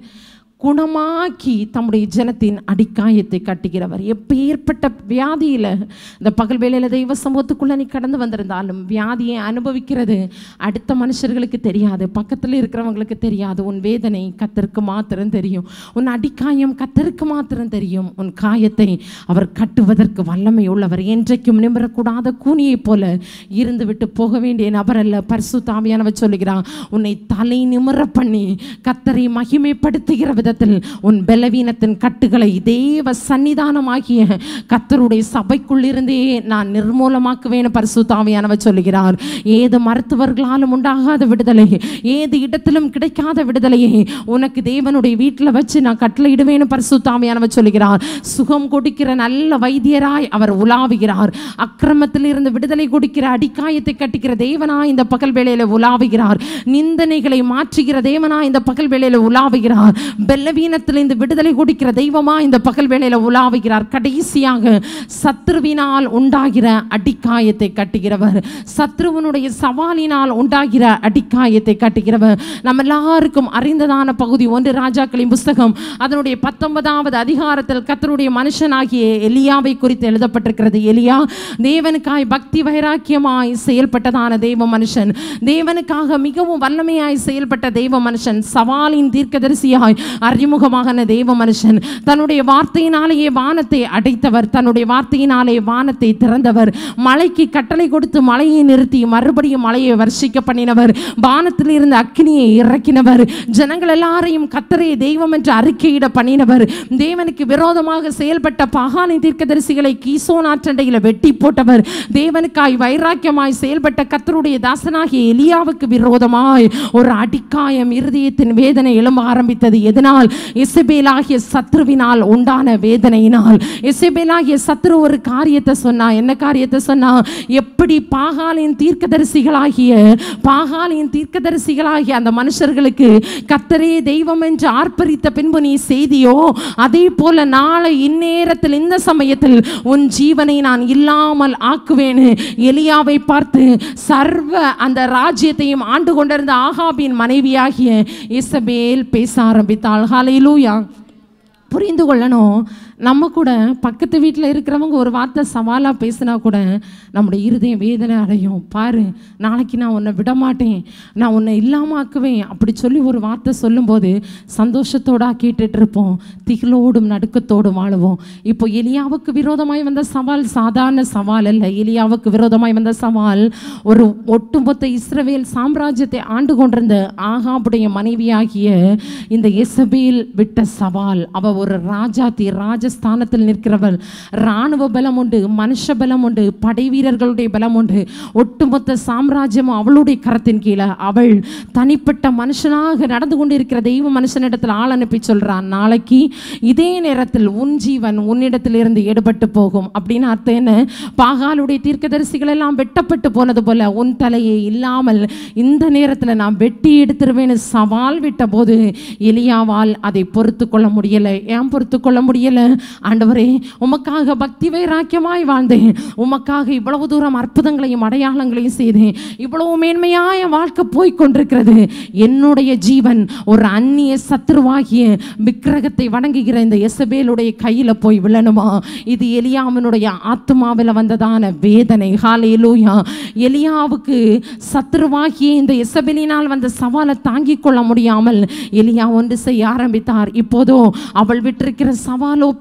குணமாக்கி தம்முடைய ஜனத்தின் அடிக்காயத்தை கட்டுகிறவர் எப்பேற்பட்ட வியாதியில் இந்த பகல் வேளையில் தெய்வ சமூகத்துக்குள்ளே நீ கடந்து வந்திருந்தாலும் வியாதியை அனுபவிக்கிறது அடுத்த மனுஷர்களுக்கு தெரியாது பக்கத்தில் இருக்கிறவங்களுக்கு தெரியாது உன் வேதனை கத்தருக்கு மாத்திரம் தெரியும் உன் அடிக்காயம் கத்தருக்கு மாத்திரம் தெரியும் உன் காயத்தை அவர் கட்டுவதற்கு வல்லமை உள்ளவர் என்றைக்கும் நிமிரக்கூடாத கூனியைப் போல இருந்து விட்டு போக வேண்டிய நபர் அல்ல பரிசு தாமியானவர் சொல்லுகிறான் உன்னை தலை நிமிர பண்ணி கத்தரை மகிமைப்படுத்துகிற விதத்தில் உன் பலவீனத்தின் கட்டுகளை தேவ சன்னிதானமாகிய கத்தருடைய சபைக்குள் இருந்தே நான் நிர்மூலமாக்குவேன் பரிசு தாமியானவர் சொல்லுகிறார் ஏது மருத்துவர்களாலும் உண்டாகாத விடுதலை ஏது இடத்திலும் கிடைக்காத விடுதலையை உனக்கு தேவனுடைய வீட்டில் வச்சு நான் கட்டளையிடுவேன்னு பரிசு தாமியானவர் சொல்லுகிறார் சுகம் கொடுக்கிற நல்ல வைத்தியராய் அவர் உலாவுகிறார் அக்கிரமத்தில் இருந்து விடுதலை கொடுக்கிற அடிக்காயத்தை கட்டிக்கிற தேவனா இந்த பகல் வேளையில உலாவுகிறார் நிந்தனைகளை மாற்றுகிற தேவனா இந்த பகல் வேளையில உலாவுகிறார் பெல்லவீனத்திலிருந்து விடுதலை கொடுக்கிற தெய்வமா இந்த பகல் வேளையில உலாவுகிறார் கடைசியாக சத்ருவினால் உண்டாகிற அடிக்காயத்தை கட்டுகிறவர் சத்ருவனுடைய சவாலினால் உண்டாகிற அடிக்காயத்தை கட்டுகிறவர் நம்ம எல்லாருக்கும் அறிந்ததான பகுதி ஒன்று ராஜாக்களின் புஸ்தகம் அதனுடைய பத்தொன்பதாவது அதிகாரத்தில் கத்தருடைய மனுஷனாகிய எலியாவை குறித்து எழுதப்பட்டிருக்கிறது எலியா தேவனுக்காய் பக்தி வைராக்கியமாய் செயல்பட்டதான தெய்வ மனுஷன் தேவனுக்காக மிகவும் வல்லமையாய் செயல்பட்ட தெய்வ மனுஷன் சவாலின் தீர்க்கதரிசியாய் அறிமுகமான தெய்வ மனுஷன் தன்னுடைய வார்த்தையினாலேயே வானத்தை அடைத்தவர் தன்னுடைய வார்த்தையினாலே வானத்தை திறந்தவர் மலைக்கு கட்டளை கொடுத்து மலையை நிறுத்தி மறுபடியும் மலையை வர்ஷிக்க பண்ணினவர் வானத்தில் இருந்த அக்கினியை இறக்கினவர் ஜனங்கள் எல்லாரையும் கத்தரை தெய்வம் என்று அறிக்கையிட பண்ணினவர் தேவனுக்கு விரோதமாக செயல்பட்ட பகானை தீர்க்கதரிசிகளை கீசோன் ஆற்றண்டையில் வெட்டி போட்டவர் தேவனுக்காய் வைராக்கியமாய் செயல்பட்ட கத்தருடைய தாசனாகிய எலியாவுக்கு விரோதமாய் ஒரு அடிக்காயம் இருதயத்தின் வேதனை எழும்ப ஆரம்பித்தது எதனால் எசபேலாகிய சத்ருவினால் உண்டான வேதனையினால் எசபேலாகிய சத்ரு ஒரு காரியத்தை சொன்னா என்ன காரியத்தை சொன்னா எப்படி பாகாலின் தீர்க்கதரிசிகளாகிய பாகாலின் தீர்க்கதரிசிகளாகிய அந்த மனுஷர்களுக்கு கத்தரே தெய்வம் என்று ஆர்ப்பரித்த பின்பு நீ செய்தியோ அதே போல நாளை இந்நேரத்தில் இந்த சமயத்தில் உன் ஜீவனை நான் இல்லாமல் ஆக்குவேன்னு எலியாவை பார்த்து சர்வ அந்த ராஜ்யத்தையும் ஆண்டு கொண்டிருந்த ஆகாபின் மனைவியாகிய இசபேல் பேச ஆரம்பித்தாள் ஹalleluya புரிந்து கொள்ளணும் நம்ம கூட பக்கத்து வீட்டில் இருக்கிறவங்க ஒரு வார்த்தை சவாலாக பேசினா கூட நம்முடைய இருதயம் வேதனை அடையும் பாரு நாளைக்கு நான் உன்னை விட மாட்டேன் நான் உன்னை இல்லாம ஆக்குவேன் அப்படி சொல்லி ஒரு வார்த்தை சொல்லும்போது சந்தோஷத்தோட கேட்டுட்டு இருப்போம் திகிலோடும் நடுக்கத்தோடும் வாழுவோம் இப்போ எலியாவுக்கு விரோதமாய் வந்த சவால் சாதாரண சவால் அல்ல எலியாவுக்கு விரோதமாய் வந்த சவால் ஒரு ஒட்டுமொத்த இஸ்ரவேல் சாம்ராஜ்யத்தை ஆண்டு கொண்டிருந்த ஆகாபுடைய மனைவியாகிய இந்த எசபேல் விட்ட சவால் அவ ஒரு ராஜாத்தி ராஜஸ்தானத்தில் நிற்கிறவள் இராணுவ பலம் உண்டு மனுஷ பலம் உண்டு படை வீரர்களுடைய பலம் உண்டு ஒட்டுமொத்த சாம்ராஜ்யமும் அவளுடைய கரத்தின் கீழே அவள் தனிப்பட்ட மனுஷனாக நடந்து கொண்டிருக்கிற தெய்வ மனுஷனிடத்தில் ஆள் அனுப்பி சொல்றான் நாளைக்கு இதே நேரத்தில் உன் ஜீவன் உன்னிடத்தில் இருந்து எடுபட்டு போகும் அப்படின்னு அர்த்தம் என்ன பாகாலுடைய தீர்க்கதரிசிகள் எல்லாம் வெட்டப்பட்டு போனது போல உன் தலையை இல்லாமல் இந்த நேரத்தில் நான் வெட்டி எடுத்துருவேன்னு சவால் விட்ட போது எலியாவால் அதை பொறுத்து கொள்ள முடியல ஏன் பொறுத்து கொள்ள முடியல ஆண்டவரே உமக்காக பக்தி வைராக்கியமாய் வாழ்ந்தேன் உமக்காக இவ்வளவு தூரம் அற்புதங்களையும் அடையாளங்களையும் செய்தேன் இவ்வளவு மேன்மையாய வாழ்க்கை போய் கொண்டிருக்கிறது என்னுடைய ஜீவன் ஒரு அந்நிய சத்ருவாகிய விக்கிரகத்தை வணங்குகிற இந்த எசபேலுடைய கையில போய் விழணுமா இது எலியாவினுடைய ஆத்மாவில் வந்ததான வேதனை ஹாலேலூயா எலியாவுக்கு சத்ருவாகிய இந்த எசபேலினால் வந்த சவாலை தாங்கிக் கொள்ள முடியாமல் எலியா ஒன்று செய்ய ஆரம்பித்தார் இப்போதோ அவள் விட்டிருக்கிற சவாலோ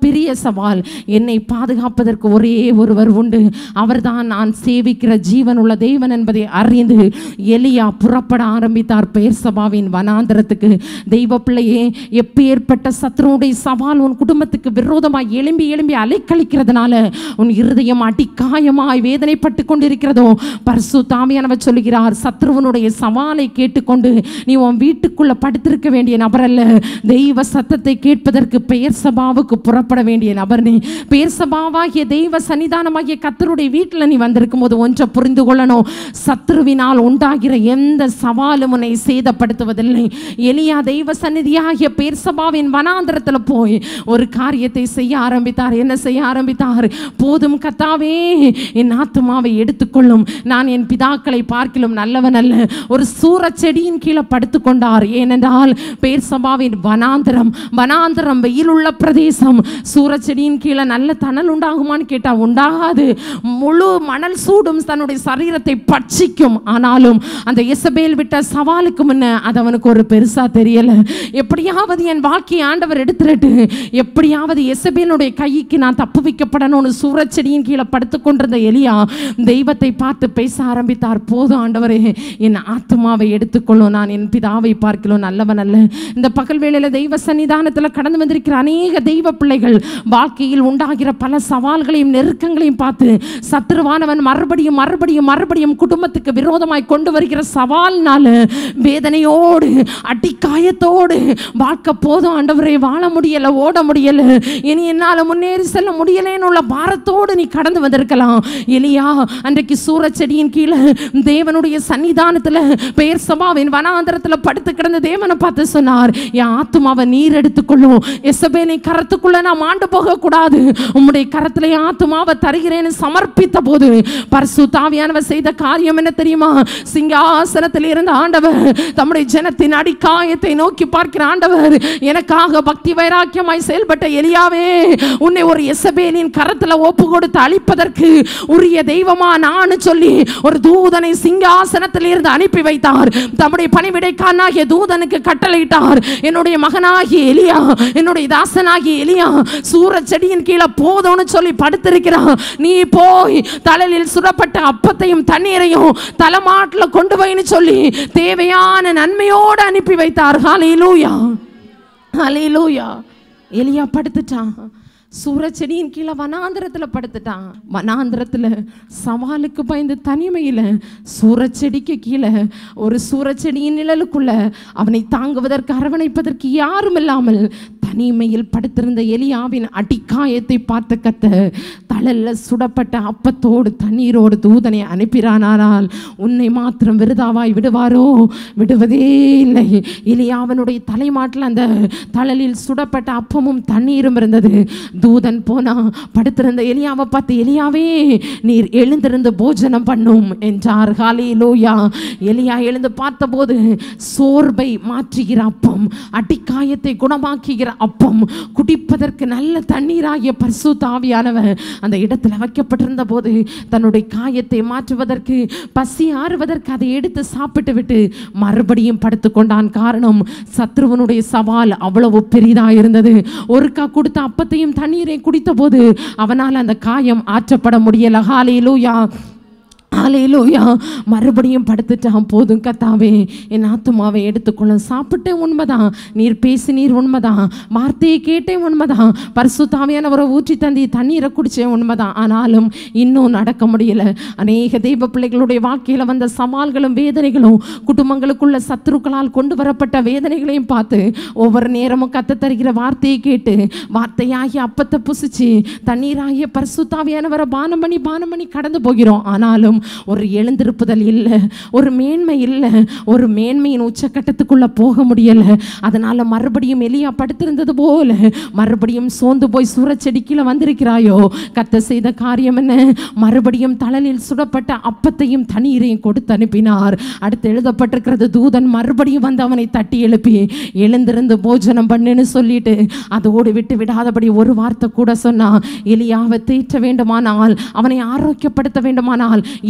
பெரிய சவால் என்னை பாதுகாப்பதற்கு ஒரே ஒருவர் உண்டு அவர்தான் நான் சேவிக்கிற ஜீவனுள்ள தேவன் என்பதை அறிந்து எலியா புறப்பட ஆரம்பித்தார் பெயர் சபாவின் வனாந்தரத்துக்கு தெய்வ பிள்ளையே எப்பேற்பட்ட சத்ருனுடைய சவால் உன் குடும்பத்துக்கு விரோதமாய் எழும்பி எழும்பி அலைக்கழிக்கிறதுனால உன் இருதயம் அடி காயமாய் வேதனைப்பட்டு கொண்டிருக்கிறதோ பரிசு தாமியானவர் சொல்லுகிறார் சத்ருவனுடைய சவாலை கேட்டுக்கொண்டு நீ உன் வீட்டுக்குள்ள படுத்திருக்க வேண்டிய நபர் அல்ல தெய்வ சத்தத்தை கேட்பதற்கு பெயர் சபாவுக்கு புறப்பட வேண்டிய நபர் நீ பெயர் சபாவாகிய தெய்வ சன்னிதானமாகிய கத்தருடைய வீட்டில் நீ வந்திருக்கும் போது ஒன்றை புரிந்து கொள்ளணும் சத்ருவினால் உண்டாகிற எந்த சவாலும் உன்னை சேதப்படுத்துவதில்லை எலியா தெய்வ சந்நிதியாகிய பெயர் சபாவின் வனாந்திரத்தில் போய் ஒரு காரியத்தை செய்ய ஆரம்பித்தார் என்ன செய்ய ஆரம்பித்தார் போதும் கத்தாவே என் ஆத்துமாவை எடுத்துக்கொள்ளும் நான் என் பிதாக்களை பார்க்கிலும் நல்லவன் அல்ல ஒரு சூரச் செடியின் கீழே படுத்துக்கொண்டார் ஏனென்றால் பேர் சபாவின் வனாந்திரம் வனாந்திரம் வெயிலுள்ள பிரதேசம் சூரச் செடியின் கீழே நல்ல தணல் உண்டாகுமான்னு கேட்டா உண்டாகாது முழு மணல் சூடும் தன்னுடைய சரீரத்தை பட்சிக்கும் ஆனாலும் அந்த இசபேல் விட்ட சவாலுக்கு முன்ன அது அவனுக்கு ஒரு பெருசா தெரியல எப்படியாவது என் வாழ்க்கையை ஆண்டவர் எடுத்துட்டு எப்படியாவது எசபேலுடைய கைக்கு நான் தப்பு வைக்கப்படணும்னு சூரச்செடியின் கீழே படுத்து கொண்டிருந்த எலியா தெய்வத்தை பார்த்து பேச ஆரம்பித்தார் போதும் ஆண்டவரே என் ஆத்மாவை எடுத்துக்கொள்ளும் நான் என் பிதாவை பார்க்கலாம் நல்லவன் அல்ல இந்த பகல் வேளையில தெய்வ சன்னிதானத்தில் கடந்து வந்திருக்கிற அநேக தெய்வ பிள்ளைகள் வாழ்க்கையில் உண்டாகிற பல சவால்களையும் நெருக்கங்களையும் பார்த்து சத்துருவானவன் மறுபடியும் மறுபடியும் மறுபடியும் குடும்பத்துக்கு விரோதமாய் கொண்டு வருகிற சவால்னால வேதனையோடு அடிக்காயத்தோடு வாழ்க்கை போதும் ஆண்டவரே வாழ முடியல ஓட முடியல இனி என்னால் முன்னேறி செல்ல முடியலேன்னு உள்ள பாரத்தோடு நீ கடந்து வந்திருக்கலாம் எலியா அன்றைக்கு சூரச்செடியின் கீழே தேவனுடைய சன்னிதானத்தில் பெயர் சபாவின் வனாந்தரத்தில் படுத்து கிடந்த தேவனை பார்த்து சொன்னார் என் ஆத்துமாவை நீர் எடுத்துக்கொள்ளும் எசபேலை கரத்துக்குள்ள நான் மாண்டு போக கூடாது உம்முடைய கரத்துல என் ஆத்துமாவை தருகிறேன்னு சமர்ப்பித்த போது பரிசு தாவியானவர் செய்த காரியம் என்ன தெரியுமா சிங்காசனத்தில் இருந்த ஆண்டவர் தம்முடைய ஜனத்தின் அடிக்காயத்தை நோக்கி பார்க்கிற ஆண்டவர் எனக்காக பக்தி வைராக்கியமாய் செயல்பட்ட எலியாவே உன்னை ஒரு எசபேலின் கரத்துல ஒப்பு கொடுத்து அழிப்பதற்கு உரிய தெய்வமா நான் சொல்லி ஒரு தூதனை சிங்காசனத்தில் இருந்து அனுப்பி வைத்தார் தம்முடைய பணிவிடைக்காரனாகிய தூதனுக்கு கட்டளையிட்டார் என்னுடைய மகனாகிய எலியா என்னுடைய தாசனாகிய எலியா சூரச் செடியின் கீழே போதும்னு சொல்லி படுத்திருக்கிறான் நீ போய் தலையில் சுடப்பட்ட அப்பத்தையும் தண்ணீரையும் தலைமாட்டில் கொண்டு போயின்னு சொல்லி தேவையான நன்மையோடு அனுப்பி வைத்தார் ஹalleluya ஹalleluya எலியா படுத்துட்டான் சூரச்செடியின் கீழே வனாந்திரத்தில் படுத்துட்டான் வனாந்திரத்தில் சவாலுக்கு பயந்து தனிமையில் சூரச்செடிக்கு கீழே ஒரு சூரச்செடியின் நிழலுக்குள்ள அவனை தாங்குவதற்கு அரவணைப்பதற்கு யாரும் இல்லாமல் தனிமையில் படுத்திருந்த எலியாவின் அடிக்காயத்தை பார்த்த கத்த தழல்ல சுடப்பட்ட அப்பத்தோடு தண்ணீரோடு தூதனை அனுப்பினானால் உன்னை மாத்திரம் விருதாவாய் விடுவாரோ விடுவதே இல்லை எலியாவனுடைய தலைமாட்டில் அந்த தழலில் சுடப்பட்ட அப்பமும் தண்ணீரும் இருந்தது தூதன் போனா படுத்திருந்த எலியாவை பார்த்து எலியாவே நீர் எழுந்திருந்து போஜனம் பண்ணும் என்றார் ஹalleluya எலியா எழுந்து பார்த்தபோது சோர்வை மாற்றுகிற அப்பம் அடிக்காயத்தை குணமாக்குகிற அப்பம் குடிப்பதற்கு நல்ல தண்ணீராகிய பரிசு தாவியானவன் அந்த இடத்துல வைக்கப்பட்டிருந்த போது தன்னுடைய காயத்தை மாற்றுவதற்கு பசி ஆறுவதற்கு அதை எடுத்து சாப்பிட்டு விட்டு மறுபடியும் படுத்துக்கொண்டான் காரணம் சத்ருவனுடைய சவால் அவ்வளவு பெரிதா இருந்தது ஒருக்கா கொடுத்த அப்பத்தையும் தண்ணீரையும் குடித்த போது அவனால் அந்த காயம் ஆற்றப்பட முடியல ஹாலேலூயா ஹalleluya மறுபடியும் படுத்துட்டான் போதும் கத்தாவே என் ஆத்துமாவை எடுத்துக்கொள்ள சாப்பிட்டேன் உண்மைதான் நீர் பேசினீர் உண்மைதான் வார்த்தையை கேட்டேன் உண்மைதான் பரிசுத்தாவியானவரை ஊற்றி தந்தி தண்ணீரை குடிச்சேன் உண்மைதான் ஆனாலும் இன்னும் நடக்க முடியல அநேக தெய்வ பிள்ளைகளுடைய வாழ்க்கையில் வந்த சவால்களும் வேதனைகளும் குடும்பங்களுக்குள்ள சத்துருக்களால் கொண்டு வரப்பட்ட வேதனைகளையும் பார்த்து ஒவ்வொரு நேரமும் கத்த தருகிற வார்த்தையை கேட்டு வார்த்தையாகி அப்பத்தை புசிச்சு தண்ணீராகிய பரிசுத்தாவியானவரை பானம் பண்ணி பானம் பண்ணி கடந்து போகிறோம் ஆனாலும் ஒரு எழுந்திருப்புதல் இல்லை ஒரு மேன்மை இல்லை ஒரு மேன்மையின் உச்சக்கட்டத்துக்குள்ள போக முடியல அதனால மறுபடியும் எலியா படுத்திருந்தது போல மறுபடியும் சோர்ந்து போய் சூரச்செடிக்கில வந்திருக்கிறாயோ கத்த செய்த காரியம் என்ன மறுபடியும் தழலில் சுடப்பட்ட அப்பத்தையும் தண்ணீரையும் கொடுத்து அனுப்பினார் அடுத்து எழுதப்பட்டிருக்கிறது தூதன் மறுபடியும் வந்து அவனை தட்டி எழுப்பி எழுந்திருந்து போஜனம் பண்ணுன்னு சொல்லிட்டு அதோடு விட்டு விடாதபடி ஒரு வார்த்தை கூட சொன்னா எலியாவை தேற்ற வேண்டுமானால் அவனை ஆரோக்கியப்படுத்த வேண்டுமானால்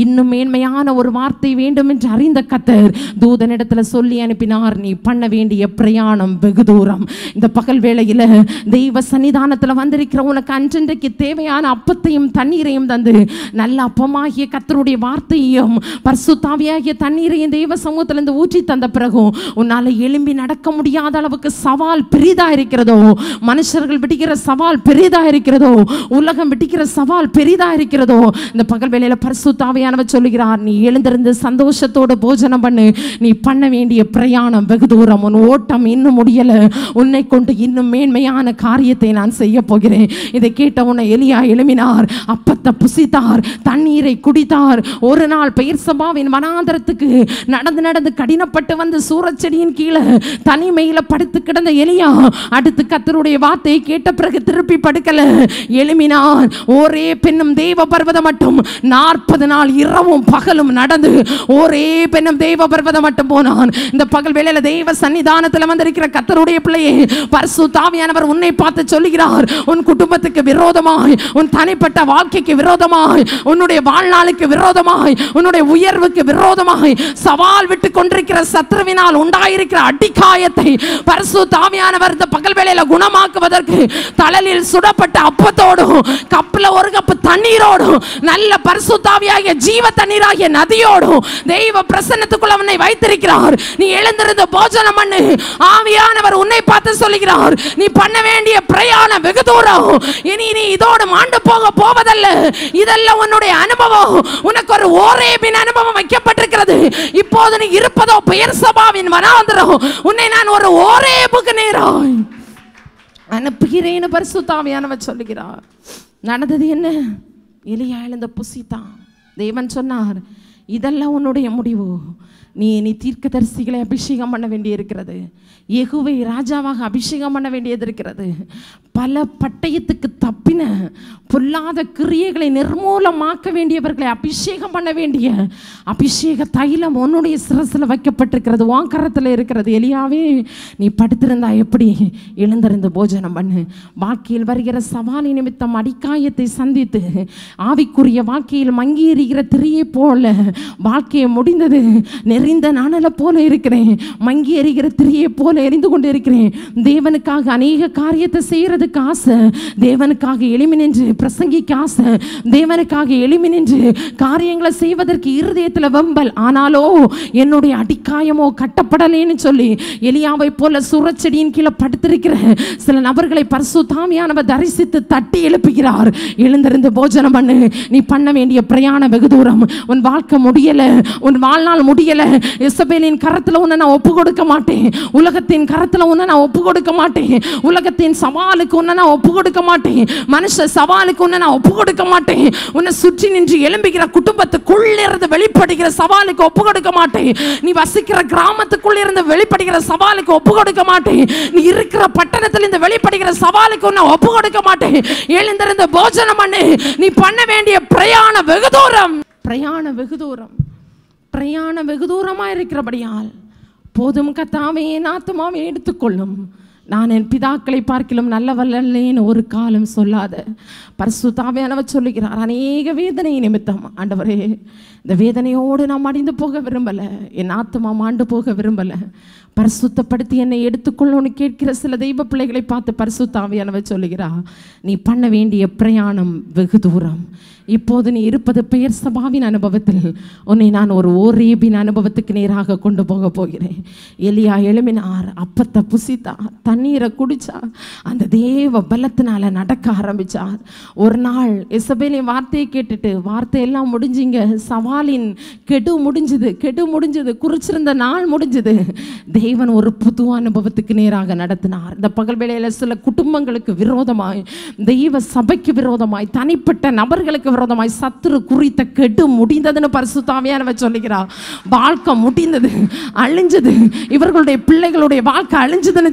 இன்னும் மேன்மையான ஒரு வார்த்தை வேண்டும் என்று அறிந்த கத்தர் தூதனிடத்துல சொல்லி அனுப்பினார் நீ பண்ண வேண்டிய பிரயாணம் வெகு தூரம் இந்த பகல் வேளையில தெய்வ சன்னிதானத்துல வந்திருக்கிற உனக்கு அன்றன்றைக்கு தேவையான அப்பத்தையும் தண்ணீரையும் தந்து நல்ல அப்பமாகிய கத்தருடைய வார்த்தையையும் பரிசுத்தாவியாகிய தண்ணீரையும் தெய்வ சமூகத்திலிருந்து ஊற்றி தந்த பிறகும் உன்னால எழும்பி நடக்க முடியாத அளவுக்கு சவால் பெரிதா இருக்கிறதோ மனுஷர்கள் விடுகிற சவால் பெரிதா இருக்கிறதோ உலகம் விடுகிற சவால் பெரிதா இருக்கிறதோ இந்த பகல் வேளையில பரிசுத்தாவியானவர் சொல்லுகிறார் நீ எழுந்திருந்து சந்தோஷத்தோட போஜனம் பண்ணு நீ பண்ண வேண்டிய பிரயாணம் வெகு தூரம் உன் ஓட்டம் இன்னும் முடியல உன்னை கொண்டு இன்னும் மேன்மையான காரியத்தை நான் செய்ய போகிறேன் இதை கேட்ட உன்னை எலியா எழுமினார் அப்பத்தை புசித்தார் தண்ணீரை குடித்தார் ஒரு நாள் பெயர் சபாவின் வனாந்தரத்துக்கு நடந்து நடந்து கடினப்பட்டு வந்து சூரச்செடியின் கீழே தனிமையில படுத்து கிடந்த எலியா அடுத்து கத்தருடைய வார்த்தையை கேட்ட பிறகு திருப்பி படுக்கல எழுமினார் ஒரே பெண்ணும் தெய்வ பர்வதம் மட்டும் நாற்பது நாள் இரவும் பகலும் நடந்து ஒரே பெண்ணும் தெய்வ பர்வதம் மட்டும் போனான் இந்த பகல் வேளையில தெய்வ சன்னிதானத்தில் வந்திருக்கிற கத்தருடைய பிள்ளையே பரிசு தாவியானவர் உன்னை பார்த்து சொல்லுகிறார் உன் குடும்பத்துக்கு விரோதமாய் உன் தனிப்பட்ட வாழ்க்கைக்கு விரோதமாய் உன்னுடைய வாழ்நாளுக்கு விரோதமாய் உன்னுடைய உயர்வுக்கு விரோதமாய் சவால் விட்டு கொண்டிருக்கிற சத்ருவினால் உண்டாயிருக்கிற அடிக்காயத்தை பரிசு தாவியானவர் இந்த பகல் வேளையில குணமாக்குவதற்கு தளலில் சுடப்பட்ட அப்பத்தோடும் கப்புல ஒரு கப்பு தண்ணீரோடும் நல்ல பரிசு தாவியாகிய ஜீவ தண்ணீராகிய நதியோடும் தெய்வ பிரசன்னத்துக்குள்ள உன்னை வைத்திருக்கிறார் நீ எழுந்திருந்து போஜனம் பண்ணு ஆவியானவர் உன்னை பார்த்து சொல்லுகிறார் நீ பண்ண வேண்டிய பிரயாணம் வெகு தூரம் இனி நீ இதோடு மாண்டு போக போவதல்ல இதெல்லாம் உன்னுடைய அனுபவம் உனக்கு ஒரு ஓரேபின் அனுபவம் வைக்கப்பட்டிருக்கிறது இப்போது நீ இருப்பதோ பெயர் சபாவின் வனாந்திரம் உன்னை நான் ஒரு ஓரேபுக்கு நேராய் அனுப்புகிறேன்னு பரிசுத்தாவியானவர் சொல்லுகிறார் நடந்தது என்ன எலியா எழுந்த புசித்தான் தேவன் சொன்னார் இதெல்லாம் உன்னுடைய முடிவு நீ நீ தீர்க்கதரிசிகளை அபிஷேகம் பண்ண வேண்டியிருக்கிறது யெகூவை ராஜாவாக அபிஷேகம் பண்ண வேண்டியது இருக்கிறது பல பட்டயத்துக்கு தப்பின பொல்லாத கிரியைகளை நிர்மூலமாக்க வேண்டியவர்களை அபிஷேகம் பண்ண வேண்டிய அபிஷேக தைலம் உன்னுடைய சிரசில் வைக்கப்பட்டிருக்கிறது உன் கரத்தில் இருக்கிறது எலியாவே நீ படுத்திருந்தா எப்படி எழுந்திருந்து போஜனம் பண்ணு வாழ்க்கையில் வருகிற சவாலி நிமித்தம் அடிக்காயத்தை சந்தித்து ஆவிக்குரிய வாழ்க்கையில் மங்கி எறிகிற திரியை போல வாழ்க்கையை முடிந்தது நெறிந்த நாணலை போல இருக்கிறேன் மங்கி எறிகிற திரியை போல எரிந்து கொண்டு இருக்கிறேன் தேவனுக்காக அநேக காரியத்தை செய்யறதுக்கு ஆசை தேவனுக்காக எளிமை நின்று பிரசங்கிக்க ஆசை தேவனுக்காக எளிமை நின்று காரியங்களை செய்வதற்கு இருதயத்தில் வெம்பல் ஆனாலோ என்னுடைய அடிக்காயமோ கட்டப்படலேன்னு சொல்லி எலியாவை போல சுரச்செடியின் கீழே படுத்திருக்கிற சில நபர்களை பரிசு தாமியானவர் தரிசித்து தட்டி எழுப்புகிறார் எழுந்திருந்து போஜனம் பண்ணு நீ பண்ண வேண்டிய பிரயாணம் வெகு தூரம் உன் வாழ்க்கை முடியல உன் வாழ்நாள் முடியல இசபேலின் கரத்துல உன்னை நான் ஒப்பு கொடுக்க மாட்டேன் உலகத்தின் கரத்துல உன்னை நான் ஒப்பு கொடுக்க மாட்டேன் உலகத்தின் சவாலுக்கு உன்னை நான் ஒப்பு கொடுக்க மாட்டேன் மனுஷ சவாலுக்கு உன்னை நான் ஒப்பு கொடுக்க மாட்டேன் உன்னை சுற்றி நின்று எழும்புகிற குடும்பத்துக்குள்ளிருந்து வெளிப்படுகிற சவாலுக்கு ஒப்பு கொடுக்க மாட்டேன் நீ வசிக்கிற கிராமத்துக்குள்ள இருந்து வெளிப்படுகிற சவாலுக்கு ஒப்பு கொடுக்க மாட்டேன் நீ இருக்கிற பட்டணத்தில் இந்த வெளிப்படுகிற சவாலுக்கு உன்னை ஒப்பு கொடுக்க மாட்டேன் எழுந்திருந்து போஜனம் பண்ணு நீ பண்ண வேண்டிய பிரயாணம் வெகு தூரம் பிரயாணம் வெகு தூரம் பிரயாணம் வெகு தூரமா இருக்கிறபடியால் போதும் கத்தாவே என் ஆத்துமாவை எடுத்துக்கொள்ளும் நான் என் பிதாக்களை பார்க்கிலும் நல்லவல்லேன்னு ஒரு காலம் சொல்லாத பரிசுத்தாவியானவர் சொல்லுகிறார் அநேக வேதனை நிமித்தம் ஆண்டவரே இந்த வேதனையோடு நான் மடிந்து போக விரும்பலை என் ஆத்துமா மாண்டு போக விரும்பலை பரிசுத்தப்படுத்தி என்னை எடுத்துக்கொள்ளணும்னு கேட்கிற சில தெய்வ பிள்ளைகளை பார்த்து பரிசுத்தாவியானவர் சொல்லுகிறார் நீ பண்ண வேண்டிய பிரயாணம் வெகு தூரம் இப்போது நீ இருப்பது பெயர் சபாவின் அனுபவத்தில் உன்னை நான் ஒரு ஓரேபின் அனுபவத்துக்கு நேராக கொண்டு போக போகிறேன் எலியா எழுமினார் அப்பத்தை புசித்தார் தண்ணீரை குடிச்சார் அந்த தேவ பலத்தினால நடக்க ஆரம்பிச்சார் ஒரு நாள் இசபேலின் வார்த்தையை கேட்டுட்டு வார்த்தையெல்லாம் முடிஞ்சிங்க சவாலின் கெடு முடிஞ்சுது கெடு முடிஞ்சது குறிச்சிருந்த நாள் முடிஞ்சது தேவன் ஒரு புது அனுபவத்துக்கு நேராக நடத்தினார் இந்த பகல் வேளையில சில குடும்பங்களுக்கு விரோதமாய் தெய்வ சபைக்கு விரோதமாய் தனிப்பட்ட நபர்களுக்கு விரோதமாய் சத்துரு குறித்த கெடு முடிந்ததுன்னு பரிசுத்தாவியானவர் சொல்லுகிறார் வாழ்க்கை முடிந்தது அழிஞ்சது இவர்களுடைய பிள்ளைகளுடைய வாழ்க்கை அழிஞ்சதுன்னு சொல்லி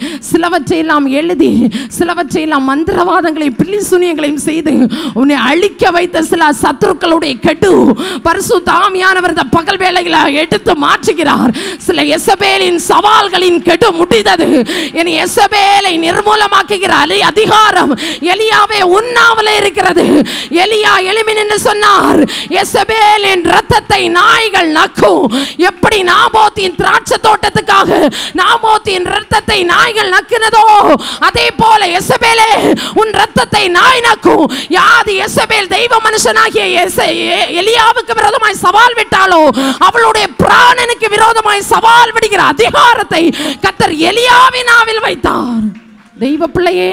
சிலவற்றை எல்லாம் எழுதி சிலவற்றை எல்லாம் மந்திரவாதங்களை பில்லி சுனியங்களையும் செய்து உன்னை அழிக்க வைத்த சில சத்துருக்களுடைய கெடு பரிசு தாமியானவர் இந்த பகல் வேளையில எடுத்து மாற்றுகிறார் சில எசபேலின் சவால்களின் கெடு முடிந்தது இனி எசபேலை நிர்மூலமாக்குகிற அலி அதிகாரம் எலியாவே உண்ணாமலே இருக்கிறது எலியா எளிமின் என்று சொன்னார் எசபேலின் ரத்தத்தை நாய்கள் நக்கும் எப்படி நாபோத்தின் திராட்சை தோட்டத்துக்காக நாபோத்தின் ரத்தத்தை நாய்கள் நக்கினதோ அதே போல எசபேலே உன் ரத்தத்தை நாய் நக்கும் யாது எசபேல் தெய்வ மனுஷனாகிய எச- எ- எலியாவுக்கு விரோதமாய் சவால் விட்டாலோ அவளுடைய பிராணனுக்கு விரோதமாய் சவால் விடுகிற அதிகாரத்தை கத்தர் எலியாவின் நாவில் வைத்தார் தெய்வ பிள்ளையே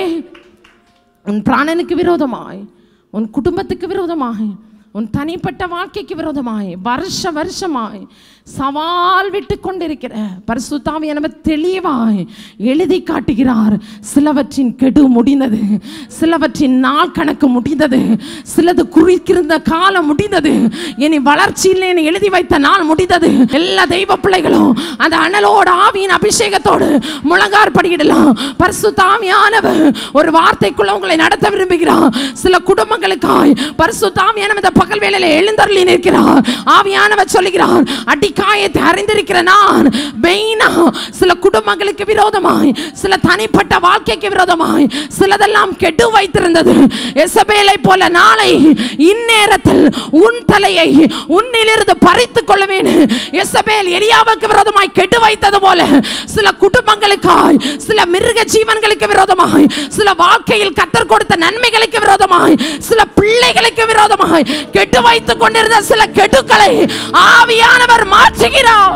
உன் பிராணனுக்கு விரோதமாய் உன் குடும்பத்துக்கு விரோதமாய் உன் தனிப்பட்ட வாழ்க்கைக்கு விரோதமாய் வருஷ வருஷமாய் சவால் விட்டு கொண்டிருக்கிற பரிசுத்தாவி நம்ம தெளிவாய் எழுதி காட்டுகிறார் சிலவற்றின் கெடு முடிந்தது சிலவற்றின் நாள் கணக்கு முடிந்தது சிலது குறிக்கிருந்த காலம் முடிந்தது இனி வளர்ச்சியில் என எழுதி வைத்த நாள் முடிந்தது எல்லா தெய்வ பிள்ளைகளும் அந்த அனலோட ஆவியின் அபிஷேகத்தோடு முழங்கார் படியிடலாம் பரிசுத்தாமியானவர் ஒரு வார்த்தைக்குள்ள உங்களை நடத்த விரும்புகிறார் சில குடும்பங்களுக்காய் பரிசுத்தாமியானவர் இந்த பகல் வேளையில எழுந்தருளி நிற்கிறார் ஆவியானவர் சொல்லுகிறார் அடிக்காயத்தை அறிந்திருக்கிற நான் மெயினா சில குடும்பங்களுக்கு விரோதமாய் சில தனிப்பட்ட வாழ்க்கைக்கு விரோதமாய் சிலதெல்லாம் கெடு வைத்திருந்தது எசபேலை போல நாளை இந்நேரத்தில் உன் தலையை உன்னிலிருந்து பறித்துக் கொள்ளுவேன் எசபேல் எலியாவுக்கு விரோதமாய் கெடு வைத்தது போல சில குடும்பங்களுக்காய் சில மிருக ஜீவன்களுக்கு விரோதமாய் சில வாழ்க்கையில் கத்தர் கொடுத்த நன்மைகளுக்கு விரோதமாய் சில பிள்ளைகளுக்கு விரோதமாய் கெட்டு வைத்துக் கொண்டிருந்த சில கெடுக்களை ஆவியானவர் மாற்றுகிறார்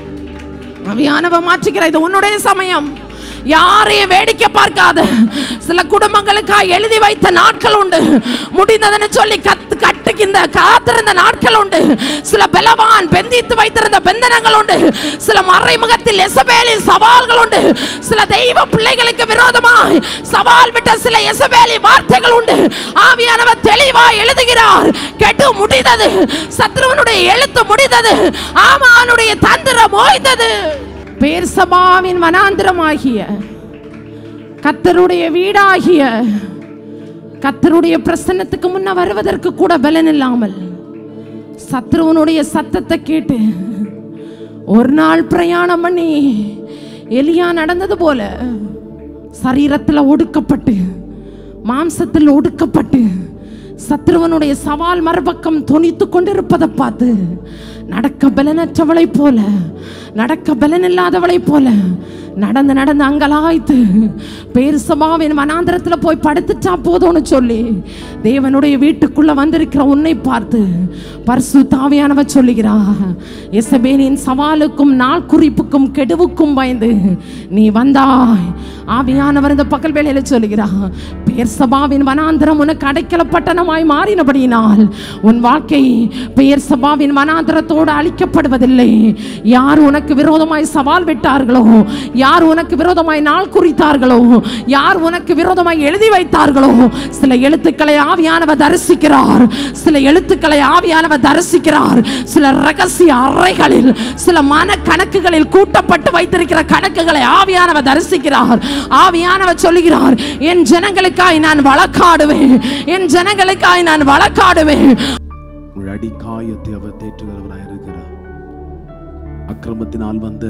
ஆவியானவர் மாற்றுகிறார் இது உன்னுடைய சமயம் யாரையும் வேடிக்கை பார்க்காத சில குடும்பங்களுக்காக எழுதி வைத்த நாட்கள் உண்டு முடிந்ததுன்னு சொல்லி கத்து கட்டுக்கின்ற காத்திருந்த நாட்கள் உண்டு சில பலவான் பெந்தித்து வைத்திருந்த பெந்தனங்கள் உண்டு சில மறைமுகத்தில் எசபேலின் சவால்கள் உண்டு சில தெய்வ பிள்ளைகளுக்கு விரோதமாய் சவால் விட்ட சில எசபேலி வார்த்தைகள் உண்டு ஆவியானவர் தெளிவாய் எழுதுகிறார் கெட்டு முடிந்தது சத்ருவனுடைய எழுத்து முடிந்தது ஆமானுடைய தந்திரம் ஓய்ந்தது பேர் சபாவின் வனாந்திரமாகிய கத்தருடைய வீடாகிய கத்தருடைய பிரசன்னத்துக்கு முன்ன வருவதற்கு கூட பலன் இல்லாமல் சத்ருவனுடைய சத்தத்தை கேட்டு ஒரு நாள் பிரயாணம் பண்ணி எலியா நடந்தது போல சரீரத்தில் ஒடுக்கப்பட்டு மாம்சத்தில் ஒடுக்கப்பட்டு சத்ருவனுடைய சவால் மறுபக்கம் துணித்து கொண்டிருப்பதை பார்த்து நடக்க பலனற்றவளை போல நடக்க பலன் இல்லாதவளை போல நடந்து நடந்து அங்கலாய்த்து பேர் சபாவின் வனாந்திரத்தில் போய் படுத்துட்டா போதும்னு சொல்லி தேவனுடைய வீட்டுக்குள்ள வந்திருக்கிற உன்னை பார்த்து பரிசு தாவியானவ சொல்லுகிறா எசபேலின் சவாலுக்கும் நாள் குறிப்புக்கும் கெடுவுக்கும் பயந்து நீ வந்தாய் ஆவியானவர் இந்த பகல் வேளையில சொல்லுகிறா பேர் சபாவின் வனாந்திரம் உனக்கு அடைக்கல பட்டணமாய் மாறினபடியினால் உன் வாழ்க்கை பெயர் சபாவின் வனாந்திரத்தோடு அழிக்கப்படுவதில்லை யார் உனக்கு விரோதமாய் சவால் விட்டார்களோ யார் உனக்கு விரோதமாய் நாள் குறித்தார்களோ யார் உனக்கு விரோதமாய் எழுதி வைத்தார்களோ சில எழுத்துக்களை ஆவியானவர் தரிசிக்கிறார் சில எழுத்துக்களை ஆவியானவர் தரிசிக்கிறார் சில ரகசிய அறைகளில் சில மன கணக்குகளில் கூட்டப்பட்டு வைத்திருக்கிற கணக்குகளை ஆவியானவர் தரிசிக்கிறார் ஆவியானவர் சொல்லுகிறார் என் ஜனங்களுக்காய் நான் வழக்காடுவேன் என் ஜனங்களுக்காய் நான் வழக்காடுவேன் உங்கள் அடிக்காயத்தை அவர் தேற்றுகிறவராய் இருக்கிறார் அக்கிரமத்தினால் வந்த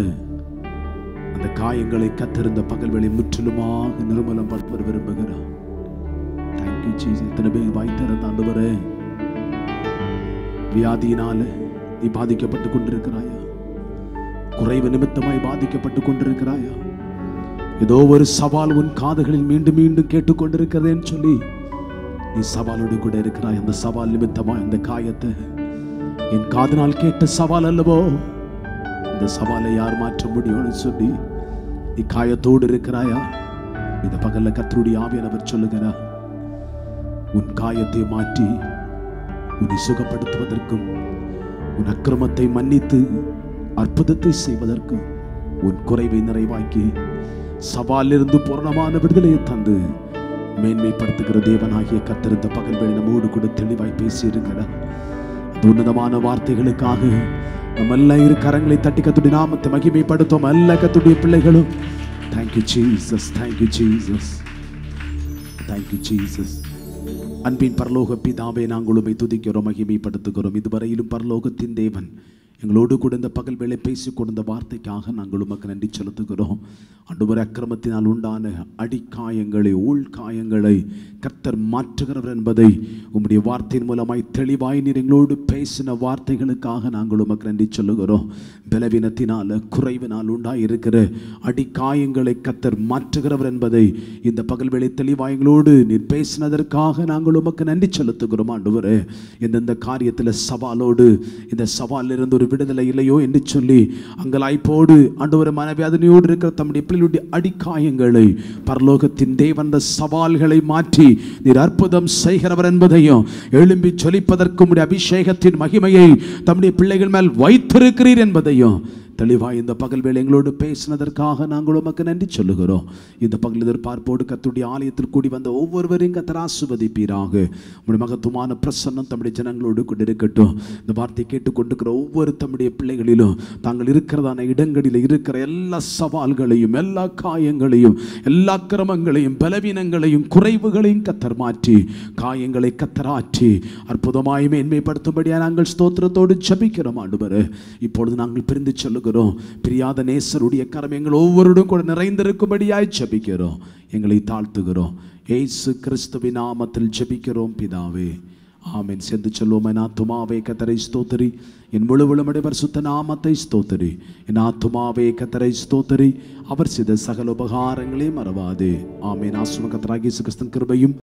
அந்த காயங்களை கத்திருந்த பகல்வெளி முற்றிலுமாக நிர்மலம் படுவர் விரும்புகிறார் தேங்க்யூ ஜீசஸ் இத்தனை பேர் வாய்த்திருந்த ஆண்டவரே வியாதியினால நீ பாதிக்கப்பட்டு கொண்டிருக்கிறாயா குறைவு நிமித்தமாய் பாதிக்கப்பட்டு கொண்டிருக்கிறாயா ஏதோ ஒரு சவால் உன் காதுகளில் மீண்டும் மீண்டும் கேட்டுக்கொண்டிருக்கிறதேன்னு சொல்லி நீ சவாலோடு கூட இருக்கிறாய் அந்த சவால் நிமித்தமா இந்த காயத்தை என் காதினால் கேட்ட சவால் அல்லவோ இந்த சவாலை யார் மாற்ற முடியும்னு சொல்லி நீ காயத்தோடு இருக்கிறாயா இந்த பகல்ல கத்தருடைய ஆவியானவர் சொல்லுகிறா உன் காயத்தை மாற்றி உன்னை சுகப்படுத்துவதற்கும் உன் அக்கிரமத்தை மன்னித்து அற்புதத்தை செய்வதற்கும் உன் குறைவை நிறைவாக்கி சவாலிலிருந்து பூரணமான விடுதலையை தந்து மேன்மைப்படுத்துகிற தேவனாகிய கத்திருந்த பகல் வேளை நம்மோடு கூட தெளிவாய் பேசியிருக்கிறார் அந்த உன்னதமான வார்த்தைகளுக்காக நம்ம எல்லாம் இரு கரங்களை தட்டி கத்துடைய நாமத்தை மகிமைப்படுத்தும் அல்ல கத்துடைய பிள்ளைகளும் thank you Jesus thank you Jesus thank you Jesus அன்பின் பரலோக பிதாவே நாங்கள் உம்மை துதிக்கிறோம் மகிமைப்படுத்துகிறோம் இதுவரையிலும் பரலோகத்தின் தேவன் எங்களோடு கூட இந்த பகல் வேளை பேசி கொடுத்த வார்த்தைக்காக நாங்கள் உமக்கு நன்றி செலுத்துகிறோம் அன்றுவரை அக்கிரமத்தினால் உண்டான அடிக்காயங்களை ஊழ்காயங்களை கர்த்தர் மாற்றுகிறவர் என்பதை உம்முடைய வார்த்தையின் மூலமாய் தெளிவாய் நீர் எங்களோடு பேசின வார்த்தைகளுக்காக நாங்கள் உமக்கு நன்றி சொல்லுகிறோம் பலவீனத்தினால குறைவினால் உண்டாய் இருக்கிற அடிக்காயங்களை கர்த்தர் மாற்றுகிறவர் என்பதை இந்த பகல் வேளை தெளிவாய் எங்களோடு நீர் பேசினதற்காக நாங்கள் உமக்கு நன்றி செலுத்துகிறோம் ஆண்டவரே எந்தெந்த காரியத்தில் சவாலோடு இந்த சவாலில் இருந்து ஒரு விடுதலை இல்லையோ என்று சொல்லி அங்கலாய்ப்போடு ஆண்டவர் மனவேதனையோடு இருக்கிற தம்முடைய பிள்ளைகளுடைய அடிக்காயங்களை பரலோகத்தின் தேவன் அந்த சவால்களை மாற்றி நீர் அற்புதம் செய்கிறவர் என்பதையும் எழும்பி சொலிப்பதற்கு உம்முடைய அபிஷேகத்தின் மகிமையை தம்முடைய பிள்ளைகள் மேல் வைத்திருக்கிறீர் என்பதையும் தெளிவாய் இந்த பகல் வேளை எங்களோடு பேசினதற்காக நாங்கள் உமக்கு நன்றி சொல்லுகிறோம் இந்த பகல் எதிர்பார்ப்போடு கத்துடைய ஆலயத்தில் கூடி வந்த ஒவ்வொருவரையும் கத்தர் ஆசுவதிப்பீராக உங்களுடைய மகத்துவமான பிரசன்னம் தம்முடைய ஜனங்களோடு கொண்டு இருக்கட்டும் இந்த வார்த்தை கேட்டுக்கொண்டிருக்கிற ஒவ்வொரு தம்முடைய பிள்ளைகளிலும் தாங்கள் இருக்கிறதான இடங்களில் இருக்கிற எல்லா சவால்களையும் எல்லா காயங்களையும் எல்லா கிரமங்களையும் பலவீனங்களையும் குறைவுகளையும் கத்தர் மாற்றி காயங்களை கத்தராற்றி அற்புதமாய் மேன்மைப்படுத்தும்படியாக நாங்கள் ஸ்தோத்திரத்தோடு ஜபிக்கிறோம் ஆண்டவரே இப்பொழுது நாங்கள் பிரிந்து சொல்லுகிறோம் பிரியாத நேசருடைய கரம் எங்கள் ஒவ்வொருடும் கூட நிறைந்திருக்கும்படியாய் ஜபிக்கிறோம் எங்களை தாழ்த்துகிறோம் ஏசு கிறிஸ்துவின் நாமத்தில் ஜபிக்கிறோம் பிதாவே ஆமென் சேர்ந்து சொல்லுவோம் என் ஆத்துமாவே கத்தரை ஸ்தோத்தரி என் முழுவலுமடைய பரிசுத்த நாமத்தை ஸ்தோத்தரி என் ஆத்துமாவே கத்தரை ஸ்தோத்தரி அவர் செய்த சகல உபகாரங்களையும் மறவாதே ஆமென் ஆசும கத்தராகி கிறிஸ்தன் கிருபையும்